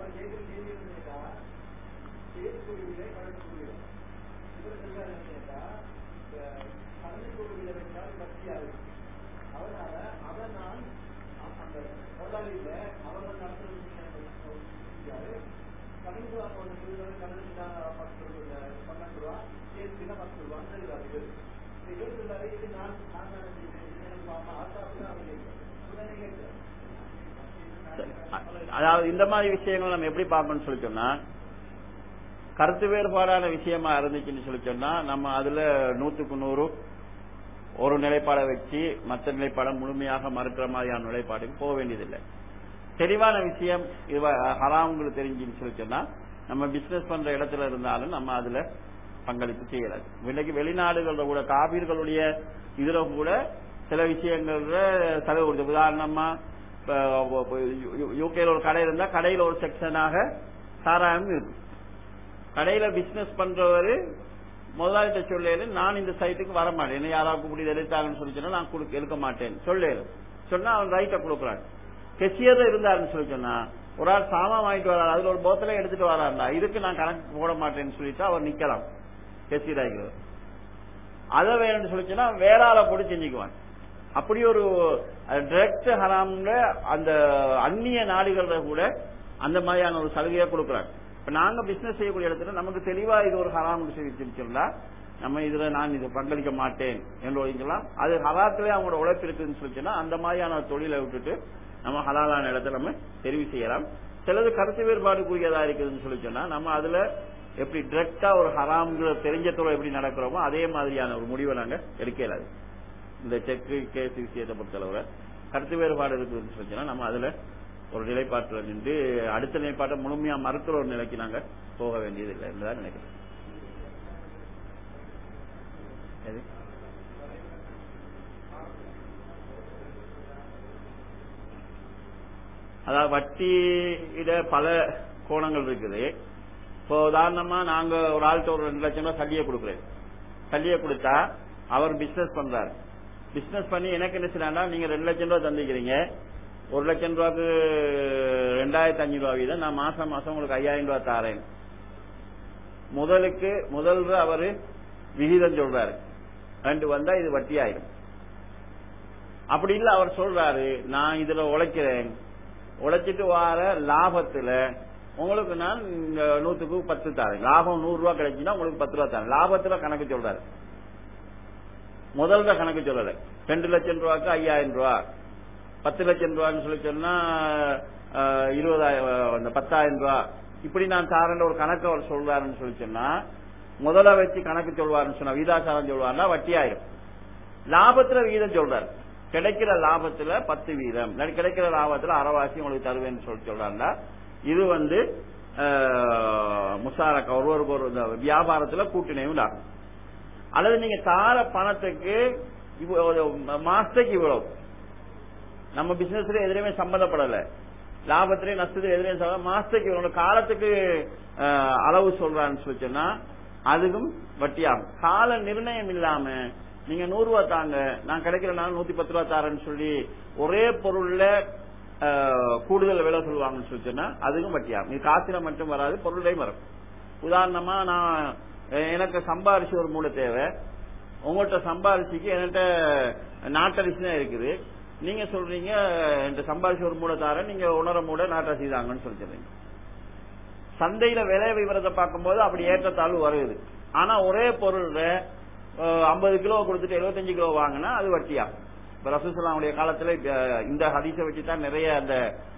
அதாவது இந்த மாதிரி விஷயங்கள் நம்ம எப்படி பார்க்கணும்னு சொல்லி சொன்னா கருத்து வேறுபாடான விஷயமா இருந்துச்சுன்னு சொல்லி சொன்னா நம்ம அதுல நூத்துக்கு நூறு ஒரு நிலைப்பாடை வச்சு மற்ற நிலைப்பாடை முழுமையாக மறுக்கிற மாதிரியான நிலைப்பாடுக்கு போக வேண்டியதில்லை தெளிவான விஷயம் இது ஹராம்களுக்கு தெரிஞ்சுன்னு சொல்லி சொன்னா நம்ம பிசினஸ் பண்ற இடத்துல இருந்தாலும் நம்ம அதுல பங்களிப்பு செய்யலாது இன்னைக்கு வெளிநாடுகள கூட காபீர்களுடைய இதுல கூட சில விஷயங்கள்ல செலவு கொடுத்து உதாரணமா யூகேல ஒரு கடை இருந்தா கடையில ஒரு செக்ஷனாக சாராயம் இருக்கு கடையில பிசினஸ் பண்றவரு முதலாளிட்ட சொல்லு நான் இந்த சைட்டுக்கு வர மாட்டேன் என்ன யாராவது கூப்பிட்டு எடுத்தாங்கன்னு சொல்லி சொன்னா நான் கொடுக்க எடுக்க மாட்டேன் சொல்லு சொன்னா அவன் ரைட்ட கொடுக்குறான் கெசியர் இருந்தாருன்னு சொல்லி சொன்னா ஒரு ஆள் சாமான் வாங்கிட்டு வராரு அதுல ஒரு போத்தலை எடுத்துட்டு வராருடா இதுக்கு நான் கணக்கு போட மாட்டேன்னு சொல்லிட்டு அவர் நிக்கலாம் பேசிடாய்க்கிறது அதை வேணும்னு சொல்லிச்சுன்னா வேற ஆளை போட்டு செஞ்சுக்குவாங்க அப்படி ஒரு டிரெக்ட் ஹராம்ல அந்த அந்நிய நாடுகள்ல கூட அந்த மாதிரியான ஒரு சலுகையை கொடுக்குறாங்க இப்ப நாங்க பிசினஸ் செய்யக்கூடிய இடத்துல நமக்கு தெளிவா இது ஒரு ஹராம் சொல்லி நம்ம இதுல நான் இது பங்களிக்க மாட்டேன் என்று ஒழிக்கலாம் அது ஹராத்திலே அவங்களோட உழைப்பு இருக்குன்னு சொல்லிச்சுன்னா அந்த மாதிரியான தொழிலை விட்டுட்டு நம்ம ஹலாலான இடத்துல நம்ம தெரிவு செய்யலாம் சிலது கருத்து வேறுபாடுக்குரியதா இருக்குதுன்னு சொல்லி சொன்னா நம்ம அதுல எப்படி டிரெக்டா ஒரு ஹராம்ங்கிற தெரிஞ்ச தொழில் எப்படி நடக்கிறோமோ அதே மாதிரியான ஒரு முடிவை நாங்க எடுக்க இயலாது இந்த செக்கு கேஸ் விஷயத்தை பொறுத்தளவுல கருத்து வேறுபாடு இருக்குதுன்னு சொல்லிச்சுன்னா நம்ம அதுல ஒரு நிலைப்பாட்டில் நின்று அடுத்த நிலைப்பாட்டை முழுமையா மறுக்கிற ஒரு நிலைக்கு நாங்க போக வேண்டியது இல்லை என்றுதான் நினைக்கிறேன் எது? அதாவது வட்டியிட பல கோணங்கள் இருக்குது இப்போ உதாரணமா நாங்க ஒரு ஆள்கிட்ட ஒரு ரெண்டு லட்சம் ரூபாய் சல்லியை கொடுக்குறேன் சல்லியை கொடுத்தா அவர் பிசினஸ் பண்றாரு பிசினஸ் பண்ணி எனக்கு என்ன செய்யறாண்டா நீங்க ரெண்டு லட்சம் ரூபாய் தந்திக்கிறீங்க ஒரு லட்சம் ரூபாய்க்கு ரெண்டாயிரத்தி அஞ்சு ரூபாய் வீதம் நான் மாசம் மாசம் உங்களுக்கு ஐயாயிரம் ரூபாய் தாரேன் முதலுக்கு முதல்ல அவரு விகிதம் சொல்றாரு ரெண்டு வந்தா இது வட்டி ஆயிடும் அப்படி இல்ல அவர் சொல்றாரு நான் இதுல உழைக்கிறேன் உழைச்சிட்டு வார லாபத்துல உங்களுக்கு நான் இந்த நூத்துக்கு பத்து தரேன் லாபம் நூறு ரூபாய் கிடைச்சுன்னா உங்களுக்கு பத்து ரூபா தரேன் லாபத்துல கணக்கு சொல்றாரு முதல்ல கணக்கு சொல்லல ரெண்டு லட்சம் ரூபாய்க்கு ஐயாயிரம் ரூபா பத்து லட்சம் ரூபான்னு சொல்லி சொன்னா அஹ், இருபதாயிரம் அந்த பத்தாயிரம் ரூபா இப்படி நான் தாரேன் ஒரு கணக்கு அவர் சொல்றாருன்னு சொல்லி சொன்னா முதல்ல வச்சு கணக்கு சொல்வாருன்னு சொன்னா வீதாசாரம் சொல்வாருன்னா வட்டி ஆயிரும் லாபத்துல வீதம் சொல்றாரு கிடைக்கிற லாபத்துல பத்து வீதம் இல்லாட்டி கிடைக்கிற லாபத்துல அறவாசி உங்களுக்கு தருவேன்னு சொல்லி சொல்றாருன்னா இது வந்து அஹ், முசாரக்கா ஒருவருக்கு ஒரு இந்த வியாபாரத்துல கூட்டினையும் ஆகும் அல்லது நீங்க தார பணத்துக்கு இவ்வளவு மாசத்துக்கு இவ்வளவு நம்ம பிசினஸ்ல எதுலையுமே சம்பந்தப்படல லாபத்திலே நஷ்டத்திலே எதுலையும் சம்பந்தம் மாசத்துக்கு இவ்வளவு காலத்துக்கு அஹ், அளவு சொல்றான்னு சொல்லி சொன்னா அதுக்கும் வட்டியாகும் கால நிர்ணயம் இல்லாம நீங்க நூறு ரூபாய் தாங்க நான் கிடைக்கிற நாள் நூத்தி பத்து ரூபாய் தாரேன்னு சொல்லி ஒரே பொருள்ல அஹ், கூடுதல் விலை சொல்லுவாங்கன்னு சொல்லி சொன்னா அதுக்கும் வட்டியாகும் இது காசுல மட்டும் வராது பொருளையும் வரும் உதாரணமா நான் அஹ், எனக்கு சம்பாரிச்சு ஒரு மூடை தேவை உங்கள்கிட்ட சம்பாரிச்சுக்கு என்கிட்ட நாட்டரிசி தான் இருக்குது நீங்க சொல்றீங்க என்கிட்ட சம்பாரிச்சு ஒரு மூடை தாரேன் நீங்க உணர மூடை நாட்டரிசி தாங்கன்னு சொல்லிடுறீங்க சந்தையில விலை விவரத்தை பார்க்கும்போது அப்படி ஏற்றத்தாழ்வு வருது ஆனா ஒரே பொருள்ல ஐம்பது கிலோ கொடுத்துட்டு 75 கிலோ வாங்கினா அது வட்டியாகும் இப்ப ரசூசலாமுடைய காலத்துல இப்ப இந்த ஹதீஸை வச்சு தான் நிறைய அந்த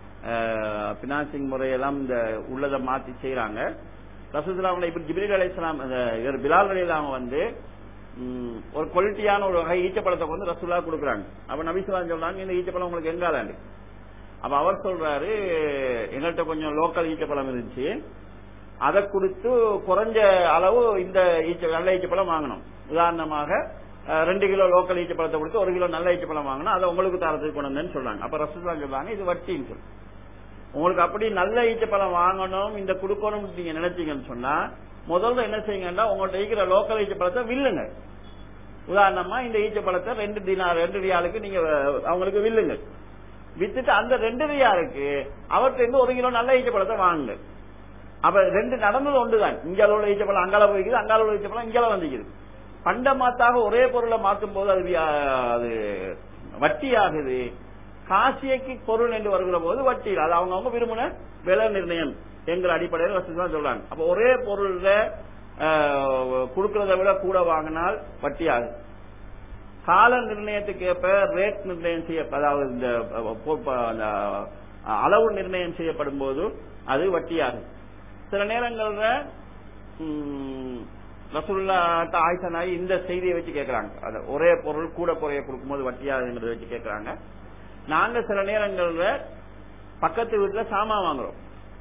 பினான்சிங் முறையெல்லாம் இந்த உள்ளதை மாத்தி செய்யறாங்க ரசூசலாமுடைய இப்ப ஜிப்ரீல் அலைஹிஸ்ஸலாம் அந்த இவர் பிலால் அலிலாம் வந்து ம், ஒரு குவாலிட்டியான ஒரு வகை ஈச்சப்பழத்தை வந்து ரசூலா கொடுக்குறாங்க அப்ப நபிசுலாம் சொல்றாங்க இந்த ஈச்சப்பழம் உங்களுக்கு எங்காதாண்டு அப்ப அவர் சொல்றாரு எங்கள்கிட்ட கொஞ்சம் லோக்கல் ஈச்சப்பழம் இருந்துச்சு அதை கொடுத்து குறைஞ்ச அளவு இந்த ஈச்ச நல்ல ஈச்சப்பழம் வாங்கணும் உதாரணமாக அஹ், ரெண்டு கிலோ லோக்கல் ஈச்சப்பழத்தை கொடுத்து ஒரு கிலோ நல்ல ஈச்சப்பழம் வாங்கணும் அதை உங்களுக்கு தரத்துக்கு கொண்டு வந்தேன்னு சொல்றாங்க அப்ப ரசூலா சொல்றாங்க இது வட்டின்னு சொல்லி உங்களுக்கு அப்படி நல்ல ஈச்சப்பழம் வாங்கணும் இந்த கொடுக்கணும் நீங்க நினைச்சீங்கன்னு சொன்னா முதல்ல என்ன செய்யுங்கன்னா உங்கள்ட்ட இருக்கிற லோக்கல் ஈச்சப்பழத்தை வில்லுங்க உதாரணமா இந்த ஈச்சப்பழத்தை ரெண்டு தினார் ரெண்டு ரியாலுக்கு நீங்க அஹ், அவங்களுக்கு வில்லுங்க வித்துட்டு அந்த ரெண்டு ரியாலுக்கு அவர்கிட்ட இருந்து ஒரு கிலோ நல்ல ஈச்சப்பழத்தை வாங்குங்க அப்ப ரெண்டு நடந்தது ஒன்றுதான் இங்கால உள்ள ஈச்சப்பழம் அங்கால போய்க்குது அங்கால உள்ள ஈச்சப்பழம் இங்கால வந்துக்குது பண்டமாத்தாக ஒரே பொருளை மாற்றும் போது அது வியா- அது வட்டி ஆகுது காசியக்கு பொருள் என்று வருகிற போது வட்டி அது அவங்கவுங்க விரும்பின விலை நிர்ணயம் என்கிற அடிப்படையில் வசதி தான் சொல்றாங்க அப்ப ஒரே பொருள்ல அஹ், கொடுக்கறதை விட கூட வாங்கினால் வட்டி ஆகுது கால நிர்ணயத்துக்கு ஏற்ப ரேட் நிர்ணயம் செய்ய அதாவது இந்த அஹ், பொ- ப- அந்த, அஹ், அளவு நிர்ணயம் செய்யப்படும் போது அது வட்டியாகும் சில நேரங்கள்ல ம், ரசூலுல்லா ஆயிஷா நாயி இந்த செய்தியை வச்சு கேக்குறாங்க அது ஒரே பொருள் கூட குறைய கொடுக்கும்போது வட்டியாகுங்கிறத வச்சு கேக்குறாங்க நாங்க சில நேரங்கள்ல பக்கத்து வீட்டுல சாமான் வாங்குறோம்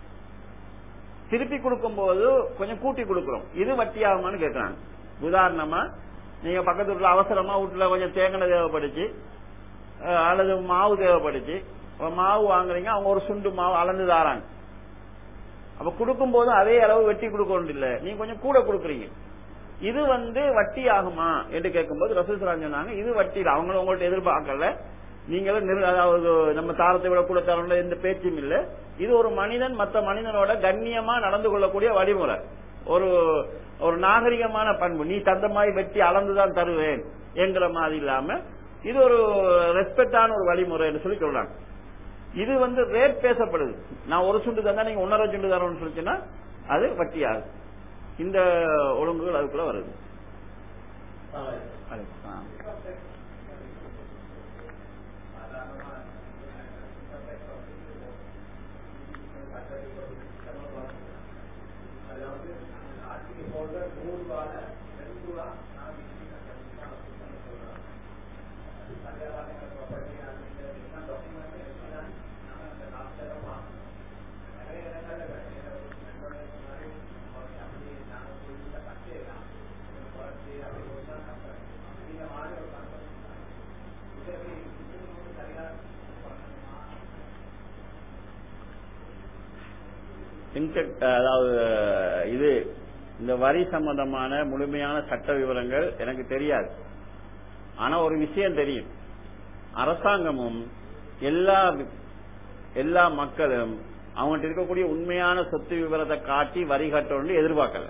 திருப்பி கொடுக்கும்போது கொஞ்சம் கூட்டி கொடுக்கிறோம் இது வட்டியாகுமான்னு கேக்குறாங்க உதாரணமா நீங்க பக்கத்து வீட்டுல அவசரமா வீட்டுல கொஞ்சம் தேங்காய் தேவைப்படுச்சு அஹ், அல்லது மாவு தேவைப்படுச்சு அப்ப மாவு வாங்குறீங்க அவங்க ஒரு சுண்டு மாவு அளந்து தாராங்க அப்ப கொடுக்கும் போது அதே அளவு வெட்டி கொடுக்கணும் இல்ல நீங்க கொஞ்சம் கூட கொடுக்குறீங்க இது வந்து வட்டி ஆகுமா என்று கேட்கும்போது ரசூசராஜ் சொன்னாங்க இது வட்டி இல்ல. அவங்களும் உங்கள்ட்ட எதிர்பார்க்கல நீங்களும் நிறு- அதாவது நம்ம தாரத்தை விட கூட தரணும் எந்த பேச்சும் இல்ல இது ஒரு மனிதன் மற்ற மனிதனோட கண்ணியமா நடந்து கொள்ளக்கூடிய வழிமுறை ஒரு ஒரு நாகரிகமான பண்பு நீ தந்த மாதிரி வெட்டி அளந்துதான் தருவேன் என்கிற மாதிரி இல்லாம இது ஒரு ரெஸ்பெக்டான ஒரு வழிமுறைன்னு சொல்லி சொல்றாங்க இது வந்து ரேட் பேசப்படுது நான் ஒரு சுண்டு தந்தா நீங்க ஒன்னரை சுண்டு தரணும்னு சொல்லிச்சுன்னா அது வட்டி ஆகுது இந்த ஒழுங்குகள் அதுக்குள்ள வருது ஆ. இன்டெக்ட் அதாவது இது இந்த வரி சம்பந்தமான முழுமையான சட்ட விவரங்கள் எனக்கு தெரியாது ஆனா ஒரு விஷயம் தெரியும் அரசாங்கமும் எல்லா எல்லா மக்களும் அவங்கள்ட்ட இருக்கக்கூடிய உண்மையான சொத்து விவரத்தை காட்டி வரி கட்டணும்னு எதிர்பார்க்கல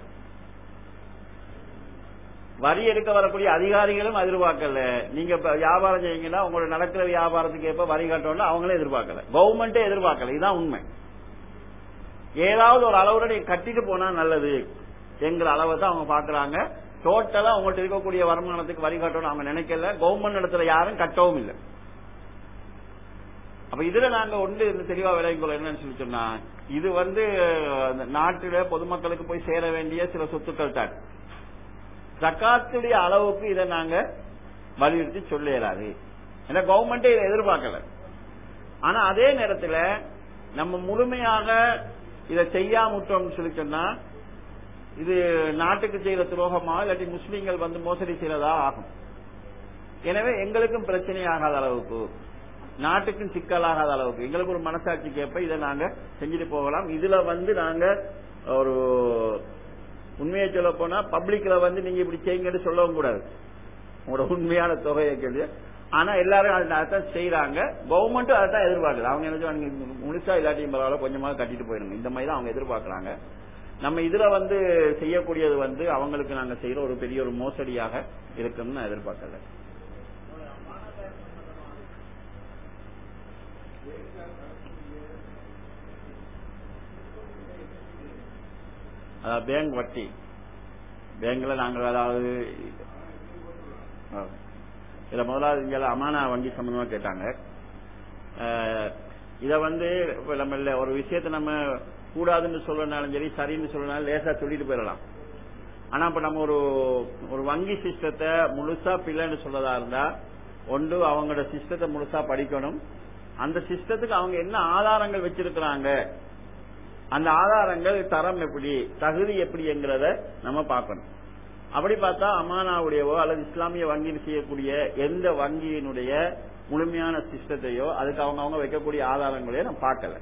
வரி எடுக்க வரக்கூடிய அதிகாரிகளும் எதிர்பார்க்கல நீங்க இப்ப வியாபாரம் செய்யுங்கன்னா உங்களோட நடக்கிற வியாபாரத்துக்கு ஏற்ப வரி கட்டணும்னு அவங்களே எதிர்பார்க்கல கவர்மெண்டே எதிர்பார்க்கல இதுதான் உண்மை ஏதாவது ஒரு அளவுல நீங்க கட்டிட்டு போனா நல்லது என்கிற அளவை தான் அவங்க பாக்குறாங்க டோட்டலா அவங்கள்ட்ட இருக்கக்கூடிய வருமானத்துக்கு வரி கட்டணும் அவங்க நினைக்கல கவர்மெண்ட் இடத்துல யாரும் கட்டவும் இல்லை அப்ப இதுல நாங்க ஒன்று இந்த தெளிவா விளையங்குள்ள என்னன்னு சொல்லி சொன்னா இது வந்து அந்த நாட்டில பொதுமக்களுக்கு போய் சேர வேண்டிய சில சொத்துக்கள் தான் ஜக்காத்துடைய அளவுக்கு இதை நாங்க வலியுறுத்தி சொல்ல இயலாது ஏன்னா கவர்மெண்டே இதை எதிர்பார்க்கல ஆனா அதே நேரத்துல நம்ம முழுமையாக இதை செய்யாமுட்டோம்னு சொல்லி சொன்னா இது நாட்டுக்கு செய்யற துரோகமா இல்லாட்டி முஸ்லீம்கள் வந்து மோசடி செய்யறதா ஆகும் எனவே எங்களுக்கும் பிரச்சனை ஆகாத அளவுக்கு நாட்டுக்கும் சிக்கலாகாத அளவுக்கு எங்களுக்கு ஒரு மனசாட்சி கேட்ப இதை நாங்க செஞ்சுட்டு போகலாம் இதுல வந்து நாங்க ஒரு உண்மையை சொல்ல போனா பப்ளிக்ல வந்து நீங்க இப்படி செய்யுங்கன்னு சொல்லவும் கூடாது உங்களோட உண்மையான தொகையை கேள்வி ஆனா எல்லாரும் அதை அதான் செய்யறாங்க கவர்மெண்ட்டும் அதை தான் எதிர்பார்க்குது அவங்க என்ன சொல்றாங்க, நீங்க முழுசா இல்லாட்டியும் பரவாயில்ல கொஞ்சமாக கட்டிட்டு போயிருங்க இந்த மாதிரி தான் அவங்க எதிர்பார்க்கறாங்க நம்ம இதுல வந்து செய்யக்கூடியது வந்து அவங்களுக்கு நாங்க செய்யற ஒரு பெரிய ஒரு மோசடியாக இருக்கும்னு நான் எதிர்பார்க்கல அதாவது பேங்க் வட்டி பேங்க்ல நாங்கள் அதாவது ஆ. இதுல முதலாவது இங்க அமானா வங்கி சம்பந்தமா கேட்டாங்க அஹ், இத வந்து இப்ப நம்ம இல்ல ஒரு விஷயத்தை நம்ம கூடாதுன்னு சொல்லனாலும் சரி சரின்னு சொல்லனாலும் லேசா சொல்லிட்டு போயிடலாம் ஆனா இப்ப நம்ம ஒரு ஒரு வங்கி சிஸ்டத்தை முழுசா பிள்ளைன்னு சொல்லதா இருந்தா ஒன்று அவங்களோட சிஸ்டத்தை முழுசா படிக்கணும் அந்த சிஸ்டத்துக்கு அவங்க என்ன ஆதாரங்கள் வச்சிருக்கிறாங்க அந்த ஆதாரங்கள் தரம் எப்படி தகுதி எப்படிங்கிறத நம்ம பார்க்கணும் அப்படி பார்த்தா அமானாவுடையவோ அல்லது இஸ்லாமிய வங்கியில் செய்யக்கூடிய எந்த வங்கியினுடைய முழுமையான சிஸ்டத்தையோ அதுக்கு அவங்க அவங்க வைக்கக்கூடிய ஆதாரங்களையோ நான் பார்க்கல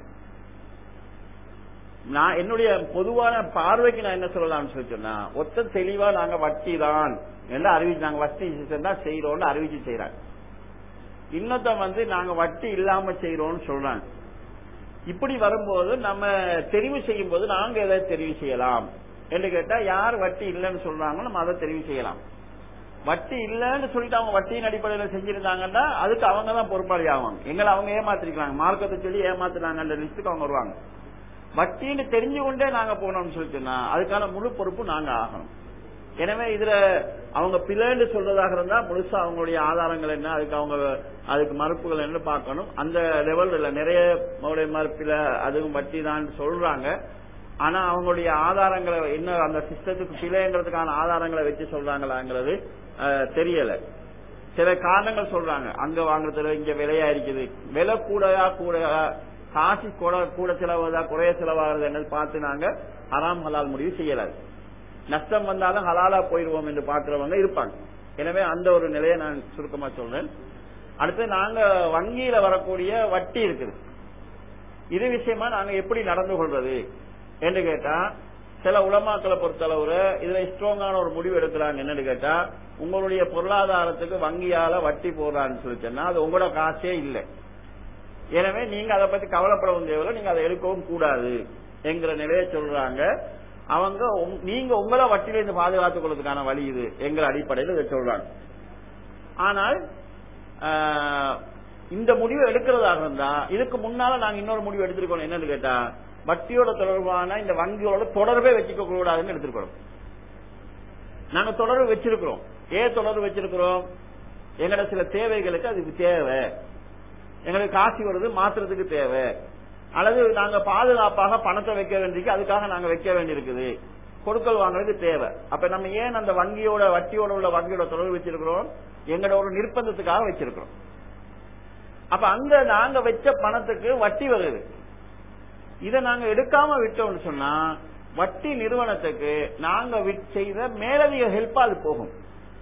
நான் என்னுடைய பொதுவான பார்வைக்கு நான் என்ன சொல்லலாம்னு சொல்லி சொன்னா ஒத்த தெளிவா நாங்க வட்டி தான் என்று அறிவிச்சு நாங்க வட்டி சிஸ்டம் தான் செய்யறோம்னு அறிவிச்சு செய்யறாங்க இன்னொத்த வந்து நாங்க வட்டி இல்லாம செய்யறோம்னு சொல்றாங்க இப்படி வரும்போது நம்ம தெரிவு செய்யும் போது நாங்க எதை தெரிவு செய்யலாம் என்று கேட்டா யார் வட்டி இல்லைன்னு சொல்றாங்களோ நம்ம அதை தெரிவு செய்யலாம் வட்டி இல்லைன்னு சொல்லிட்டு அவங்க வட்டியின் அடிப்படையில் செஞ்சிருந்தாங்கன்னா அதுக்கு அவங்க தான் பொறுப்பாளி ஆவாங்க எங்களை அவங்க ஏமாத்திருக்காங்க மார்க்கத்தை சொல்லி ஏமாத்துறாங்கன்ற லிஸ்ட்டுக்கு அவங்க வருவாங்க வட்டின்னு தெரிஞ்சு கொண்டே நாங்க போனோம்னு சொல்லிட்டுனா அதுக்கான முழு பொறுப்பு நாங்க ஆகணும் எனவே இதுல அவங்க பிள்ளைன்னு சொல்றதாக இருந்தா முழுசா அவங்களுடைய ஆதாரங்கள் என்ன அதுக்கு அவங்க அதுக்கு மறுப்புகள் என்ன பார்க்கணும் அந்த லெவல் இல்ல நிறைய மௌடைய மறுப்பில அதுவும் வட்டி தான் சொல்றாங்க ஆனா அவங்களுடைய ஆதாரங்களை என்ன அந்த சிஸ்டத்துக்கு பிழைங்கிறதுக்கான ஆதாரங்களை வச்சு சொல்றாங்களாங்கிறது அஹ், தெரியல சில காரணங்கள் சொல்றாங்க அங்க வாங்குறதுல இங்க விலையா இருக்குது விலை கூடயா கூடயா காசு கூட கூட செலவுதா குறைய செலவாகிறது என்னது பார்த்து நாங்க ஹராம் ஹலால் முடிவு செய்யலாது நஷ்டம் வந்தாலும் ஹலாலா போயிடுவோம் என்று பார்க்கிறவங்க இருப்பாங்க எனவே அந்த ஒரு நிலையை நான் சுருக்கமா சொல்றேன் அடுத்து நாங்க வங்கியில வரக்கூடிய வட்டி இருக்குது இது விஷயமா நாங்க எப்படி நடந்து கொள்றது என்று கேட்டா சில உலமாக்களை பொறுத்தளவுல இதுல ஸ்ட்ராங்கான ஒரு முடிவு எடுக்கிறாங்க என்னன்னு கேட்டா உங்களுடைய பொருளாதாரத்துக்கு வங்கியால வட்டி போடுறான்னு சொல்லி சொன்னா அது உங்களோட காசே இல்லை எனவே நீங்க அதை பத்தி கவலைப்படவும் தேவையில்லை நீங்க அதை எடுக்கவும் கூடாது என்கிற நிலையை சொல்றாங்க அவங்க உங்- நீங்க உங்களை வட்டியிலிருந்து பாதுகாத்துக் கொள்வதற்கான வழி இது என்கிற அடிப்படையில் இதை சொல்றாங்க ஆனால் ஆஹ், இந்த முடிவு எடுக்கிறதாக இருந்தா இதுக்கு முன்னால நாங்க இன்னொரு முடிவு எடுத்திருக்கோம் என்னன்னு கேட்டா வட்டியோட தொடர்பான இந்த வங்கியோட தொடர்பே வச்சுக்க கூடாதுன்னு எடுத்திருக்கிறோம் நாங்க தொடர்பு வச்சிருக்கிறோம் ஏன் தொடர்பு வச்சிருக்கிறோம் எங்கட சில தேவைகளுக்கு அதுக்கு தேவை எங்களுக்கு காசு வருது மாத்துறதுக்கு தேவை அல்லது நாங்க பாதுகாப்பாக பணத்தை வைக்க வேண்டியிருக்கு அதுக்காக நாங்க வைக்க வேண்டியிருக்குது கொடுக்கல் வாங்குறதுக்கு தேவை அப்ப நம்ம ஏன் அந்த வங்கியோட வட்டியோட உள்ள வங்கியோட தொடர்பு வச்சிருக்கிறோம் எங்களோட ஒரு நிர்பந்தத்துக்காக வச்சிருக்கிறோம் அப்ப அங்க நாங்க வச்ச பணத்துக்கு வட்டி வருது இதை நாங்க எடுக்காம விட்டோம்னு சொன்னா வட்டி நிறுவனத்துக்கு நாங்க விட்- செய்த மேலதிக ஹெல்ப்பா அது போகும்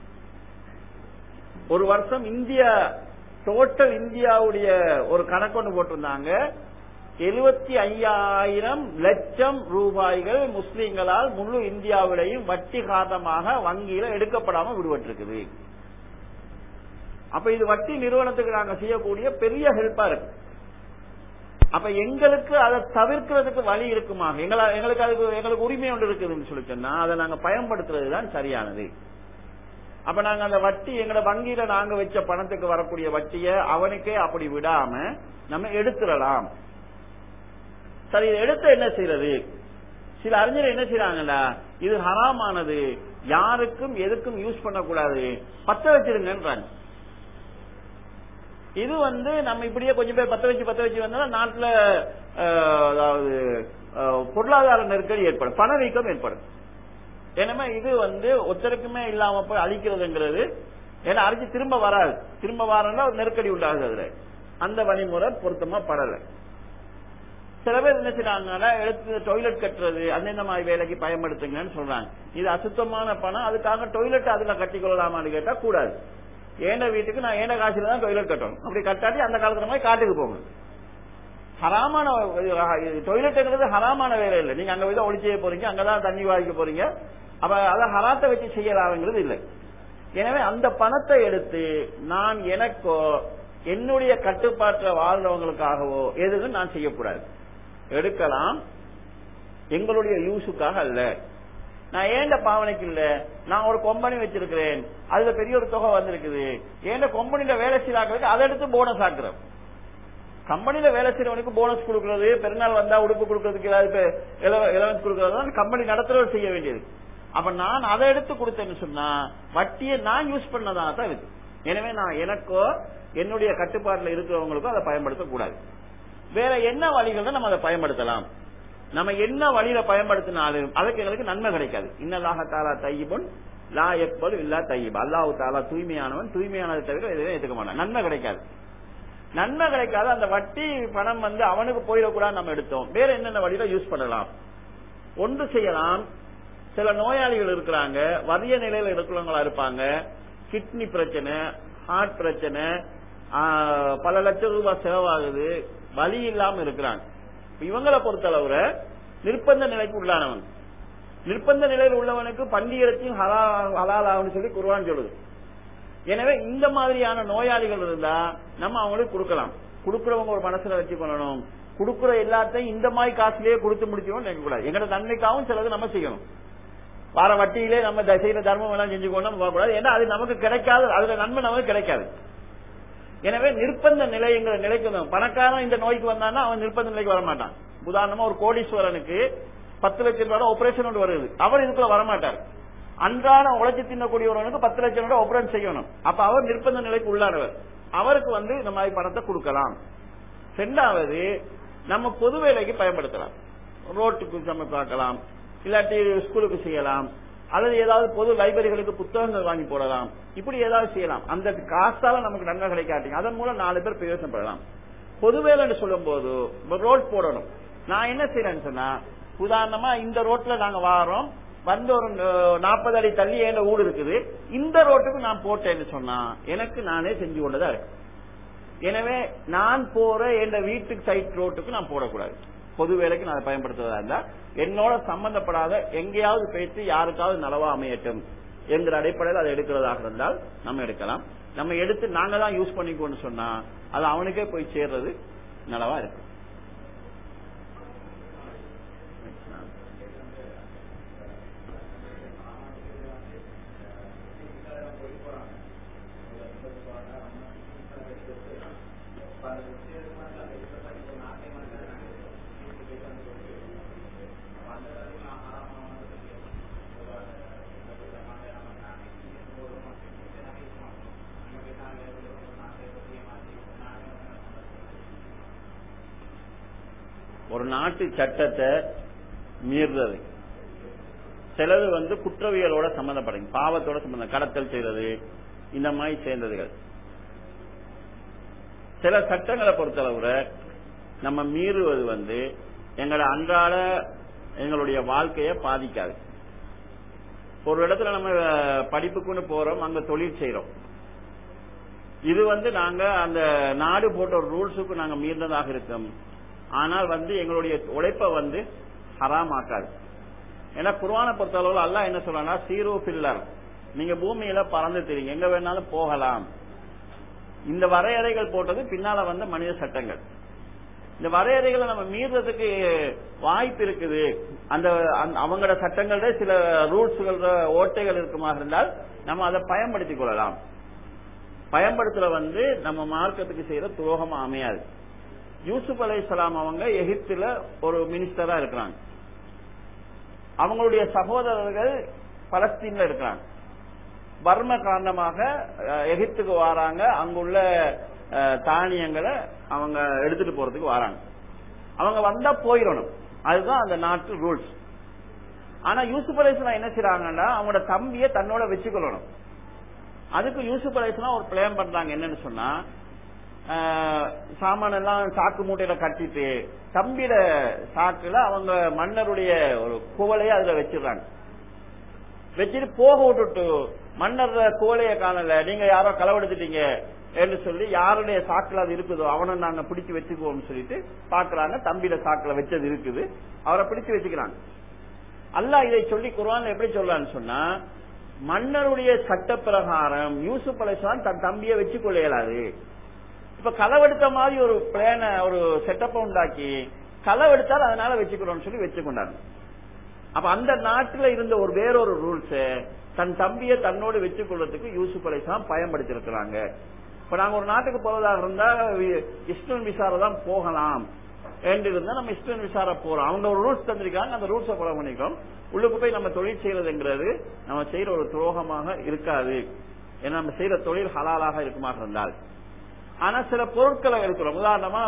ஒரு வருஷம் இந்தியா டோட்டல் இந்தியாவுடைய ஒரு கணக்கொண்டு போட்டிருந்தாங்க எழுபத்தி ஐயாயிரம் லட்சம் ரூபாய்கள் முஸ்லீம்களால் முழு இந்தியாவிலையும் வட்டி காரணமாக வங்கியில எடுக்கப்படாம விடுபட்டிருக்குது அப்ப இது வட்டி நிறுவனத்துக்கு நாங்க செய்யக்கூடிய பெரிய ஹெல்ப்பா இருக்கு அப்ப எங்களுக்கு அதை தவிர்க்கிறதுக்கு வழி இருக்குமா எங்கள எங்களுக்கு அதுக்கு எங்களுக்கு உரிமை ஒன்று இருக்குதுன்னு சொல்லி சொன்னா அதை நாங்க பயன்படுத்துறது தான் சரியானது அப்ப நாங்க அந்த வட்டி எங்களோட வங்கியில நாங்க வச்ச பணத்துக்கு வரக்கூடிய வட்டியை அவனுக்கே அப்படி விடாம நம்ம எடுத்துடலாம் சரி இதை எடுத்து என்ன செய்யறது சில அறிஞர் என்ன செய்யறாங்கல்ல இது ஹராமானது யாருக்கும் எதுக்கும் யூஸ் பண்ணக்கூடாது பத்த வச்சிருங்கன்றாங்க இது வந்து நம்ம இப்படியே கொஞ்சம் பேர் பத்த வச்சு பத்த வச்சு வந்தா நாட்டுல அஹ், அதாவது அஹ், பொருளாதார நெருக்கடி ஏற்படும் பணவீக்கம் ஏற்படும் எனவே இது வந்து ஒருத்தருக்குமே இல்லாம போய் அழிக்கிறதுங்கிறது ஏன்னா அரிசி திரும்ப வராது திரும்ப வரணும்னா ஒரு நெருக்கடி உண்டாகுது அதுல அந்த வழிமுறை பொருத்தமா படல சில பேர் என்ன செய்றாங்கன்னா எடுத்து டொய்லெட் கட்டுறது அந்தந்த மாதிரி வேலைக்கு பயன்படுத்துங்கன்னு சொல்றாங்க இது அசுத்தமான பணம் அதுக்காக டொய்லெட் அதுல கட்டிக்கொள்ளலாமான்னு கேட்டா கூடாது ஏண்ட வீட்டுக்கு நான் ஏண்ட காசுல தான் டொய்லெட் கட்டணும் அப்படி கட்டாட்டி அந்த காலத்துல மாதிரி காட்டுக்கு போகணும் ஹராமான டொய்லெட்ங்கிறது ஹராமான வேலை இல்லை நீங்க அங்க போய் தான் ஒளி செய்ய போறீங்க அங்கதான் தண்ணி வாங்கிக்க போறீங்க அப்ப அதை ஹராத்தை வச்சு செய்யலாம்ங்கிறது இல்லை எனவே அந்த பணத்தை எடுத்து நான் எனக்கோ என்னுடைய கட்டுப்பாட்டுல வாழ்றவங்களுக்காகவோ எதுவும் நான் செய்யக்கூடாது எடுக்கலாம் எங்களுடைய யூஸுக்காக அல்ல நான் ஏண்ட பாவனைக்கு இல்ல நான் ஒரு கம்பெனி வச்சிருக்கிறேன் அதுல பெரிய ஒரு தொகை வந்திருக்குது ஏண்ட கம்பெனில வேலை செய்யறாங்களுக்கு அதை எடுத்து போனஸ் ஆக்குறேன் கம்பெனில வேலை செய்யறவனுக்கு போனஸ் கொடுக்கறது பெருநாள் வந்தா உடுப்பு கொடுக்கறதுக்கு ஏதாவது எலவன்ஸ் கொடுக்கறது கம்பெனி நடத்துறவர் செய்ய வேண்டியது அப்ப நான் அதை எடுத்து கொடுத்தேன்னு சொன்னா வட்டியை நான் யூஸ் பண்ணதா தான் இருக்கு எனவே நான் எனக்கோ என்னுடைய கட்டுப்பாட்டுல இருக்கிறவங்களுக்கோ அதை பயன்படுத்தக்கூடாது வேற என்ன வழிகள் நம்ம அதை பயன்படுத்தலாம் நம்ம என்ன வழியில பயன்படுத்தினாலும் அதுக்கு எங்களுக்கு நன்மை கிடைக்காது இன்னலாக தாலா தையிபுன் லா எப்பல் இல்லா தையிப் அல்லாஹு தாலா தூய்மையானவன் தூய்மையானதை தவிர எதுவும் ஏத்துக்க மாட்டான் நன்மை கிடைக்காது நன்மை கிடைக்காது அந்த வட்டி பணம் வந்து அவனுக்கு போயிடக்கூடாது நம்ம எடுத்தோம் வேற என்னென்ன வழியில யூஸ் பண்ணலாம் ஒன்று செய்யலாம் சில நோயாளிகள் இருக்கிறாங்க வறிய நிலையில இருக்கிறவங்களா இருப்பாங்க கிட்னி பிரச்சனை ஹார்ட் பிரச்சனை ஆஹ், பல லட்சம் ரூபாய் செலவாகுது வலி இல்லாம இருக்கிறாங்க இவங்களை பொறுத்தளவுல நிர்பந்த நிலைக்கு உள்ளானவன் நிர்பந்த நிலையில் உள்ளவனுக்கு பண்டிகையும் ஹலால் ஆகும்னு சொல்லி குருவான் சொல்லுது எனவே இந்த மாதிரியான நோயாளிகள் இருந்தா நம்ம அவங்களுக்கு கொடுக்கலாம் கொடுக்கிறவங்க ஒரு மனசுல வச்சு பண்ணணும் கொடுக்கிற எல்லாத்தையும் இந்த மாதிரி காசுலயே கொடுத்து முடிச்சிடும் நினைக்க கூடாது எங்களோட நன்மைக்காகவும் சிலது நம்ம செய்யணும் வார வட்டியிலே நம்ம த- செய்யற தர்மம் எல்லாம் செஞ்சு கொண்டு நம்ம போகக்கூடாது ஏன்னா அது நமக்கு கிடைக்காது அதுல நன்மை நமக்கு கிடைக்காது எனவே நிர்பந்த நிலைங்கிற நிலைக்கு வந்தவன். பணக்காரன் இந்த நோய்க்கு வந்தான்னா அவன் நிர்பந்த நிலைக்கு வர மாட்டான் உதாரணமா ஒரு கோடீஸ்வரனுக்கு பத்து லட்சம் ரூபாய் ஆபரேஷன் ஒன்று வருது அவர் இதுக்குள்ள வரமாட்டார் அன்றாட உழைச்சி தின்னக்கூடியவனுக்கு பத்து லட்சம் ரூபாய் ஆபரேஷன் செய்யணும் அப்ப அவர் நிர்பந்த நிலைக்கு உள்ளானவர் அவருக்கு வந்து இந்த மாதிரி பணத்தை கொடுக்கலாம் ரெண்டாவது நம்ம பொது வேலைக்கு பயன்படுத்தலாம் ரோட்டுக்கு நம்ம பார்க்கலாம் இல்லாட்டி ஸ்கூலுக்கு செய்யலாம் அல்லது ஏதாவது பொது லைப்ரரிகளுக்கு புத்தகங்கள் வாங்கி போடலாம் இப்படி ஏதாவது செய்யலாம் அந்த காசால நமக்கு நன்மை கிடைக்காட்டிங்க அதன் மூலம் நாலு பேர் பிரயோஜனப்படலாம் பொது வேலைன்னு சொல்லும் போது ரோட் போடணும் நான் என்ன செய்யறேன்னு சொன்னா உதாரணமா இந்த ரோட்ல நாங்க வாரோம் வந்து ஒரு நாற்பது அடி தள்ளி என் ஊடு இருக்குது இந்த ரோட்டுக்கு நான் போட்டேன்னு சொன்னா எனக்கு நானே செஞ்சு கொண்டுதான் இருக்கு எனவே நான் போற என் வீட்டுக்கு சைட் ரோட்டுக்கு நான் போடக்கூடாது பொது வேலைக்கு நான் அதை பயன்படுத்துவதா இருந்தா என்னோட சம்பந்தப்படாத எங்கேயாவது பேசி யாருக்காவது நலவா அமையட்டும் என்கிற அடிப்படையில் அதை எடுக்கிறதாக இருந்தால் நம்ம எடுக்கலாம் நம்ம எடுத்து நாங்க தான் யூஸ் பண்ணிக்கோன்னு சொன்னா அது அவனுக்கே போய் சேர்றது நலவா இருக்கும் ஒரு நாட்டு சட்டத்தை மீறுறது சிலது வந்து குற்றவியலோட சம்பந்தப்படும் பாவத்தோட சம்பந்தம் கடத்தல் செய்யறது இந்த மாதிரி சேர்ந்ததுகள் சில சட்டங்களை பொறுத்தளவுல நம்ம மீறுவது வந்து எங்களோட அன்றாட எங்களுடைய வாழ்க்கையை பாதிக்காது ஒரு இடத்துல நம்ம படிப்புக்குன்னு போறோம் அங்க தொழில் செய்யறோம் இது வந்து நாங்க அந்த நாடு போட்ட ஒரு ரூல்ஸுக்கு நாங்க மீறினதாக இருக்கோம் ஆனால் வந்து எங்களுடைய உழைப்பை வந்து ஹராம் ஆக்காது ஏன்னா குர்வானை பொறுத்த அளவில் அல்லா என்ன சொல்றா சீரோ பில்லர் நீங்க பூமியில பறந்து தெரியும் எங்க வேணாலும் போகலாம் இந்த வரையறைகள் போட்டது பின்னால வந்த மனித சட்டங்கள் இந்த வரையறைகளை நம்ம மீறதுக்கு வாய்ப்பு இருக்குது அந்த அவங்களோட சட்டங்கள சில ரூல்ஸ்கள் ஓட்டைகள் இருக்குமாக இருந்தால் நம்ம அதை பயன்படுத்திக் கொள்ளலாம் பயன்படுத்துற வந்து நம்ம மார்க்கத்துக்கு செய்யற துரோகமா அமையாது யூசுப் அலை அவங்க எகிப்துல ஒரு மினிஸ்டரா இருக்கிறாங்க அவங்களுடைய சகோதரர்கள் பலஸ்தீன்ல இருக்கிறாங்க வர்ம காரணமாக எகிப்துக்கு வராங்க அங்குள்ள தானியங்களை அவங்க எடுத்துட்டு போறதுக்கு வராங்க அவங்க வந்தா போயிடணும் அதுதான் அந்த நாட்டு ரூல்ஸ் ஆனா யூசுப் அலைஸ்லாம் என்ன செய்யறாங்கன்னா அவங்களோட தம்பிய தன்னோட வச்சுக்கொள்ளணும் அதுக்கு யூசுப் அலைஸ்லாம் ஒரு பிளான் பண்றாங்க என்னன்னு சொன்னா சாமான எல்லாம் சாக்கு மூட்டையில கட்டிட்டு தம்பியில சாக்குல அவங்க மன்னருடைய ஒரு குவலைய அதுல வச்சிடுறாங்க வச்சுட்டு போக விட்டுட்டு மன்னர் குவலைய காணல நீங்க யாரோ களவெடுத்துட்டீங்க என்று சொல்லி யாருடைய சாக்குல அது இருக்குதோ அவனை நாங்க பிடிச்சு வச்சுக்குவோம் சொல்லிட்டு பாக்குறாங்க தம்பியில சாக்குல வச்சது இருக்குது அவரை பிடிச்சு வச்சுக்கிறாங்க அல்லா இதை சொல்லி குர்வான் எப்படி சொல்றான்னு சொன்னா மன்னருடைய சட்ட பிரகாரம் யூசுப் அலைசான் தன் தம்பியை வச்சு கொள்ள இயலாது இப்ப களவெடுத்த மாதிரி ஒரு பிளான ஒரு செட்டப்ப உண்டாக்கி களவெடுத்தால் அதனால வச்சுக்கிறோம்னு சொல்லி வச்சுக்கொண்டாங்க அப்ப அந்த நாட்டுல இருந்த ஒரு வேறொரு ரூல்ஸ் தன் தம்பியை தன்னோடு வச்சுக் கொள்றதுக்கு யூசுப் அலைசாம் பயன்படுத்திருக்கிறாங்க இப்ப நாங்க ஒரு நாட்டுக்கு போவதாக இருந்தா இஸ்டன் விசார தான் போகலாம் என்று இருந்தா நம்ம இஸ்டன் விசார போறோம் அவங்க ஒரு ரூல்ஸ் தந்திருக்காங்க அந்த ரூல்ஸை ஃபாலோ பண்ணிக்கிறோம் உள்ளுக்கு போய் நம்ம தொழில் செய்யறதுங்கிறது நம்ம செய்யற ஒரு துரோகமாக இருக்காது ஏன்னா நம்ம செய்யற தொழில் ஹலாலாக இருக்குமாக இருந்தால் ஆனா சில பொருட்களை இருக்கிறோம் உதாரணமா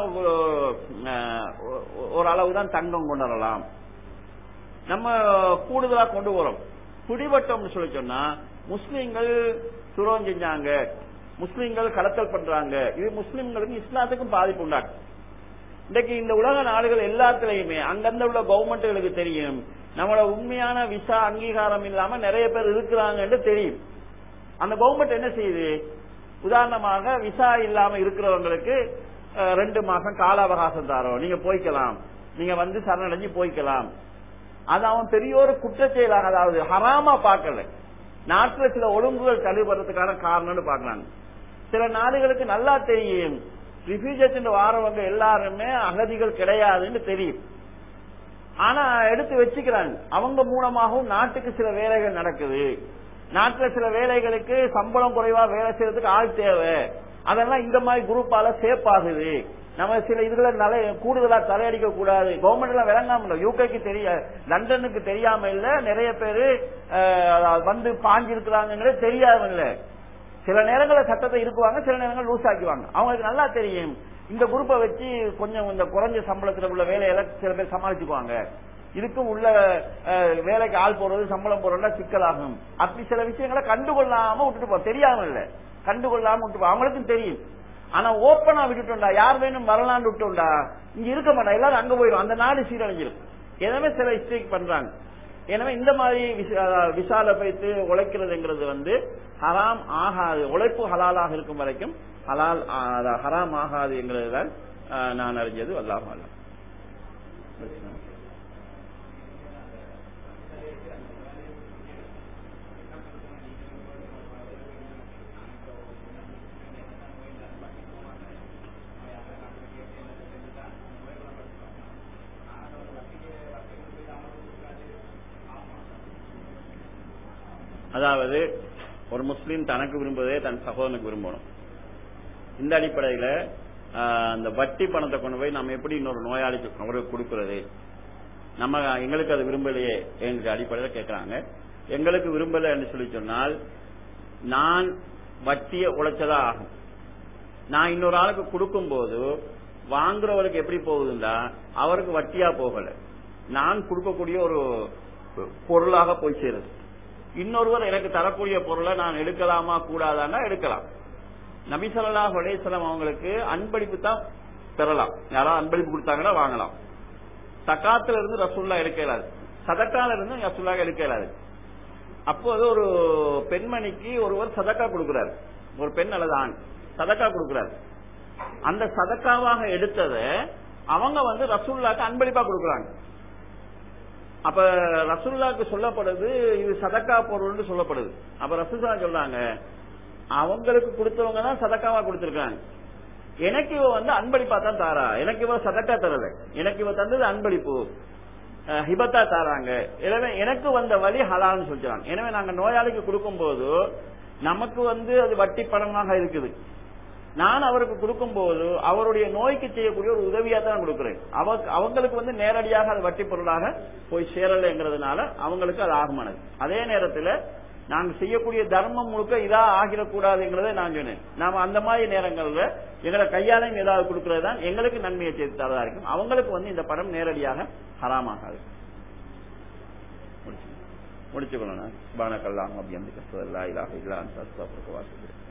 ஒரு அளவு தான் தங்கம் கொண்டு வரலாம் நம்ம கூடுதலா கொண்டு வரோம் குடிவட்டம்னு சொல்லி சொன்னா முஸ்லீம்கள் துரோகம் செஞ்சாங்க முஸ்லீம்கள் கடத்தல் பண்றாங்க இது முஸ்லீம்களுக்கும் இஸ்லாத்துக்கும் பாதிப்பு உண்டாக்கும் இன்றைக்கு இந்த உலக நாடுகள் எல்லாத்துலயுமே அந்தந்த உள்ள கவர்மெண்ட்டுகளுக்கு தெரியும் நம்மளோட உண்மையான விசா அங்கீகாரம் இல்லாம நிறைய பேர் இருக்கிறாங்கன்னு தெரியும் அந்த கவர்மெண்ட் என்ன செய்யுது உதாரணமாக விசா இல்லாம இருக்கிறவங்களுக்கு ரெண்டு மாசம் கால அவகாசம் தரோம் நீங்க போய்க்கலாம் நீங்க வந்து சரணடைஞ்சு போய்க்கலாம் அது அவன் பெரிய ஒரு குற்றச்செயலாக அதாவது ஹராமா பார்க்கல நாட்டுல சில ஒழுங்குகள் தள்ளுபடுறதுக்கான காரணம்னு பாக்குறாங்க சில நாடுகளுக்கு நல்லா தெரியும் ரிஃப்யூஜேஷன் வாரவங்க எல்லாருமே அகதிகள் கிடையாதுன்னு தெரியும் ஆனா எடுத்து வச்சுக்கிறாங்க அவங்க மூலமாகவும் நாட்டுக்கு சில வேலைகள் நடக்குது நாட்டுல சில வேலைகளுக்கு சம்பளம் குறைவா வேலை செய்யறதுக்கு ஆள் தேவை அதெல்லாம் இந்த மாதிரி குரூப்பால சேப் ஆகுது நம்ம சில இதுல நல கூடுதலா தலையடிக்க கூடாது கவர்மெண்ட் எல்லாம் விளங்காம இல்ல யூகேக்கு தெரிய லண்டனுக்கு தெரியாம இல்ல நிறைய பேரு வந்து பாஞ்சிருக்கிறாங்கிறது தெரியாம இல்ல சில நேரங்களில் சட்டத்தை இருக்குவாங்க சில நேரங்கள் லூஸ் ஆக்கிவாங்க அவங்களுக்கு நல்லா தெரியும் இந்த குரூப்பை வச்சு கொஞ்சம் இந்த குறைஞ்ச சம்பளத்துல உள்ள வேலையில சில பேர் சமாளிச்சுக்குவாங்க இதுக்கும் உள்ள வேலைக்கு ஆள் போறது சம்பளம் போறதுல சிக்கலாகும் அப்படி சில விஷயங்களை கண்டுகொள்ளாம விட்டுட்டு போ தெரியாம இல்ல கண்டுகொள்ளாம விட்டு அவங்களுக்கும் தெரியும் ஆனா ஓப்பனா விட்டுட்டோம்டா யார் வேணும் வரலான்னு விட்டோம்டா இங்க இருக்க மாட்டா எல்லாரும் அங்க போயிடும் அந்த நாடு சீரழிஞ்சிடும் எனவே சில மிஸ்டேக் பண்றாங்க எனவே இந்த மாதிரி விசால வைத்து உழைக்கிறதுங்கிறது வந்து ஹராம் ஆகாது உழைப்பு ஹலாலாக இருக்கும் வரைக்கும் ஹலால் ஹராம் ஆகாது என்கிறதுதான் நான் அறிஞ்சது அல்லாஹ் அதாவது ஒரு முஸ்லீம் தனக்கு விரும்புவதே தன் சகோதரனுக்கு விரும்பணும் இந்த அடிப்படையில ஆஹ், அந்த வட்டி பணத்தை கொண்டு போய் நம்ம எப்படி இன்னொரு நோயாளிக்கு அவருக்கு கொடுக்கறது நம்ம எங்களுக்கு அது விரும்பலையே என்ற அடிப்படையில கேட்கறாங்க எங்களுக்கு விரும்பலைன்னு சொல்லி சொன்னால் நான் வட்டியை உழைச்சதா ஆகும் நான் இன்னொரு ஆளுக்கு கொடுக்கும் போது வாங்குறவருக்கு எப்படி போகுதுன்னா அவருக்கு வட்டியா போகல நான் கொடுக்கக்கூடிய ஒரு பொருளாக போய் சேருது இன்னொருவர் எனக்கு தரக்கூடிய பொருளை நான் எடுக்கலாமா கூடாதான்னா எடுக்கலாம் நபி ஸல்லல்லாஹு அலைஹி வஸல்லம் அவங்களுக்கு அன்பளிப்பு தான் பெறலாம் யாராவது அன்பளிப்பு கொடுத்தாங்கன்னா வாங்கலாம் சக்காத்துல இருந்து ரசூல்லா எடுக்க இயலாது சதக்கால இருந்து ரசூல்லா எடுக்க இயலாது அப்போது ஒரு பெண்மணிக்கு ஒருவர் சதக்கா கொடுக்கிறார் ஒரு பெண் அல்லது ஆண் சதக்கா கொடுக்கிறார் அந்த சதக்காவாக எடுத்ததை அவங்க வந்து ரசூல்லாக்கு அன்பளிப்பா கொடுக்கறாங்க அப்ப ரசூல்லாக்கு சொல்லப்படுது இது சதக்கா பொருள்னு சொல்லப்படுது அப்ப ரசூல்லா சொல்றாங்க அவங்களுக்கு கொடுத்தவங்க தான் சதக்காவா கொடுத்திருக்காங்க எனக்கு இவ வந்து அன்பளிப்பா தான் தாரா எனக்கு இவ சதக்கா தரல எனக்கு இவ தந்தது அன்பளிப்பு அஹ், ஹிபத்தா தாராங்க எனவே எனக்கு வந்த வழி ஹலால்னு சொல்றாங்க எனவே நாங்க நோயாளிக்கு கொடுக்கும் போது நமக்கு வந்து அது வட்டி பணமாக இருக்குது நான் அவருக்கு கொடுக்கும் போது அவருடைய நோய்க்கு செய்யக்கூடிய ஒரு உதவியா தான் கொடுக்கிறேன் அவ- அவங்களுக்கு வந்து நேரடியாக அது வட்டி பொருளாக போய் சேரலைங்கிறதுனால அவங்களுக்கு அது ஆகுமானது அதே நேரத்தில் நாங்க செய்யக்கூடிய தர்மம் முழுக்க இதா ஆகிடக்கூடாதுங்கிறத நான் சொன்னேன் நாம அந்த மாதிரி நேரங்கள்ல எங்களை கையாலையும் ஏதாவது கொடுக்கறது தான் எங்களுக்கு நன்மையை செய்து தரதா இருக்கும் அவங்களுக்கு வந்து இந்த படம் நேரடியாக ஹராமாகாது முடிச்சு- முடிச்சுக்கணும் பானக்கல்லாம் அப்படி அந்த கஷ்டம் இல்லா இல்லாக இல்லா அந்த